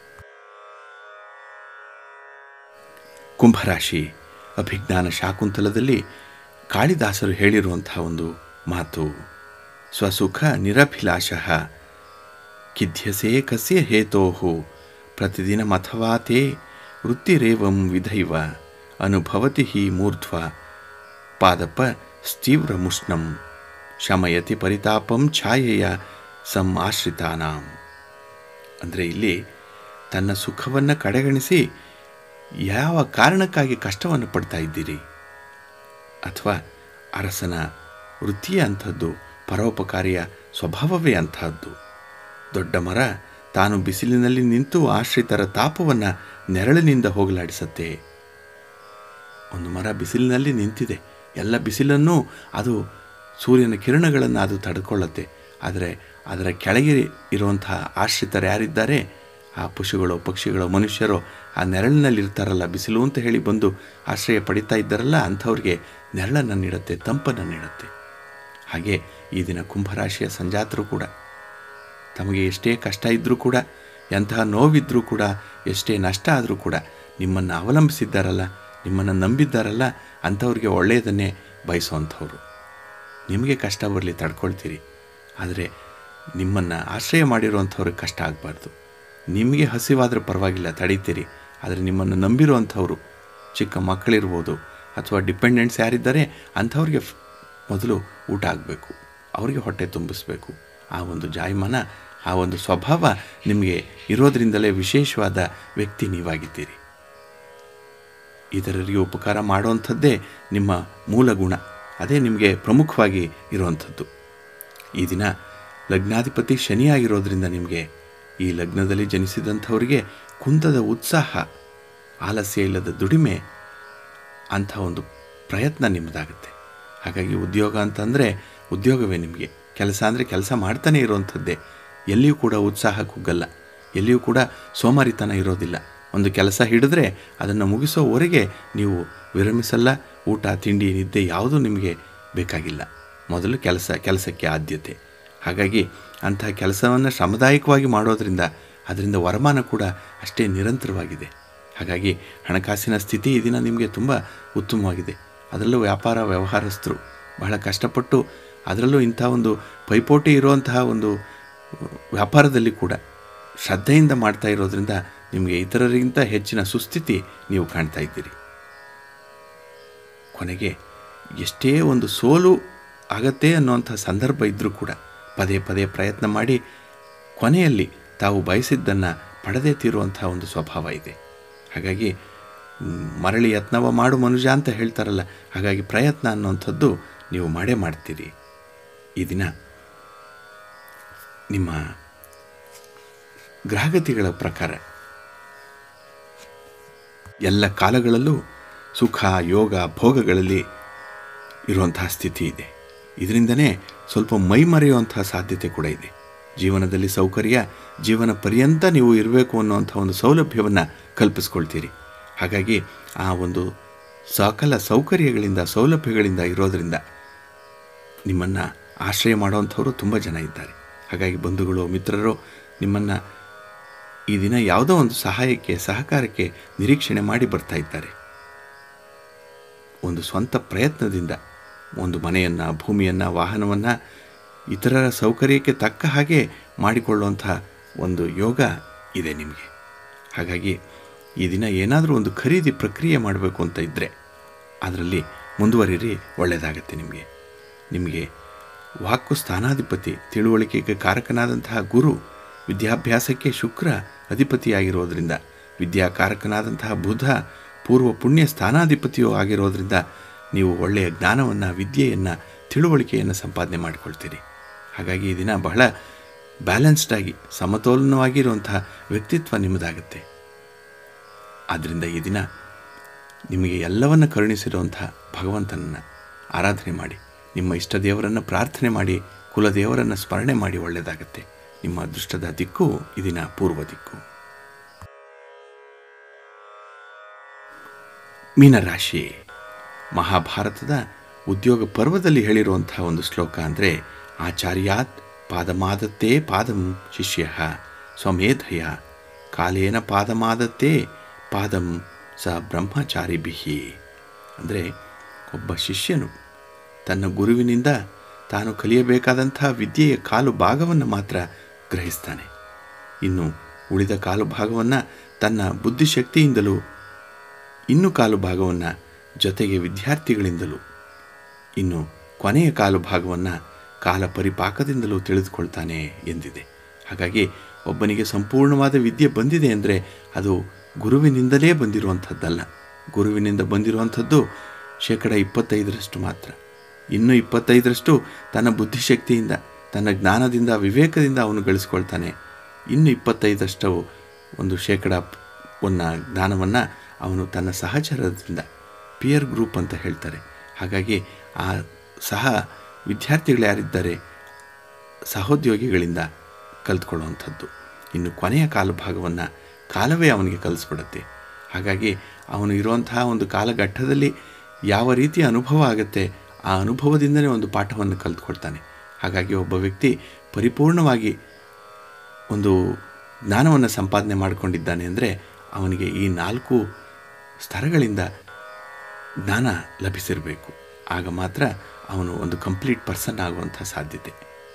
[SPEAKER 1] ಕುಂಭರಾಶಿ ಅಭಿಜ್ಞಾನ ಶಾಕುಂತಲದಲ್ಲಿ ಕಾಳಿದಾಸರು ಹೇಳಿರುವಂತಹ ಒಂದು ಮಾತು ಸ್ವಸುಖ ನಿರಭಿಲಾಷ ಕಿಧ್ಯಸೆ ಕಸ್ಯ ಹೇತೋ ಪ್ರತಿದಿನ ಮಥವಾ ತೇ ವೃತ್ತಿರೇವಂ ವಿಧೈವ ಅನುಭವತಿ ಹಿ ಮೂರ್ಧ್ವ ಪಾದಪ ಸ್ತೀವ್ರ ಮುಷ್ಣಂ ಶಮಯತಿ ಪರಿತಾಪಂ ಛಾಯೆಯ ಸಂ ಆಶ್ರಿತಾನಾಂ ಅಂದರೆ ಇಲ್ಲಿ ತನ್ನ ಸುಖವನ್ನು ಕಡೆಗಣಿಸಿ ಯಾವ ಕಾರಣಕ್ಕಾಗಿ ಕಷ್ಟವನ್ನು ಪಡ್ತಾ ಇದ್ದೀರಿ ಅಥವಾ ಅರಸನ ವೃತ್ತಿಯೇ ಅಂಥದ್ದು ಪರೋಪಕಾರಿಯ ಸ್ವಭಾವವೇ ಅಂತಹದ್ದು ದೊಡ್ಡ ಮರ ತಾನು ಬಿಸಿಲಿನಲ್ಲಿ ನಿಂತು ಆಶ್ರಿತರ ತಾಪವನ್ನು ನೆರಳಿನಿಂದ ಹೋಗಲಾಡಿಸತ್ತೆ ಒಂದು ಮರ ಬಿಸಿಲಿನಲ್ಲಿ ನಿಂತಿದೆ ಎಲ್ಲ ಬಿಸಿಲನ್ನು ಅದು ಸೂರ್ಯನ ಕಿರಣಗಳನ್ನು ಅದು ತಡ್ಕೊಳ್ಳುತ್ತೆ ಆದರೆ ಅದರ ಕೆಳಗೆ ಇರುವಂತಹ ಆಶ್ರಿತರು ಯಾರಿದ್ದಾರೆ ಆ ಪಶುಗಳು ಪಕ್ಷಿಗಳು ಮನುಷ್ಯರು ಆ ನೆರಳಿನಲ್ಲಿ ಇರ್ತಾರಲ್ಲ ಬಿಸಿಲು ಅಂತ ಹೇಳಿ ಬಂದು ಆಶ್ರಯ ಪಡಿತಾ ಇದ್ದಾರಲ್ಲ ಅಂಥವ್ರಿಗೆ ನೆರಳನ್ನು ನೀಡುತ್ತೆ ತಂಪನ್ನು ನೀಡುತ್ತೆ ಹಾಗೆ ಈ ದಿನ ಕುಂಭರಾಶಿಯ ಸಂಜಾತರು ಕೂಡ ತಮಗೆ ಎಷ್ಟೇ ಕಷ್ಟ ಇದ್ದರೂ ಕೂಡ ಎಂತಹ ನೋವಿದ್ದರೂ ಕೂಡ ಎಷ್ಟೇ ನಷ್ಟ ಆದರೂ ಕೂಡ ನಿಮ್ಮನ್ನು ಅವಲಂಬಿಸಿದ್ದಾರಲ್ಲ ನಿಮ್ಮನ್ನು ನಂಬಿದ್ದಾರಲ್ಲ ಅಂಥವ್ರಿಗೆ ಒಳ್ಳೆಯದನ್ನೇ ಬಯಸುವಂಥವ್ರು ನಿಮಗೆ ಕಷ್ಟ ಬರಲಿ ತಡ್ಕೊಳ್ತೀರಿ ಆದರೆ ನಿಮ್ಮನ್ನು ಆಶ್ರಯ ಮಾಡಿರುವಂಥವ್ರಿಗೆ ಕಷ್ಟ ಆಗಬಾರ್ದು ನಿಮಗೆ ಹಸಿವಾದರೆ ಪರವಾಗಿಲ್ಲ ತಡೀತೀರಿ ಆದರೆ ನಿಮ್ಮನ್ನು ನಂಬಿರುವಂಥವ್ರು ಚಿಕ್ಕ ಮಕ್ಕಳಿರ್ಬೋದು ಅಥವಾ ಡಿಪೆಂಡೆಂಟ್ಸ್ ಯಾರಿದ್ದಾರೆ ಅಂಥವ್ರಿಗೆ ಮೊದಲು ಊಟ ಆಗಬೇಕು ಅವರಿಗೆ ಹೊಟ್ಟೆ ತುಂಬಿಸ್ಬೇಕು ಆ ಒಂದು ಜಾಯಮಾನ ಆ ಒಂದು ಸ್ವಭಾವ ನಿಮಗೆ ಇರೋದರಿಂದಲೇ ವಿಶೇಷವಾದ ವ್ಯಕ್ತಿ ನೀವಾಗಿದ್ದೀರಿ ಇತರರಿಗೆ ಉಪಕಾರ ಮಾಡುವಂಥದ್ದೇ ನಿಮ್ಮ ಮೂಲ ಗುಣ ಅದೇ ನಿಮಗೆ ಪ್ರಮುಖವಾಗಿ ಇರುವಂಥದ್ದು ಈ ದಿನ ಲಗ್ನಾಧಿಪತಿ ಶನಿಯಾಗಿರೋದ್ರಿಂದ ನಿಮಗೆ ಈ ಲಗ್ನದಲ್ಲಿ ಜನಿಸಿದಂಥವರಿಗೆ ಕುಂದದ ಉತ್ಸಾಹ ಆಲಸ್ಯ ಇಲ್ಲದ ದುಡಿಮೆ ಅಂಥ ಒಂದು ಪ್ರಯತ್ನ ನಿಮ್ಮದಾಗುತ್ತೆ ಹಾಗಾಗಿ ಉದ್ಯೋಗ ಅಂತಂದರೆ ಉದ್ಯೋಗವೇ ನಿಮಗೆ ಕೆಲಸ ಅಂದರೆ ಕೆಲಸ ಮಾಡ್ತಾನೆ ಇರುವಂಥದ್ದೇ ಎಲ್ಲಿಯೂ ಕೂಡ ಉತ್ಸಾಹ ಕುಗ್ಗಲ್ಲ ಎಲ್ಲಿಯೂ ಕೂಡ ಸೋಮಾರಿತನ ಇರೋದಿಲ್ಲ ಒಂದು ಕೆಲಸ ಹಿಡಿದ್ರೆ ಅದನ್ನು ಮುಗಿಸೋವರೆಗೆ ನೀವು ವಿರಮಿಸಲ್ಲ ಊಟ ತಿಂಡಿ ನಿದ್ದೆ ಯಾವುದೂ ನಿಮಗೆ ಬೇಕಾಗಿಲ್ಲ ಮೊದಲು ಕೆಲಸ ಕೆಲಸಕ್ಕೆ ಆದ್ಯತೆ ಹಾಗಾಗಿ ಅಂತಹ ಕೆಲಸವನ್ನು ಶ್ರಮದಾಯಕವಾಗಿ ಮಾಡೋದರಿಂದ ಅದರಿಂದ ವರಮಾನ ಕೂಡ ಅಷ್ಟೇ ನಿರಂತರವಾಗಿದೆ ಹಾಗಾಗಿ ಹಣಕಾಸಿನ ಸ್ಥಿತಿ ಈ ದಿನ ನಿಮಗೆ ತುಂಬ ಉತ್ತಮವಾಗಿದೆ ಅದರಲ್ಲೂ ವ್ಯಾಪಾರ ವ್ಯವಹಾರಸ್ಥರು ಬಹಳ ಕಷ್ಟಪಟ್ಟು ಅದರಲ್ಲೂ ಇಂಥ ಒಂದು ಪೈಪೋಟಿ ಇರುವಂತಹ ಒಂದು ವ್ಯಾಪಾರದಲ್ಲಿ ಕೂಡ ಶ್ರದ್ಧೆಯಿಂದ ಮಾಡ್ತಾ ಇರೋದ್ರಿಂದ ನಿಮಗೆ ಇತರರಿಗಿಂತ ಹೆಚ್ಚಿನ ಸುಸ್ಥಿತಿ ನೀವು ಕಾಣ್ತಾ ಇದ್ದೀರಿ ಕೊನೆಗೆ ಎಷ್ಟೇ ಒಂದು ಸೋಲು ಆಗತ್ತೆ ಅನ್ನುವಂಥ ಸಂದರ್ಭ ಇದ್ದರೂ ಕೂಡ ಪದೇ ಪದೇ ಪ್ರಯತ್ನ ಮಾಡಿ ಕೊನೆಯಲ್ಲಿ ತಾವು ಬಯಸಿದ್ದನ್ನು ಪಡೆದೇ ತೀರುವಂಥ ಒಂದು ಸ್ವಭಾವ ಇದೆ ಹಾಗಾಗಿ ಮರಳಿ ಯತ್ನವ ಮಾಡು ಮನುಜ ಅಂತ ಹೇಳ್ತಾರಲ್ಲ ಹಾಗಾಗಿ ಪ್ರಯತ್ನ ಅನ್ನುವಂಥದ್ದು ನೀವು ಮಾಡೇ ಮಾಡ್ತೀರಿ ಈ ದಿನ ನಿಮ್ಮ ಗ್ರಹಗತಿಗಳ ಪ್ರಕಾರ ಎಲ್ಲ ಕಾಲಗಳಲ್ಲೂ ಸುಖ ಯೋಗ ಭೋಗಗಳಲ್ಲಿ ಇರುವಂತಹ ಸ್ಥಿತಿ ಇದೆ ಇದರಿಂದನೇ ಸ್ವಲ್ಪ ಮೈ ಮರೆಯುವಂತಹ ಸಾಧ್ಯತೆ ಕೂಡ ಇದೆ ಜೀವನದಲ್ಲಿ ಸೌಕರ್ಯ ಜೀವನ ಪರ್ಯಂತ ನೀವು ಇರಬೇಕು ಅನ್ನುವಂಥ ಒಂದು ಸೌಲಭ್ಯವನ್ನು ಕಲ್ಪಿಸ್ಕೊಳ್ತೀರಿ ಹಾಗಾಗಿ ಆ ಒಂದು ಸಕಲ ಸೌಕರ್ಯಗಳಿಂದ ಸೌಲಭ್ಯಗಳಿಂದ ಇರೋದರಿಂದ ನಿಮ್ಮನ್ನು ಆಶ್ರಯ ಮಾಡುವಂಥವರು ತುಂಬ ಜನ ಇದ್ದಾರೆ ಹಾಗಾಗಿ ಬಂಧುಗಳು ಮಿತ್ರರು ನಿಮ್ಮನ್ನು ಈ ದಿನ ಯಾವುದೋ ಒಂದು ಸಹಾಯಕ್ಕೆ ಸಹಕಾರಕ್ಕೆ ನಿರೀಕ್ಷಣೆ ಮಾಡಿ ಬರ್ತಾ ಇದ್ದಾರೆ ಒಂದು ಸ್ವಂತ ಪ್ರಯತ್ನದಿಂದ ಒಂದು ಮನೆಯನ್ನು ಭೂಮಿಯನ್ನು ವಾಹನವನ್ನು ಇತರರ ಸೌಕರ್ಯಕ್ಕೆ ತಕ್ಕ ಹಾಗೆ ಮಾಡಿಕೊಳ್ಳುವಂಥ ಒಂದು ಯೋಗ ಇದೆ ನಿಮಗೆ ಹಾಗಾಗಿ ಈ ದಿನ ಏನಾದರೂ ಒಂದು ಖರೀದಿ ಪ್ರಕ್ರಿಯೆ ಮಾಡಬೇಕು ಅಂತ ಇದ್ದರೆ ಅದರಲ್ಲಿ ಮುಂದುವರಿರಿ ಒಳ್ಳೆಯದಾಗತ್ತೆ ನಿಮಗೆ ನಿಮಗೆ ವಾಕ್ಕು ಸ್ಥಾನಾಧಿಪತಿ ತಿಳುವಳಿಕೆಗೆ ಕಾರಕನಾದಂತಹ ಗುರು ವಿದ್ಯಾಭ್ಯಾಸಕ್ಕೆ ಶುಕ್ರ ಅಧಿಪತಿಯಾಗಿರೋದ್ರಿಂದ ವಿದ್ಯಾಕಾರಕನಾದಂತಹ ಬುಧ ಪೂರ್ವ ಪುಣ್ಯ ಸ್ಥಾನಾಧಿಪತಿಯೂ ಆಗಿರೋದ್ರಿಂದ ನೀವು ಒಳ್ಳೆಯ ಜ್ಞಾನವನ್ನು ವಿದ್ಯೆಯನ್ನು ತಿಳುವಳಿಕೆಯನ್ನು ಸಂಪಾದನೆ ಮಾಡಿಕೊಳ್ತೀರಿ ಹಾಗಾಗಿ ಈ ದಿನ ಬಹಳ ಬ್ಯಾಲೆನ್ಸ್ಡಾಗಿ ಸಮತೋಲನವಾಗಿರುವಂತಹ ವ್ಯಕ್ತಿತ್ವ ನಿಮ್ಮದಾಗುತ್ತೆ ಆದ್ದರಿಂದ ಈ ದಿನ ನಿಮಗೆ ಎಲ್ಲವನ್ನು ಕರುಣಿಸಿರುವಂತಹ ಭಗವಂತನನ್ನು ಆರಾಧನೆ ಮಾಡಿ ನಿಮ್ಮ ಇಷ್ಟ ದೇವರನ್ನು ಪ್ರಾರ್ಥನೆ ಮಾಡಿ ಕುಲದೇವರನ್ನು ಸ್ಮರಣೆ ಮಾಡಿ ಒಳ್ಳೆಯದಾಗತ್ತೆ ನಿಮ್ಮ ಅದೃಷ್ಟದ ದಿಕ್ಕು ಈ ದಿನ ಪೂರ್ವ ದಿಕ್ಕು ಮೀನರಾಶಿ ಮಹಾಭಾರತದ ಉದ್ಯೋಗ ಪರ್ವದಲ್ಲಿ ಹೇಳಿರುವಂತಹ ಒಂದು ಶ್ಲೋಕ ಅಂದರೆ ಆಚಾರ್ಯಾತ್ ಪಾದಮಾದತ್ತೇ ಪಾದಂ ಶಿಷ್ಯ ಸ್ವಮೇಧಯ ಕಾಲೇನ ಪಾದಮಾದತ್ತೇ ಪಾದಂ ಸ ಬ್ರಹ್ಮಚಾರಿಭಿಹಿ ಅಂದರೆ ಒಬ್ಬ ಶಿಷ್ಯನು ತನ್ನ ಗುರುವಿನಿಂದ ತಾನು ಕಲಿಯಬೇಕಾದಂಥ ವಿದ್ಯೆಯ ಕಾಲು ಭಾಗವನ್ನು ಮಾತ್ರ ಗ್ರಹಿಸ್ತಾನೆ ಇನ್ನು ಉಳಿದ ಕಾಲು ಭಾಗವನ್ನು ತನ್ನ ಬುದ್ಧಿಶಕ್ತಿಯಿಂದಲೂ ಇನ್ನು ಕಾಲು ಭಾಗವನ್ನು ಜೊತೆಗೆ ವಿದ್ಯಾರ್ಥಿಗಳಿಂದಲೂ ಇನ್ನು ಕೊನೆಯ ಕಾಲು ಭಾಗವನ್ನು ಕಾಲ ಪರಿಪಾಕದಿಂದಲೂ ತಿಳಿದುಕೊಳ್ತಾನೆ ಎಂದಿದೆ ಹಾಗಾಗಿ ಒಬ್ಬನಿಗೆ ಸಂಪೂರ್ಣವಾದ ವಿದ್ಯೆ ಬಂದಿದೆ ಅಂದರೆ ಅದು ಗುರುವಿನಿಂದಲೇ ಬಂದಿರುವಂಥದ್ದಲ್ಲ ಗುರುವಿನಿಂದ ಬಂದಿರುವಂಥದ್ದು ಶೇಕಡ ಇಪ್ಪತ್ತೈದರಷ್ಟು ಮಾತ್ರ ಇನ್ನು ಇಪ್ಪತ್ತೈದರಷ್ಟು ತನ್ನ ಬುದ್ಧಿಶಕ್ತಿಯಿಂದ ತನ್ನ ಜ್ಞಾನದಿಂದ ವಿವೇಕದಿಂದ ಅವನು ಗಳಿಸ್ಕೊಳ್ತಾನೆ ಇನ್ನು ಇಪ್ಪತ್ತೈದರಷ್ಟು ಒಂದು ಶೇಕಡ ಒನ್ನ ಜ್ಞಾನವನ್ನು ಅವನು ತನ್ನ ಸಹಚರದಿಂದ ಪಿಯರ್ ಗ್ರೂಪ್ ಅಂತ ಹೇಳ್ತಾರೆ ಹಾಗಾಗಿ ಆ ಸಹ ವಿದ್ಯಾರ್ಥಿಗಳು ಯಾರಿದ್ದಾರೆ ಸಹೋದ್ಯೋಗಿಗಳಿಂದ ಕಲ್ತ್ಕೊಳ್ಳುವಂಥದ್ದು ಇನ್ನು ಕೊನೆಯ ಕಾಲ ಭಾಗವನ್ನು ಕಾಲವೇ ಅವನಿಗೆ ಕಲಿಸ್ಬಿಡುತ್ತೆ ಹಾಗಾಗಿ ಅವನು ಇರುವಂತಹ ಒಂದು ಕಾಲಘಟ್ಟದಲ್ಲಿ ಯಾವ ರೀತಿಯ ಅನುಭವ ಆಗುತ್ತೆ ಆ ಅನುಭವದಿಂದಲೇ ಒಂದು ಪಾಠವನ್ನು ಕಲ್ತ್ಕೊಳ್ತಾನೆ ಹಾಗಾಗಿ ಒಬ್ಬ ವ್ಯಕ್ತಿ ಪರಿಪೂರ್ಣವಾಗಿ ಒಂದು ಜ್ಞಾನವನ್ನು ಸಂಪಾದನೆ ಮಾಡಿಕೊಂಡಿದ್ದಾನೆ ಅಂದರೆ ಅವನಿಗೆ ಈ ನಾಲ್ಕು ಸ್ತರಗಳಿಂದ ಜ್ಞಾನ ಲಭಿಸಿರಬೇಕು ಆಗ ಮಾತ್ರ ಅವನು ಒಂದು ಕಂಪ್ಲೀಟ್ ಪರ್ಸನ್ ಆಗುವಂಥ ಸಾಧ್ಯತೆ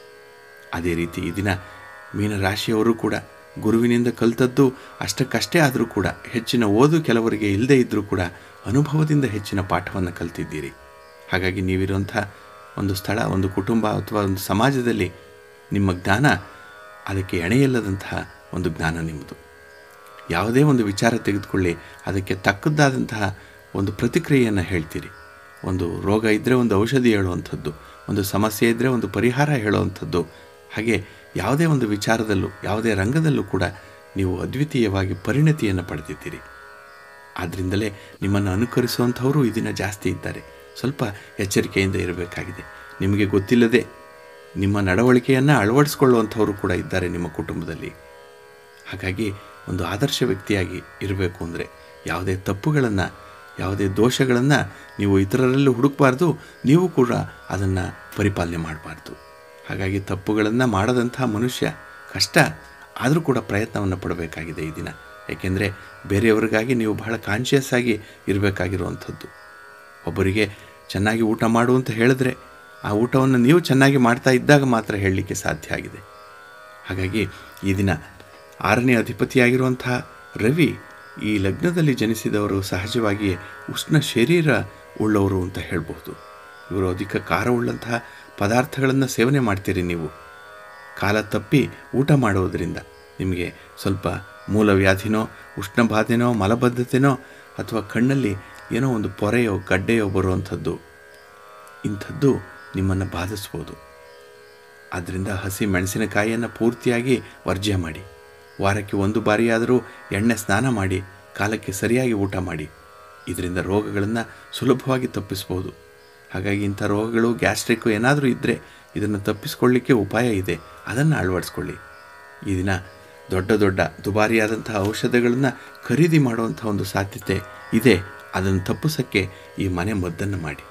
[SPEAKER 1] ಅದೇ ರೀತಿ ಈ ದಿನ ಮೀನರಾಶಿಯವರು ಕೂಡ ಗುರುವಿನಿಂದ ಕಲಿತದ್ದು ಅಷ್ಟಕ್ಕಷ್ಟೇ ಆದರೂ ಕೂಡ ಹೆಚ್ಚಿನ ಓದು ಕೆಲವರಿಗೆ ಇಲ್ಲದೇ ಇದ್ದರೂ ಕೂಡ ಅನುಭವದಿಂದ ಹೆಚ್ಚಿನ ಪಾಠವನ್ನು ಕಲ್ತಿದ್ದೀರಿ ಹಾಗಾಗಿ ನೀವಿರುವಂಥ ಒಂದು ಸ್ಥಳ ಒಂದು ಕುಟುಂಬ ಅಥವಾ ಒಂದು ಸಮಾಜದಲ್ಲಿ ನಿಮ್ಮ ಜ್ಞಾನ ಅದಕ್ಕೆ ಎಣೆಯಿಲ್ಲದಂತಹ ಒಂದು ಜ್ಞಾನ ನಿಮ್ಮದು ಯಾವುದೇ ಒಂದು ವಿಚಾರ ತೆಗೆದುಕೊಳ್ಳಿ ಅದಕ್ಕೆ ತಕ್ಕದ್ದಾದಂತಹ ಒಂದು ಪ್ರತಿಕ್ರಿಯೆಯನ್ನು ಹೇಳ್ತೀರಿ ಒಂದು ರೋಗ ಇದ್ದರೆ ಒಂದು ಔಷಧಿ ಹೇಳುವಂಥದ್ದು ಒಂದು ಸಮಸ್ಯೆ ಇದ್ದರೆ ಒಂದು ಪರಿಹಾರ ಹೇಳುವಂಥದ್ದು ಹಾಗೆ ಯಾವುದೇ ಒಂದು ವಿಚಾರದಲ್ಲೂ ಯಾವುದೇ ರಂಗದಲ್ಲೂ ಕೂಡ ನೀವು ಅದ್ವಿತೀಯವಾಗಿ ಪರಿಣತಿಯನ್ನು ಪಡೆದಿದ್ದೀರಿ ಆದ್ದರಿಂದಲೇ ನಿಮ್ಮನ್ನು ಅನುಕರಿಸುವಂಥವರು ಈ ದಿನ ಜಾಸ್ತಿ ಇದ್ದಾರೆ ಸ್ವಲ್ಪ ಎಚ್ಚರಿಕೆಯಿಂದ ಇರಬೇಕಾಗಿದೆ ನಿಮಗೆ ಗೊತ್ತಿಲ್ಲದೆ ನಿಮ್ಮ ನಡವಳಿಕೆಯನ್ನು ಅಳವಡಿಸ್ಕೊಳ್ಳುವಂಥವರು ಕೂಡ ಇದ್ದಾರೆ ನಿಮ್ಮ ಕುಟುಂಬದಲ್ಲಿ ಹಾಗಾಗಿ ಒಂದು ಆದರ್ಶ ವ್ಯಕ್ತಿಯಾಗಿ ಇರಬೇಕು ಅಂದರೆ ಯಾವುದೇ ತಪ್ಪುಗಳನ್ನು ಯಾವುದೇ ದೋಷಗಳನ್ನು ನೀವು ಇತರರಲ್ಲೂ ಹುಡುಕಬಾರ್ದು ನೀವು ಕೂಡ ಅದನ್ನು ಪರಿಪಾಲನೆ ಮಾಡಬಾರ್ದು ಹಾಗಾಗಿ ತಪ್ಪುಗಳನ್ನು ಮಾಡದಂಥ ಮನುಷ್ಯ ಕಷ್ಟ ಆದರೂ ಕೂಡ ಪ್ರಯತ್ನವನ್ನು ಪಡಬೇಕಾಗಿದೆ ಈ ದಿನ ಏಕೆಂದರೆ ಬೇರೆಯವರಿಗಾಗಿ ನೀವು ಬಹಳ ಕಾನ್ಷಿಯಸ್ ಆಗಿ ಇರಬೇಕಾಗಿರುವಂಥದ್ದು ಒಬ್ಬರಿಗೆ ಚೆನ್ನಾಗಿ ಊಟ ಮಾಡು ಅಂತ ಹೇಳಿದ್ರೆ ಆ ಊಟವನ್ನು ನೀವು ಚೆನ್ನಾಗಿ ಮಾಡ್ತಾ ಇದ್ದಾಗ ಮಾತ್ರ ಹೇಳಲಿಕ್ಕೆ ಸಾಧ್ಯ ಆಗಿದೆ ಹಾಗಾಗಿ ಈ ದಿನ ಆರನೇ ಅಧಿಪತಿಯಾಗಿರುವಂತಹ ರವಿ ಈ ಲಗ್ನದಲ್ಲಿ ಜನಿಸಿದವರು ಸಹಜವಾಗಿಯೇ ಉಷ್ಣ ಶರೀರ ಉಳ್ಳವರು ಅಂತ ಹೇಳ್ಬೋದು ಇವರು ಅಧಿಕ ಖಾರವುಳ್ಳಂತಹ ಪದಾರ್ಥಗಳನ್ನು ಸೇವನೆ ಮಾಡ್ತೀರಿ ನೀವು ಕಾಲ ತಪ್ಪಿ ಊಟ ಮಾಡುವುದರಿಂದ ನಿಮಗೆ ಸ್ವಲ್ಪ ಮೂಲವ್ಯಾಧಿನೋ ಉಷ್ಣಬಾಧೆನೋ ಮಲಬದ್ಧತೆನೋ ಅಥವಾ ಕಣ್ಣಲ್ಲಿ ಏನೋ ಒಂದು ಪೊರೆಯೋ ಗಡ್ಡೆಯೋ ಬರುವಂಥದ್ದು ಇಂಥದ್ದು ನಿಮ್ಮನ್ನು ಬಾಧಿಸ್ಬೋದು ಆದ್ದರಿಂದ ಹಸಿ ಮೆಣಸಿನಕಾಯಿಯನ್ನು ಪೂರ್ತಿಯಾಗಿ ವರ್ಜ್ಯ ಮಾಡಿ ವಾರಕ್ಕೆ ಒಂದು ಬಾರಿಯಾದರೂ ಎಣ್ಣೆ ಸ್ನಾನ ಮಾಡಿ ಕಾಲಕ್ಕೆ ಸರಿಯಾಗಿ ಊಟ ಮಾಡಿ ಇದರಿಂದ ರೋಗಗಳನ್ನು ಸುಲಭವಾಗಿ ತಪ್ಪಿಸ್ಬೋದು ಹಾಗಾಗಿ ಇಂಥ ರೋಗಗಳು ಗ್ಯಾಸ್ಟ್ರಿಕ್ಕು ಏನಾದರೂ ಇದ್ದರೆ ಇದನ್ನು ತಪ್ಪಿಸ್ಕೊಳ್ಳಿಕ್ಕೆ ಉಪಾಯ ಇದೆ ಅದನ್ನು ಅಳವಡಿಸ್ಕೊಳ್ಳಿ ಈ ದಿನ ದೊಡ್ಡ ದೊಡ್ಡ ದುಬಾರಿಯಾದಂತಹ ಔಷಧಗಳನ್ನು ಖರೀದಿ ಮಾಡುವಂಥ ಒಂದು ಸಾಧ್ಯತೆ ಇದೆ ಅದನ್ನು ತಪ್ಪಿಸೋಕ್ಕೆ ಈ ಮನೆ ಮದ್ದನ್ನು ಮಾಡಿ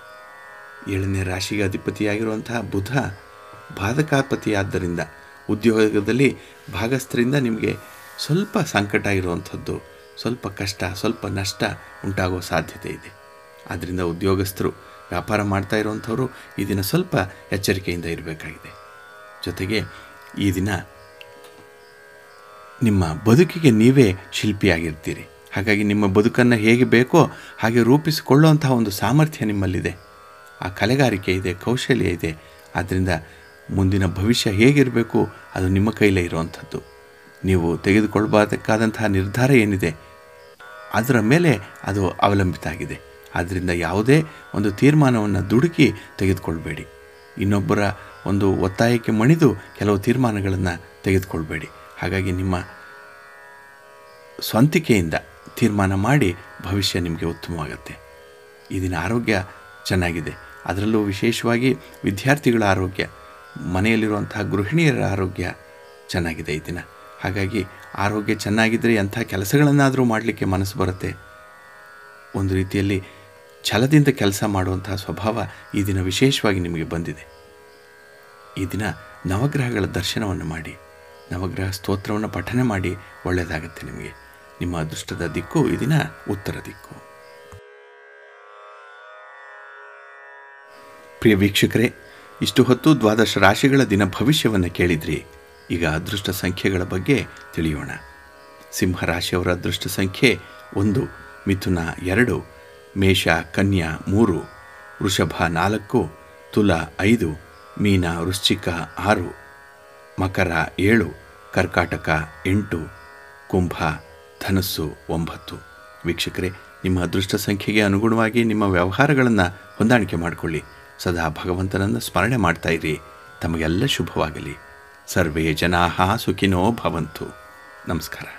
[SPEAKER 1] ಏಳನೇ ರಾಶಿಗೆ ಅಧಿಪತಿಯಾಗಿರುವಂತಹ ಬುಧ ಬಾಧಕಾಪತಿಯಾದ್ದರಿಂದ ಉದ್ಯೋಗದಲ್ಲಿ ಭಾಗಸ್ಥರಿಂದ ನಿಮಗೆ ಸ್ವಲ್ಪ ಸಂಕಟ ಇರುವಂಥದ್ದು ಸ್ವಲ್ಪ ಕಷ್ಟ ಸ್ವಲ್ಪ ನಷ್ಟ ಉಂಟಾಗೋ ಸಾಧ್ಯತೆ ಇದೆ ಆದ್ದರಿಂದ ಉದ್ಯೋಗಸ್ಥರು ವ್ಯಾಪಾರ ಮಾಡ್ತಾ ಇರುವಂಥವರು ಈ ದಿನ ಸ್ವಲ್ಪ ಎಚ್ಚರಿಕೆಯಿಂದ ಇರಬೇಕಾಗಿದೆ ಜೊತೆಗೆ ಈ ದಿನ ನಿಮ್ಮ ಬದುಕಿಗೆ ನೀವೇ ಶಿಲ್ಪಿಯಾಗಿರ್ತೀರಿ ಹಾಗಾಗಿ ನಿಮ್ಮ ಬದುಕನ್ನು ಹೇಗೆ ಬೇಕೋ ಹಾಗೆ ರೂಪಿಸಿಕೊಳ್ಳುವಂತಹ ಒಂದು ಸಾಮರ್ಥ್ಯ ನಿಮ್ಮಲ್ಲಿದೆ ಆ ಕಲೆಗಾರಿಕೆ ಇದೆ ಕೌಶಲ್ಯ ಇದೆ ಆದ್ದರಿಂದ ಮುಂದಿನ ಭವಿಷ್ಯ ಹೇಗಿರಬೇಕು ಅದು ನಿಮ್ಮ ಕೈಲೇ ಇರುವಂಥದ್ದು ನೀವು ತೆಗೆದುಕೊಳ್ಬಾರ್ದಕ್ಕಾದಂತಹ ನಿರ್ಧಾರ ಏನಿದೆ ಅದರ ಮೇಲೆ ಅದು ಅವಲಂಬಿತ ಆಗಿದೆ ಆದ್ದರಿಂದ ಯಾವುದೇ ಒಂದು ತೀರ್ಮಾನವನ್ನು ದುಡುಕಿ ತೆಗೆದುಕೊಳ್ಬೇಡಿ ಇನ್ನೊಬ್ಬರ ಒಂದು ಒತ್ತಾಯಕ್ಕೆ ಮಣಿದು ಕೆಲವು ತೀರ್ಮಾನಗಳನ್ನು ತೆಗೆದುಕೊಳ್ಬೇಡಿ ಹಾಗಾಗಿ ನಿಮ್ಮ ಸ್ವಂತಿಕೆಯಿಂದ ತೀರ್ಮಾನ ಮಾಡಿ ಭವಿಷ್ಯ ನಿಮಗೆ ಉತ್ತಮವಾಗುತ್ತೆ ಈ ದಿನ ಆರೋಗ್ಯ ಚೆನ್ನಾಗಿದೆ ಅದರಲ್ಲೂ ವಿಶೇಷವಾಗಿ ವಿದ್ಯಾರ್ಥಿಗಳ ಆರೋಗ್ಯ ಮನೆಯಲ್ಲಿರುವಂತಹ ಗೃಹಿಣಿಯರ ಆರೋಗ್ಯ ಚೆನ್ನಾಗಿದೆ ಈ ದಿನ ಹಾಗಾಗಿ ಆರೋಗ್ಯ ಚೆನ್ನಾಗಿದ್ದರೆ ಎಂಥ ಕೆಲಸಗಳನ್ನಾದರೂ ಮಾಡಲಿಕ್ಕೆ ಮನಸ್ಸು ಬರುತ್ತೆ ಒಂದು ರೀತಿಯಲ್ಲಿ ಛಲದಿಂದ ಕೆಲಸ ಮಾಡುವಂತಹ ಸ್ವಭಾವ ಈ ದಿನ ವಿಶೇಷವಾಗಿ ನಿಮಗೆ ಬಂದಿದೆ ಈ ದಿನ ನವಗ್ರಹಗಳ ದರ್ಶನವನ್ನು ಮಾಡಿ ನವಗ್ರಹ ಸ್ತೋತ್ರವನ್ನು ಪಠನೆ ಮಾಡಿ ಒಳ್ಳೆಯದಾಗತ್ತೆ ನಿಮಗೆ ನಿಮ್ಮ ಅದೃಷ್ಟದ ದಿಕ್ಕು ಈ ದಿನ ಉತ್ತರ ದಿಕ್ಕು ಪ್ರಿಯ ವೀಕ್ಷಕರೇ ಇಷ್ಟು ಹೊತ್ತು ದ್ವಾದಶ ರಾಶಿಗಳ ದಿನ ಭವಿಷ್ಯವನ್ನು ಕೇಳಿದ್ರಿ ಈಗ ಅದೃಷ್ಟ ಸಂಖ್ಯೆಗಳ ಬಗ್ಗೆ ತಿಳಿಯೋಣ ಸಿಂಹ ರಾಶಿಯವರ ಅದೃಷ್ಟ ಸಂಖ್ಯೆ ಒಂದು ಮಿಥುನ ಎರಡು ಮೇಷ ಕನ್ಯಾ ಮೂರು ವೃಷಭ ನಾಲ್ಕು ತುಲ ಐದು ಮೀನ ವೃಶ್ಚಿಕ ಆರು ಮಕರ ಏಳು ಕರ್ಕಾಟಕ ಎಂಟು ಕುಂಭ ಧನಸ್ಸು ಒಂಬತ್ತು ವೀಕ್ಷಕರೇ ನಿಮ್ಮ ಅದೃಷ್ಟ ಸಂಖ್ಯೆಗೆ ಅನುಗುಣವಾಗಿ ನಿಮ್ಮ ವ್ಯವಹಾರಗಳನ್ನು ಹೊಂದಾಣಿಕೆ ಮಾಡಿಕೊಳ್ಳಿ ಸದಾ ಭಗವಂತನನ್ನು ಸ್ಮರಣೆ ಮಾಡ್ತಾ ಇರಿ ತಮಗೆಲ್ಲ ಶುಭವಾಗಲಿ ಸರ್ವೇ ಜನಾ ಸುಖಿನೋ ಭವಂತು ನಮಸ್ಕಾರ